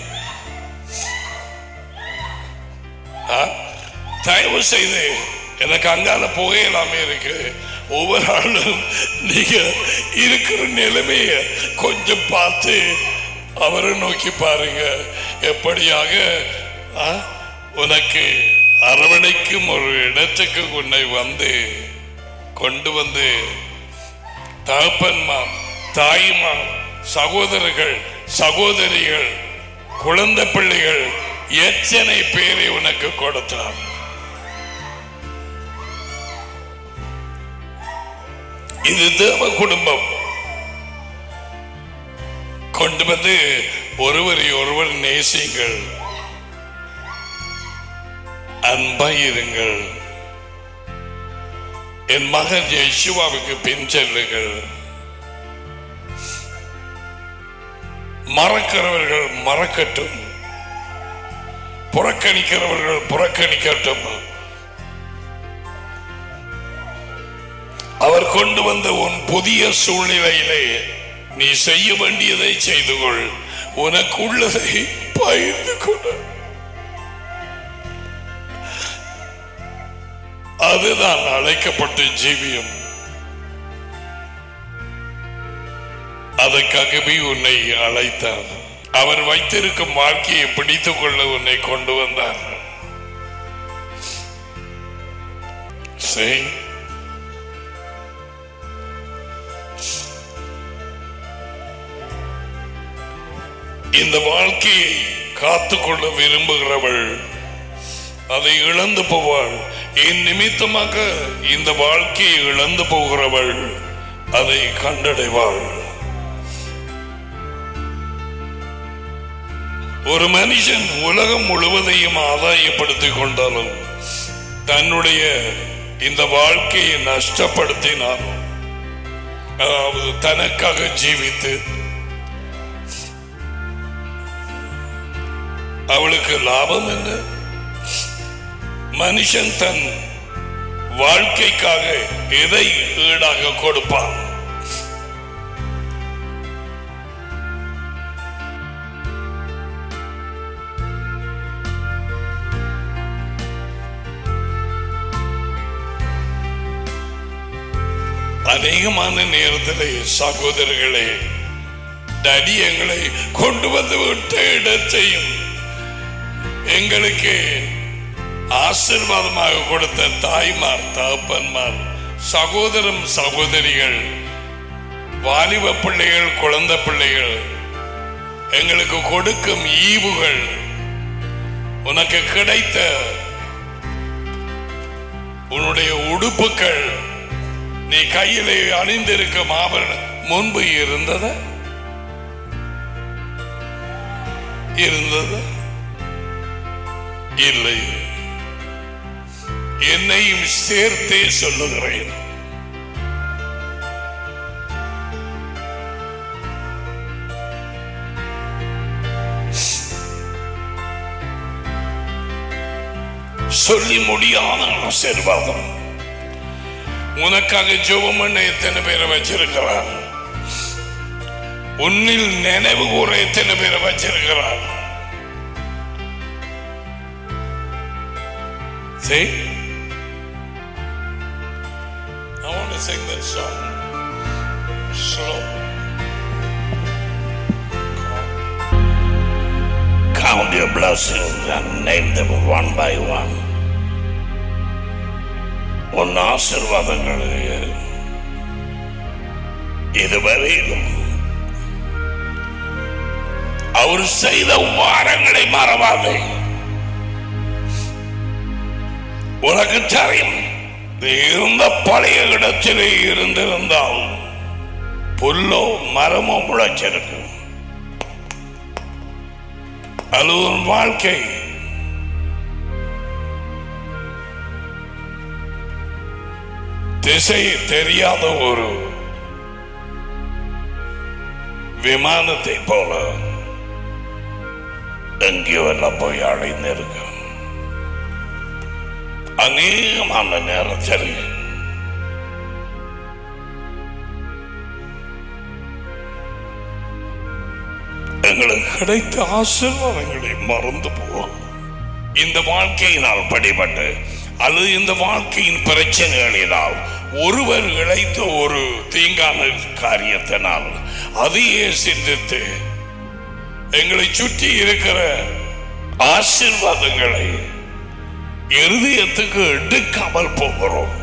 ஆ? தயவு செய்து எனக்கு அங்கால புகையலாமே இருக்கு ஒவ்வொரு ஆளும் நீங்க இருக்கிற நிலைமைய கொஞ்சம் பார்த்து அவரை நோக்கி பாருங்க எப்படியாக ஆ, உனக்கு அரவணைக்கும் ஒரு இடத்துக்கு உன்னை வந்து கொண்டு வந்து தகப்பன்மார் தாய்மார் சகோதரர்கள் சகோதரிகள் குழந்தை பிள்ளைகள் எத்தனை பேரை உனக்கு கொடுத்தார் இது தேவ குடும்பம் கொண்டு வந்து ஒருவரை ஒருவர் நேசிங்கள் அன்பாயிருங்கள் என் மகன் யேசுவாவுக்கு பின் செல்லுங்கள் மறக்கிறவர்கள் மறக்கட்டும் புறக்கணிக்கிறவர்கள் புறக்கணிக்கட்டும் அவர் கொண்டு வந்த உன் புதிய சூழ்நிலையிலே நீ செய்ய வேண்டியதை செய்து கொள் உனக்கு உள்ளதை பகிர்ந்து கொள் அதுதான் அழைக்கப்பட்ட ஜீவியம் அதற்காகவே உன்னை அழைத்தார் அவர் வைத்திருக்கும் வாழ்க்கையை பிடித்துக் கொள்ள உன்னை கொண்டு வந்தார் சரி இந்த வாழ்க்கையை காத்துக்கொள்ள விரும்புகிறவள் அதை இழந்து போவாள் என் நிமித்தமாக இந்த வாழ்க்கையை இழந்து போகிறவள் அதை கண்டடைவாள் ஒரு மனுஷன் உலகம் முழுவதையும் ஆதாயப்படுத்திக் கொண்டாலும் தன்னுடைய இந்த வாழ்க்கையை நஷ்டப்படுத்தினார் அதாவது தனக்காக ஜீவித்து அவளுக்கு லாபம் என்ன மனுஷன் தன் வாழ்க்கைக்காக எதை ஈடாக கொடுப்பான் அநேகமான நேரத்திலே சகோதரர்களே டடி எங்களை கொண்டு வந்து விட்ட இடத்தையும் எங்களுக்கு ஆசீர்வாதமாக கொடுத்த தாய்மார் தகப்பன்மார் சகோதரம் சகோதரிகள் வாலிப பிள்ளைகள் குழந்தை பிள்ளைகள் எங்களுக்கு கொடுக்கும் ஈவுகள் உனக்கு கிடைத்த உன்னுடைய உடுப்புகள் நீ கையிலே அணிந்திருக்கும் ஆபரணம் முன்பு இருந்தத இருந்தது இல்லை என்னையும் சேர்த்தே சொல்லுகிறேன் சொல்லி முடியாத ஆசீர்வாதம் உனக்காக ஜெபம் பண்ண எத்தனை பேரை வச்சிருக்கிறார் உன்னில் நினைவு கூற எத்தனை பேரை வச்சிருக்கிறார் See? I want to sing that song slow. Count your blessings and name them one by one. உன் ஆசிர்வாதங்கள் இதுவரையிலும் அவர் செய்த உபாரங்களை மறவாதே உனக்கு தெரியும் நீ இருந்த பழைய இடத்திலே இருந்திருந்தால் புல்லோ மரமோ முளைச்சிருக்கும் அது உன் வாழ்க்கை திசை தெரியாத ஒரு விமானத்தை போல எங்கேயோ எல்லாம் போய் அடைந்திருக்கும் அநேகமான நேரத்தில் எங்களுக்கு கிடைத்த ஆசீர்வாதங்களை மறந்து போவோம் இந்த வாழ்க்கையினால் படிபட்டு அல்லது இந்த வாழ்க்கையின் பிரச்சனைகளினால் ஒருவர் இழைத்த ஒரு தீங்கான காரியத்தினால் அதையே சிந்தித்து எங்களை சுற்றி இருக்கிற ஆசீர்வாதங்களை இருதயத்துக்கு எடுக்காமல் போகிறோம்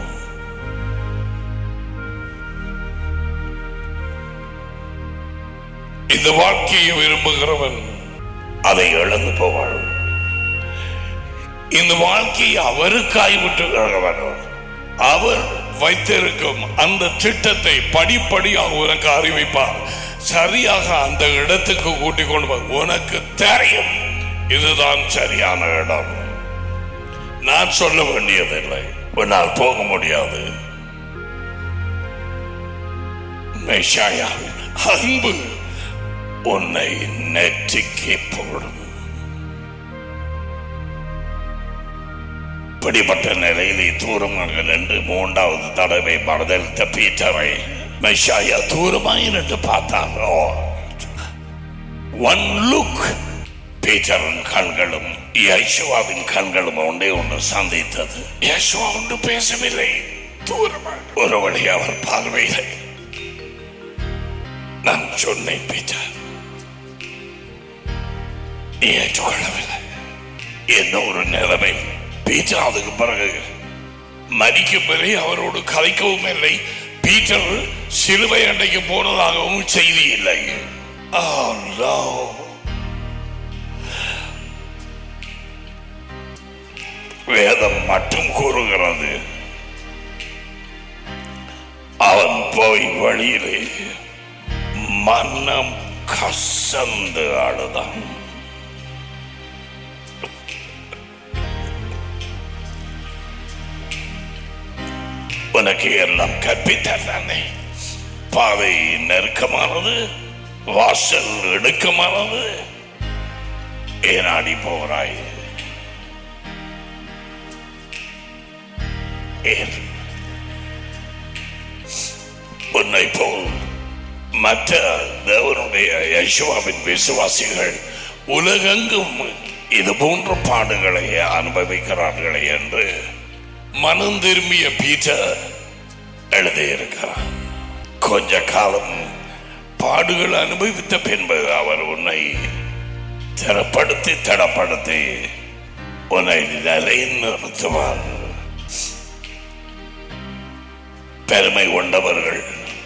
இந்த வாழ்க்கையை விரும்புகிறவன் அதை இழந்து போவாள் இந்த வாழ்க்கையை அவருக்காய் விட்டுகிறவன் அவர் வைத்திருக்கும் அந்த திட்டத்தை படிப்படியாக உனக்கு அறிவிப்பார் சரியாக அந்த இடத்துக்கு கூட்டிக் கொண்டு வா. உனக்கு தெரியும் இதுதான் சரியான இடம் நான் சொல்ல வேண்டியதில்லை உன்னால் போக முடியாது மெஷாயாவின் அன்பு உன்னை நெற்றிக்கு போடும் பிடிப்பட்ட நிலையிலே தூரமாக நின்று மூன்றாவது தடவை மறுதளித்த பீட்டரை மெஷாயா தூரமாய் நின்று பார்த்தாரோ ஒன் லுக் பீட்டரின் கண்களும் யேசுவாவின் கண்களும் ஒன்றே ஒன்று சந்தித்தது யேசுவா ஒன்று பேசவில்லை தூரமாக ஒரு வழி அவர் பார்வையிலே நான் சொன்னேன் பீட்டர் நீ ஏற்றுக்கொள்ளவில்லை என்ன ஒரு நிலைமை பீட்டர் அதுக்கு பிறகு மறிக்கும் வரை அவரோடு கதைக்கவும் இல்லை பீட்டர் சிலுவை அண்டைக்கு போனதாகவும் செய்தி இல்லை Oh, no. வேதம் மட்டும் கூறுகிறது அவன் போய் வழியிலே மன்னம் கசந்து அழுதான் உனக்கு எல்லாம் கற்பித்தார் தானே பாதை நெருக்கமானது வாசல் இடுக்கமானது ஏனாடி போகிறாய் ஏன் உன்னை போல் மற்ற தேவனுடைய யசுவாவின் விசுவாசிகள் உலகெங்கும் இது போன்ற பாடுகளை அனுபவிக்கிறார்களே என்று மனம் திரும்பிய பீட்டர் எழுதியிருக்கிறார் கொஞ்ச காலம் பாடுகள் அனுபவித்த பின்பு அவர் உன்னை திறப்படுத்தி தடப்படுத்தி உன்னை நிலைநிறுத்துவார் பெருமை கொண்டவர்கள்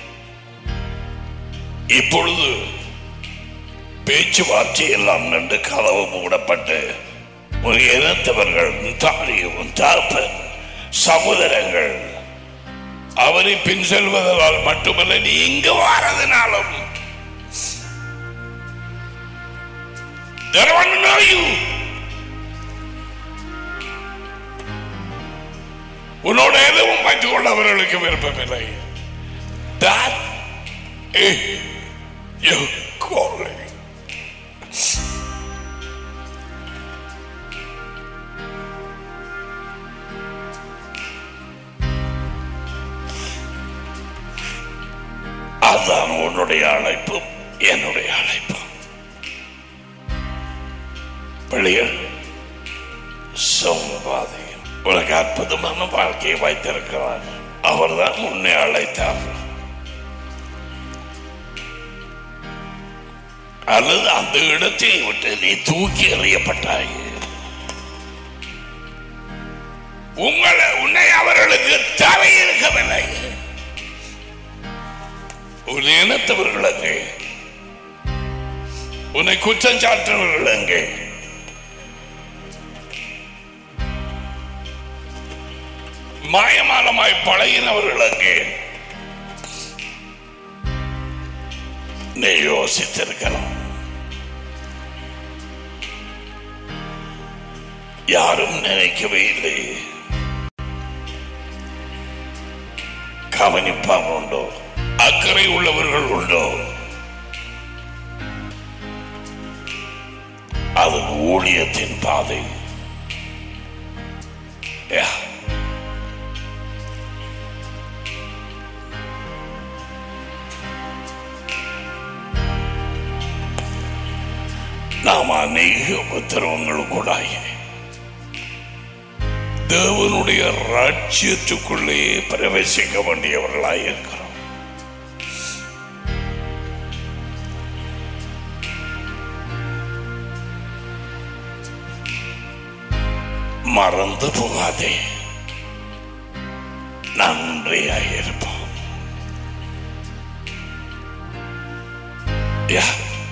இப்பொழுது பேச்சுவார்த்தை எல்லாம் நின்று கதவு மூடப்பட்டு ஒரு இனத்தவர்கள் தாரியும் தாப்பன் சகோதரங்கள் அவரை பின் செல்வதால் மட்டுமல்ல நீ இங்கு வாரதினாலும் They don't want to know you. உன்னோட எதுவும் வைத்துக் கொள்ள அவர்களுக்கு விருப்பமில்லை That is your calling. அதுதான் உன்னுடைய அழைப்பும் என்னுடைய அழைப்பும் பிள்ளைகள் சம்பாதியம் உனக்கு அற்புதமான வாழ்க்கையை வைத்திருக்கிறார் அவர்தான் உன்னை அழைத்தார் அல்லது அந்த இடத்தை விட்டு நீ தூக்கி எறியப்பட்டாய் உங்களை உன்னை அவர்களுக்கு தேவை இருக்கவில்லை உன் இனத்தவர்கள் அங்கே உன்னை குற்றம் சாற்றவர்கள் அங்கே மாயமானமாய் பழகினவர்கள் அங்கே நீ யோசித்திருக்கலாம் யாரும் நினைக்கவே இல்லை கவனிப்பான் உண்டோ அக்கறை உள்ளவர்கள் உண்டோ அது ஊழியத்தின் பாதை Yeah. நாம் அநேக உத்தரவங்களுக்கூடாய் தேவனுடைய ராஜ்யத்துக்குள்ளே பிரவேசிக்க வேண்டியவர்களாய் இருக்கிறோம் மறந்து போகாதே நன்றியாய் இருப்போம் Yeah.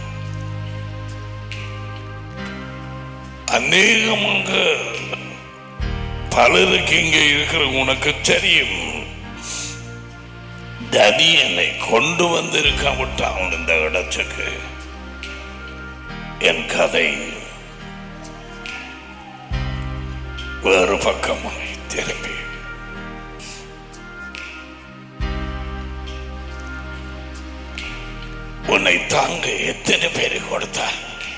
அநேகமாக பலருக்கு இங்கே இருக்கிற உனக்கு தெரியும் தனி என்னை கொண்டு வந்திருக்காவிட்டான் இந்த இடத்துக்கு என் கதை வேறு பக்கமாய் திரும்பி உன்னை தாங்க எத்தனை பேரு கொடுத்தார்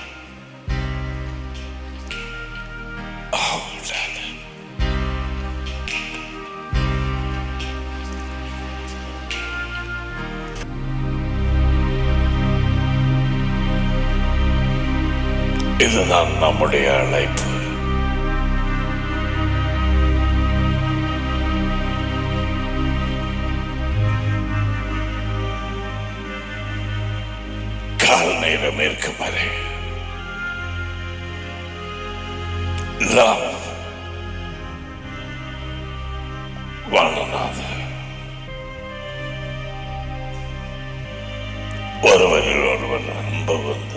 Oh, Dad. இதுதான் நம்முடைய அழைப்பு கால் நேரம் இருக்கும் வரை love one another. ஒருவரில் ஒருவர் அன்பு வந்து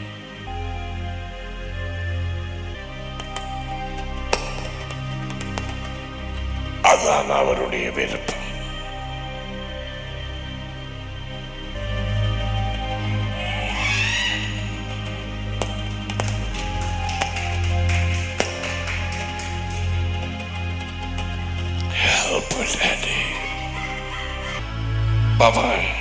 அதான் அவருடைய விருப்பம் Help her, Daddy. Bye bye.